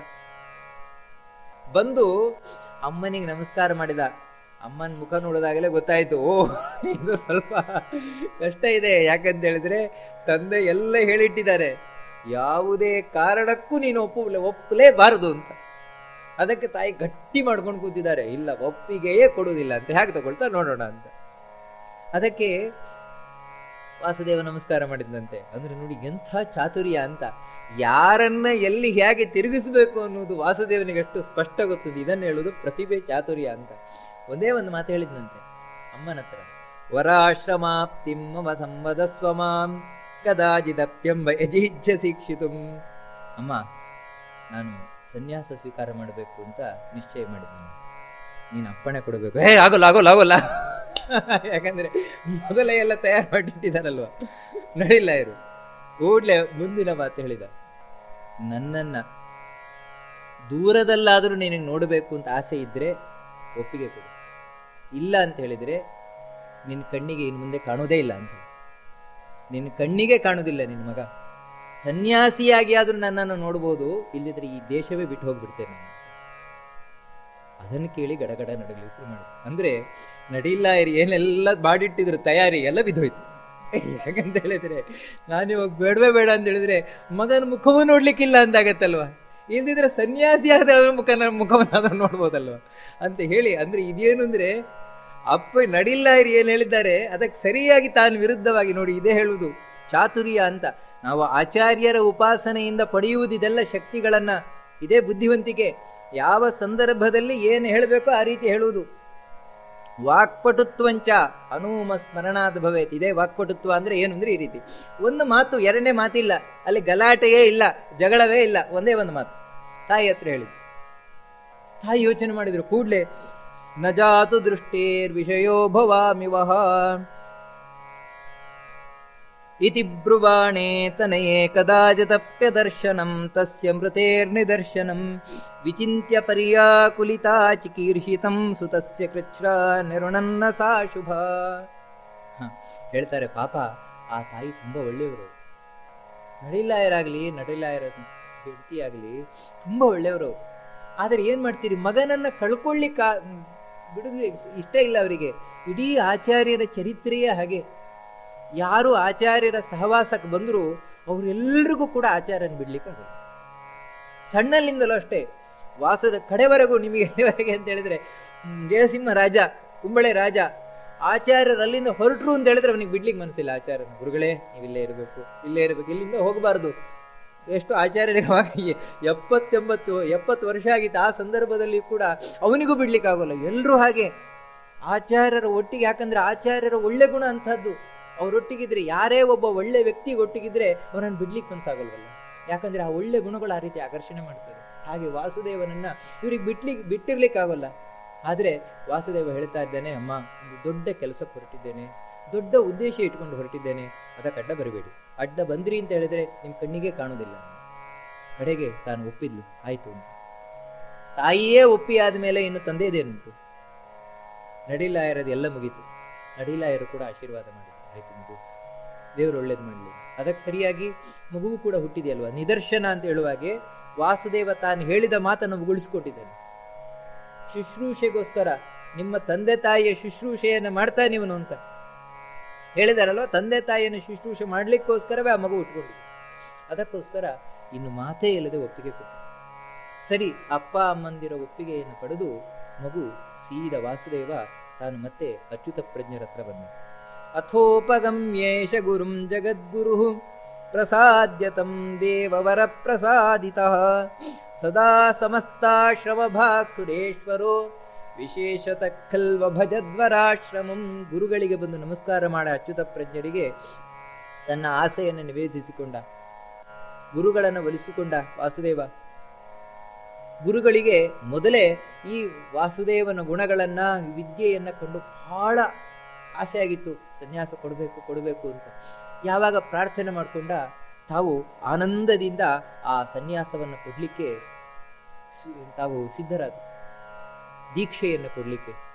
ಬಂದು ಅಮ್ಮನಿಗೆ ನಮಸ್ಕಾರ ಮಾಡಿದ ಅಮ್ಮನ ಮುಖ ನೋಡಿದಾಗಲೇ ಗೊತ್ತಾಯ್ತು ಓ ಇದು ಸ್ವಲ್ಪ ಕಷ್ಟ ಇದೆ ಯಾಕಂತ ಹೇಳಿದ್ರೆ ತಂದೆ ಎಲ್ಲ ಹೇಳಿಟ್ಟಿದ್ದಾರೆ ಯಾವುದೇ ಕಾರಣಕ್ಕೂ ನೀನು ಒಪ್ಪು ಒಪ್ಪಲೇಬಾರದು ಅಂತ ಅದಕ್ಕೆ ತಾಯಿ ಗಟ್ಟಿ ಮಾಡ್ಕೊಂಡು ಕೂತಿದ್ದಾರೆ ಇಲ್ಲ ಒಪ್ಪಿಗೆಯೇ ಕೊಡುವುದಿಲ್ಲ ಅಂತ ಹೇಗೆ ತಗೊಳ್ತಾ ನೋಡೋಣ ಅಂತ ಅದಕ್ಕೆ ವಾಸುದೇವ ನಮಸ್ಕಾರ ಮಾಡಿದಂತೆ ಅಂದ್ರೆ ನೋಡಿ ಎಂಥ ಚಾತುರ್ಯ ಅಂತ ಯಾರನ್ನ ಎಲ್ಲಿ ಹೇಗೆ ತಿರುಗಿಸಬೇಕು ಅನ್ನೋದು ವಾಸುದೇವನಿಗೆ ಅಷ್ಟು ಸ್ಪಷ್ಟ ಗೊತ್ತಿದೆ ಇದನ್ನ ಹೇಳುವುದು ಪ್ರತಿಭೆ ಚಾತುರ್ಯ ಅಂತ ಒಂದೇ ಒಂದು ಮಾತು ಹೇಳಿದ್ನಂತೆ ಅಮ್ಮನ ಹತ್ರ ವರಾಶ್ರಮಾಪ್ತಿಂ ಮಮ ಸಂವದಸ್ವ ಮಾಂ ಕದಾಚಿದಪ್ಯಂಬ ಯಜಿಜ್ಜ ಶಿಕ್ಷಿತು ಅಮ್ಮ ನಾನು ಸನ್ಯಾಸ ಸ್ವೀಕಾರ ಮಾಡಬೇಕು ಅಂತ ನಿಶ್ಚಯ ಮಾಡಿದ್ದೀನಿ ನೀನು ಅಪ್ಪಣೆ ಕೊಡಬೇಕು ಹೇ ಆಗೋಲ್ಲ ಆಗೋಲ್ಲ ಆಗೋಲ್ಲ ಯಾಕಂದ್ರೆ ಮೊದಲೇ ಎಲ್ಲ ತಯಾರು ಮಾಡಿಟ್ಟಿದ್ದಾರಲ್ವ ನಡಿಲ್ಲ ಇರು ಕೂಡ್ಲೆ ಮುಂದಿನ ಮಾತು ಹೇಳಿದ ನನ್ನನ್ನ ದೂರದಲ್ಲಾದರೂ ನಿನಗೆ ನೋಡಬೇಕು ಅಂತ ಆಸೆ ಇದ್ರೆ ಒಪ್ಪಿಗೆ ಕೊಡು ಇಲ್ಲ ಅಂತ ಹೇಳಿದ್ರೆ ನಿನ್ನ ಕಣ್ಣಿಗೆ ಇನ್ನು ಮುಂದೆ ಕಾಣೋದೇ ಇಲ್ಲ ಅಂತ ನಿನ್ನ ಕಣ್ಣಿಗೆ ಕಾಣುವುದಿಲ್ಲ ನಿನ್ನ ಮಗ ಸನ್ಯಾಸಿಯಾಗಿ ಆದ್ರೂ ನನ್ನನ್ನು ನೋಡ್ಬೋದು ಇಲ್ಲದಿದ್ರೆ ಈ ದೇಶವೇ ಬಿಟ್ಟು ಹೋಗ್ಬಿಡ್ತೇನೆ ನಾನು ಅದನ್ನು ಕೇಳಿ ಗಡಗಡ ನಡಗಲಿ ಶುರು ಮಾಡಿ ಅಂದ್ರೆ ನಡಿಲ್ಲ ಇರಿ ಏನೆಲ್ಲ ಮಾಡಿಟ್ಟಿದ್ರು ತಯಾರಿ ಎಲ್ಲ ಬಿದ್ದೋಯ್ತು ಯಾಕಂತ ಹೇಳಿದ್ರೆ ನಾನು ಇವಾಗ ಬೇಡವೇ ಬೇಡ ಅಂತ ಹೇಳಿದ್ರೆ ಮಗನ ಮುಖವೂ ನೋಡ್ಲಿಕ್ಕಿಲ್ಲ ಅಂತಾಗತ್ತಲ್ವಾ ಇಲ್ದಿದ್ರೆ ಸನ್ಯಾಸಿ ಆದ ಮುಖನ ಮುಖವನ್ನಾದ್ರೂ ನೋಡ್ಬೋದಲ್ವಾ ಅಂತ ಹೇಳಿ ಅಂದ್ರೆ ಇದೇನು ಅಂದ್ರೆ ಅಪ್ಪ ನಡಿಲ್ಲ ಇರಿ ಏನ್ ಹೇಳಿದ್ದಾರೆ ಅದಕ್ಕೆ ಸರಿಯಾಗಿ ತಾನು ವಿರುದ್ಧವಾಗಿ ನೋಡಿ ಇದೇ ಹೇಳುವುದು ಚಾತುರ್ಯ ಅಂತ ನಾವು ಆಚಾರ್ಯರ ಉಪಾಸನೆಯಿಂದ ಪಡೆಯುವುದು ಇದೆಲ್ಲ ಶಕ್ತಿಗಳನ್ನ ಇದೇ ಬುದ್ಧಿವಂತಿಕೆ ಯಾವ ಸಂದರ್ಭದಲ್ಲಿ ಏನು ಹೇಳಬೇಕೋ ಆ ರೀತಿ ಹೇಳುವುದು ವಾಕ್ಪಟುತ್ವಂಚ ಅನೂಮ ಸ್ಮರಣಾತ್ ಭವೇತ್ ಇದೇ ವಾಕ್ಪಟುತ್ವ ಅಂದ್ರೆ ಏನು ಅಂದ್ರೆ ಈ ರೀತಿ ಒಂದು ಮಾತು ಎರಡನೇ ಮಾತಿಲ್ಲ ಅಲ್ಲಿ ಗಲಾಟೆಯೇ ಇಲ್ಲ ಜಗಳವೇ ಇಲ್ಲ ಒಂದೇ ಒಂದು ಮಾತು ತಾಯಿ ಹತ್ರ ಹೇಳಿದ್ರು ತಾಯಿ ಯೋಚನೆ ಮಾಡಿದ್ರು ಕೂಡ್ಲೆ ನ ಜಾತು ದೃಷ್ಟೇರ್ ವಿಷಯೋ ಭವಾಮಿವಹ ಇತಿ ಬ್ರುವಾಣೇ ತನಯೇ ಕದಾಚಿದಪ್ಯ ದರ್ಶನಂ ತಸ್ಯ ಮೃತೇರ್ನಿದರ್ಶನಂ ವಿಚಿಂತ್ಯ ಪರ್ಯಾಕುಲಿತಾ ಚಿಕೀರ್ಷಿತಂ ಸುತಸ್ಯ ಕೃಚ್ಛ್ರ ನಿರುಣನ್ನ ಸಾ ಶುಭ ಹ, ಹೇಳ್ತಾರೆ ಪಾಪ ಆ ತಾಯಿ ತುಂಬಾ ಒಳ್ಳೆಯವರು ನಡಿಲಾಯರಾಗ್ಲಿ ನಡಿಲಾಯರ ಹೆಂಡತಿಯಾಗ್ಲಿ ತುಂಬಾ ಒಳ್ಳೆಯವರು ಆದ್ರೆ ಏನ್ ಮಾಡ್ತೀರಿ ಮಗನನ್ನ ಕಳ್ಕೊಳ್ಳಿಕ್ಕ ಬಿಡುದು ಇಷ್ಟ ಇಲ್ಲ ಅವರಿಗೆ ಇಡೀ ಆಚಾರ್ಯರ ಚರಿತ್ರೆಯೇ ಹಾಗೆ ಯಾರು ಆಚಾರ್ಯರ ಸಹವಾಸಕ್ಕೆ ಬಂದರೂ ಅವರೆಲ್ಲರಿಗೂ ಕೂಡ ಆಚಾರ್ಯನ ಬಿಡ್ಲಿಕ್ಕಾಗಲ್ಲ ಸಣ್ಣಲ್ಲಿಂದಲೂ ಅಷ್ಟೇ ವಾಸದ ಕಡೆವರೆಗೂ ನಿಮಗೆ ಎಲ್ಲಿವರೆಗೆ ಅಂತ ಹೇಳಿದ್ರೆ ಹ್ಮ್, ಜಯಸಿಂಹ ರಾಜ ಕುಂಬಳೆ ರಾಜ ಆಚಾರ್ಯರು ಅಲ್ಲಿಂದ ಹೊರಟ್ರು ಅಂತ ಹೇಳಿದ್ರೆ ಅವನಿಗೆ ಬಿಡ್ಲಿಕ್ಕೆ ಮನಸ್ಸಿಲ್ಲ ಆಚಾರ್ಯನ ಗುರುಗಳೇ ನೀವು ಇಲ್ಲೇ ಇರಬೇಕು ಇಲ್ಲೇ ಇರಬೇಕು ಇಲ್ಲಿಂದ ಹೋಗಬಾರ್ದು ಎಷ್ಟು ಆಚಾರ್ಯರಿಗೆ ಅವಾಗ ಎ- ಎಪ್ಪತ್ತೆಂಬತ್ತು ಎಪ್ಪತ್ತು ವರ್ಷ ಆಗಿತ್ತು ಆ ಸಂದರ್ಭದಲ್ಲಿ ಕೂಡ ಅವನಿಗೂ ಬಿಡ್ಲಿಕ್ಕೆ ಆಗೋಲ್ಲ ಎಲ್ಲರೂ ಹಾಗೆ ಆಚಾರ್ಯರ ಒಟ್ಟಿಗೆ ಯಾಕಂದ್ರೆ ಆಚಾರ್ಯರ ಒಳ್ಳೆ ಗುಣ ಅಂತಹದ್ದು ಅವರೊಟ್ಟಿಗಿದ್ರೆ ಯಾರೇ ಒಬ್ಬ ಒಳ್ಳೆ ವ್ಯಕ್ತಿಗೆ ಒಟ್ಟಿಗಿದ್ರೆ ಅವರನ್ನು ಬಿಡ್ಲಿಕ್ಕೆ ಮನ್ಸಾಗಲ್ವಲ್ಲ ಯಾಕಂದ್ರೆ ಆ ಒಳ್ಳೆ ಗುಣಗಳು ಆ ರೀತಿ ಆಕರ್ಷಣೆ ಮಾಡ್ತಾರೆ ಹಾಗೆ ವಾಸುದೇವನನ್ನ ಇವ್ರಿಗೆ ಬಿಡ್ಲಿಕ್ಕೆ ಬಿಟ್ಟಿರ್ಲಿಕ್ಕಾಗಲ್ಲ ಆದ್ರೆ ವಾಸುದೇವ ಹೇಳ್ತಾ ಇದ್ದಾನೆ ಅಮ್ಮ ಒಂದು ದೊಡ್ಡ ಕೆಲಸಕ್ಕೆ ಹೊರಟಿದ್ದೇನೆ ದೊಡ್ಡ ಉದ್ದೇಶ ಇಟ್ಕೊಂಡು ಹೊರಟಿದ್ದೇನೆ ಅದಕ್ಕೆ ಅಡ್ಡ ಬರಬೇಡಿ ಅಡ್ಡ ಬಂದ್ರಿ ಅಂತ ಹೇಳಿದ್ರೆ ನಿಮ್ ಕಣ್ಣಿಗೆ ಕಾಣುವುದಿಲ್ಲ ಕಡೆಗೆ ತಾನು ಒಪ್ಪಿದ್ಲು ಆಯ್ತು ಅಂತ ತಾಯಿಯೇ ಒಪ್ಪಿ ಆದ್ಮೇಲೆ ಇನ್ನು ತಂದೆದೇನುಂಟು ನಡಿಲಾಯರದು ಎಲ್ಲ ಮುಗೀತು ನಡಿಲಾಯರು ಕೂಡ ಆಶೀರ್ವಾದ ಮಾಡಿದ್ರು ಆಯ್ತು ಮಗು ದೇವರು ಒಳ್ಳೇದು ಮಾಡಲಿ ಅದಕ್ಕೆ ಸರಿಯಾಗಿ ಮಗುವು ಕೂಡ ಹುಟ್ಟಿದೆಯಲ್ವಾ ನಿದರ್ಶನ ಅಂತ ಹೇಳುವಾಗೆ ವಾಸುದೇವ ತಾನು ಹೇಳಿದ ಮಾತನ್ನು ಮುಗುಳಿಸ್ಕೊಟ್ಟಿದ್ದಾನೆ ಶುಶ್ರೂಷೆಗೋಸ್ಕರ ನಿಮ್ಮ ತಂದೆ ತಾಯಿಯ ಶುಶ್ರೂಷೆಯನ್ನು ಮಾಡ್ತಾ ನೀವನು ಅಂತ ಹೇಳಿದಾರಲ್ವ ತಂದೆ ತಾಯಿಯನ್ನು ಶುಶ್ರೂಷೆ ಮಾಡ್ಲಿಕ್ಕೋಸ್ಕರವೇ ಆ ಮಗು ಉಟ್ಕೊಂಡಿದೆ ಅದಕ್ಕೋಸ್ಕರ ಇನ್ನು ಮಾತೇ ಇಲ್ಲದೆ ಒಪ್ಪಿಗೆ ಕೊಟ್ಟು ಸರಿ ಅಪ್ಪ ಅಮ್ಮಂದಿರ ಒಪ್ಪಿಗೆಯನ್ನು ಪಡೆದು ಮಗು ಸೀದ ವಾಸುದೇವ ತಾನು ಮತ್ತೆ ಅಚ್ಯುತ ಪ್ರಜ್ಞರ ಹತ್ರ ಬಂದ ಅಥೋಪಗಮ್ಯೇಶ ಗುರುಂ ಜಗದ್ಗುರು ಪ್ರಸಾದ್ಯತಂ ದೇವವರ ಪ್ರಸಾದಿತ ಸದಾ ಸಮಸ್ತಾಶ್ರಮಭಾಗ್ ಸುರೇಶ್ವರೋ ವಿಶೇಷತ ಖಲ್ವ ಭಜದ್ವರಾಶ್ರಮಂ ಗುರುಗಳಿಗೆ ಬಂದು ನಮಸ್ಕಾರ ಮಾಡ ಅಚ್ಯುತ ಪ್ರಜ್ಞರಿಗೆ ತನ್ನ ಆಸೆಯನ್ನು ನಿವೇದಿಸಿಕೊಂಡ ಗುರುಗಳನ್ನು ಒಲಿಸಿಕೊಂಡ ವಾಸುದೇವ ಗುರುಗಳಿಗೆ ಮೊದಲೇ ಈ ವಾಸುದೇವನ ಗುಣಗಳನ್ನ ವಿದ್ಯೆಯನ್ನ ಕಂಡು ಬಹಳ ಆಸೆ ಆಗಿತ್ತು ಸನ್ಯಾಸ ಕೊಡಬೇಕು ಕೊಡಬೇಕು ಅಂತ ಯಾವಾಗ ಪ್ರಾರ್ಥನೆ ಮಾಡಿಕೊಂಡ ತಾವು ಆನಂದದಿಂದ ಆ ಸನ್ಯಾಸವನ್ನು ಕೊಡ್ಲಿಕ್ಕೆ ಸಿ- ತಾವು ಸಿದ್ಧರಾದ ದೀಕ್ಷೆಯನ್ನು ಕೊಡ್ಲಿಕ್ಕೆ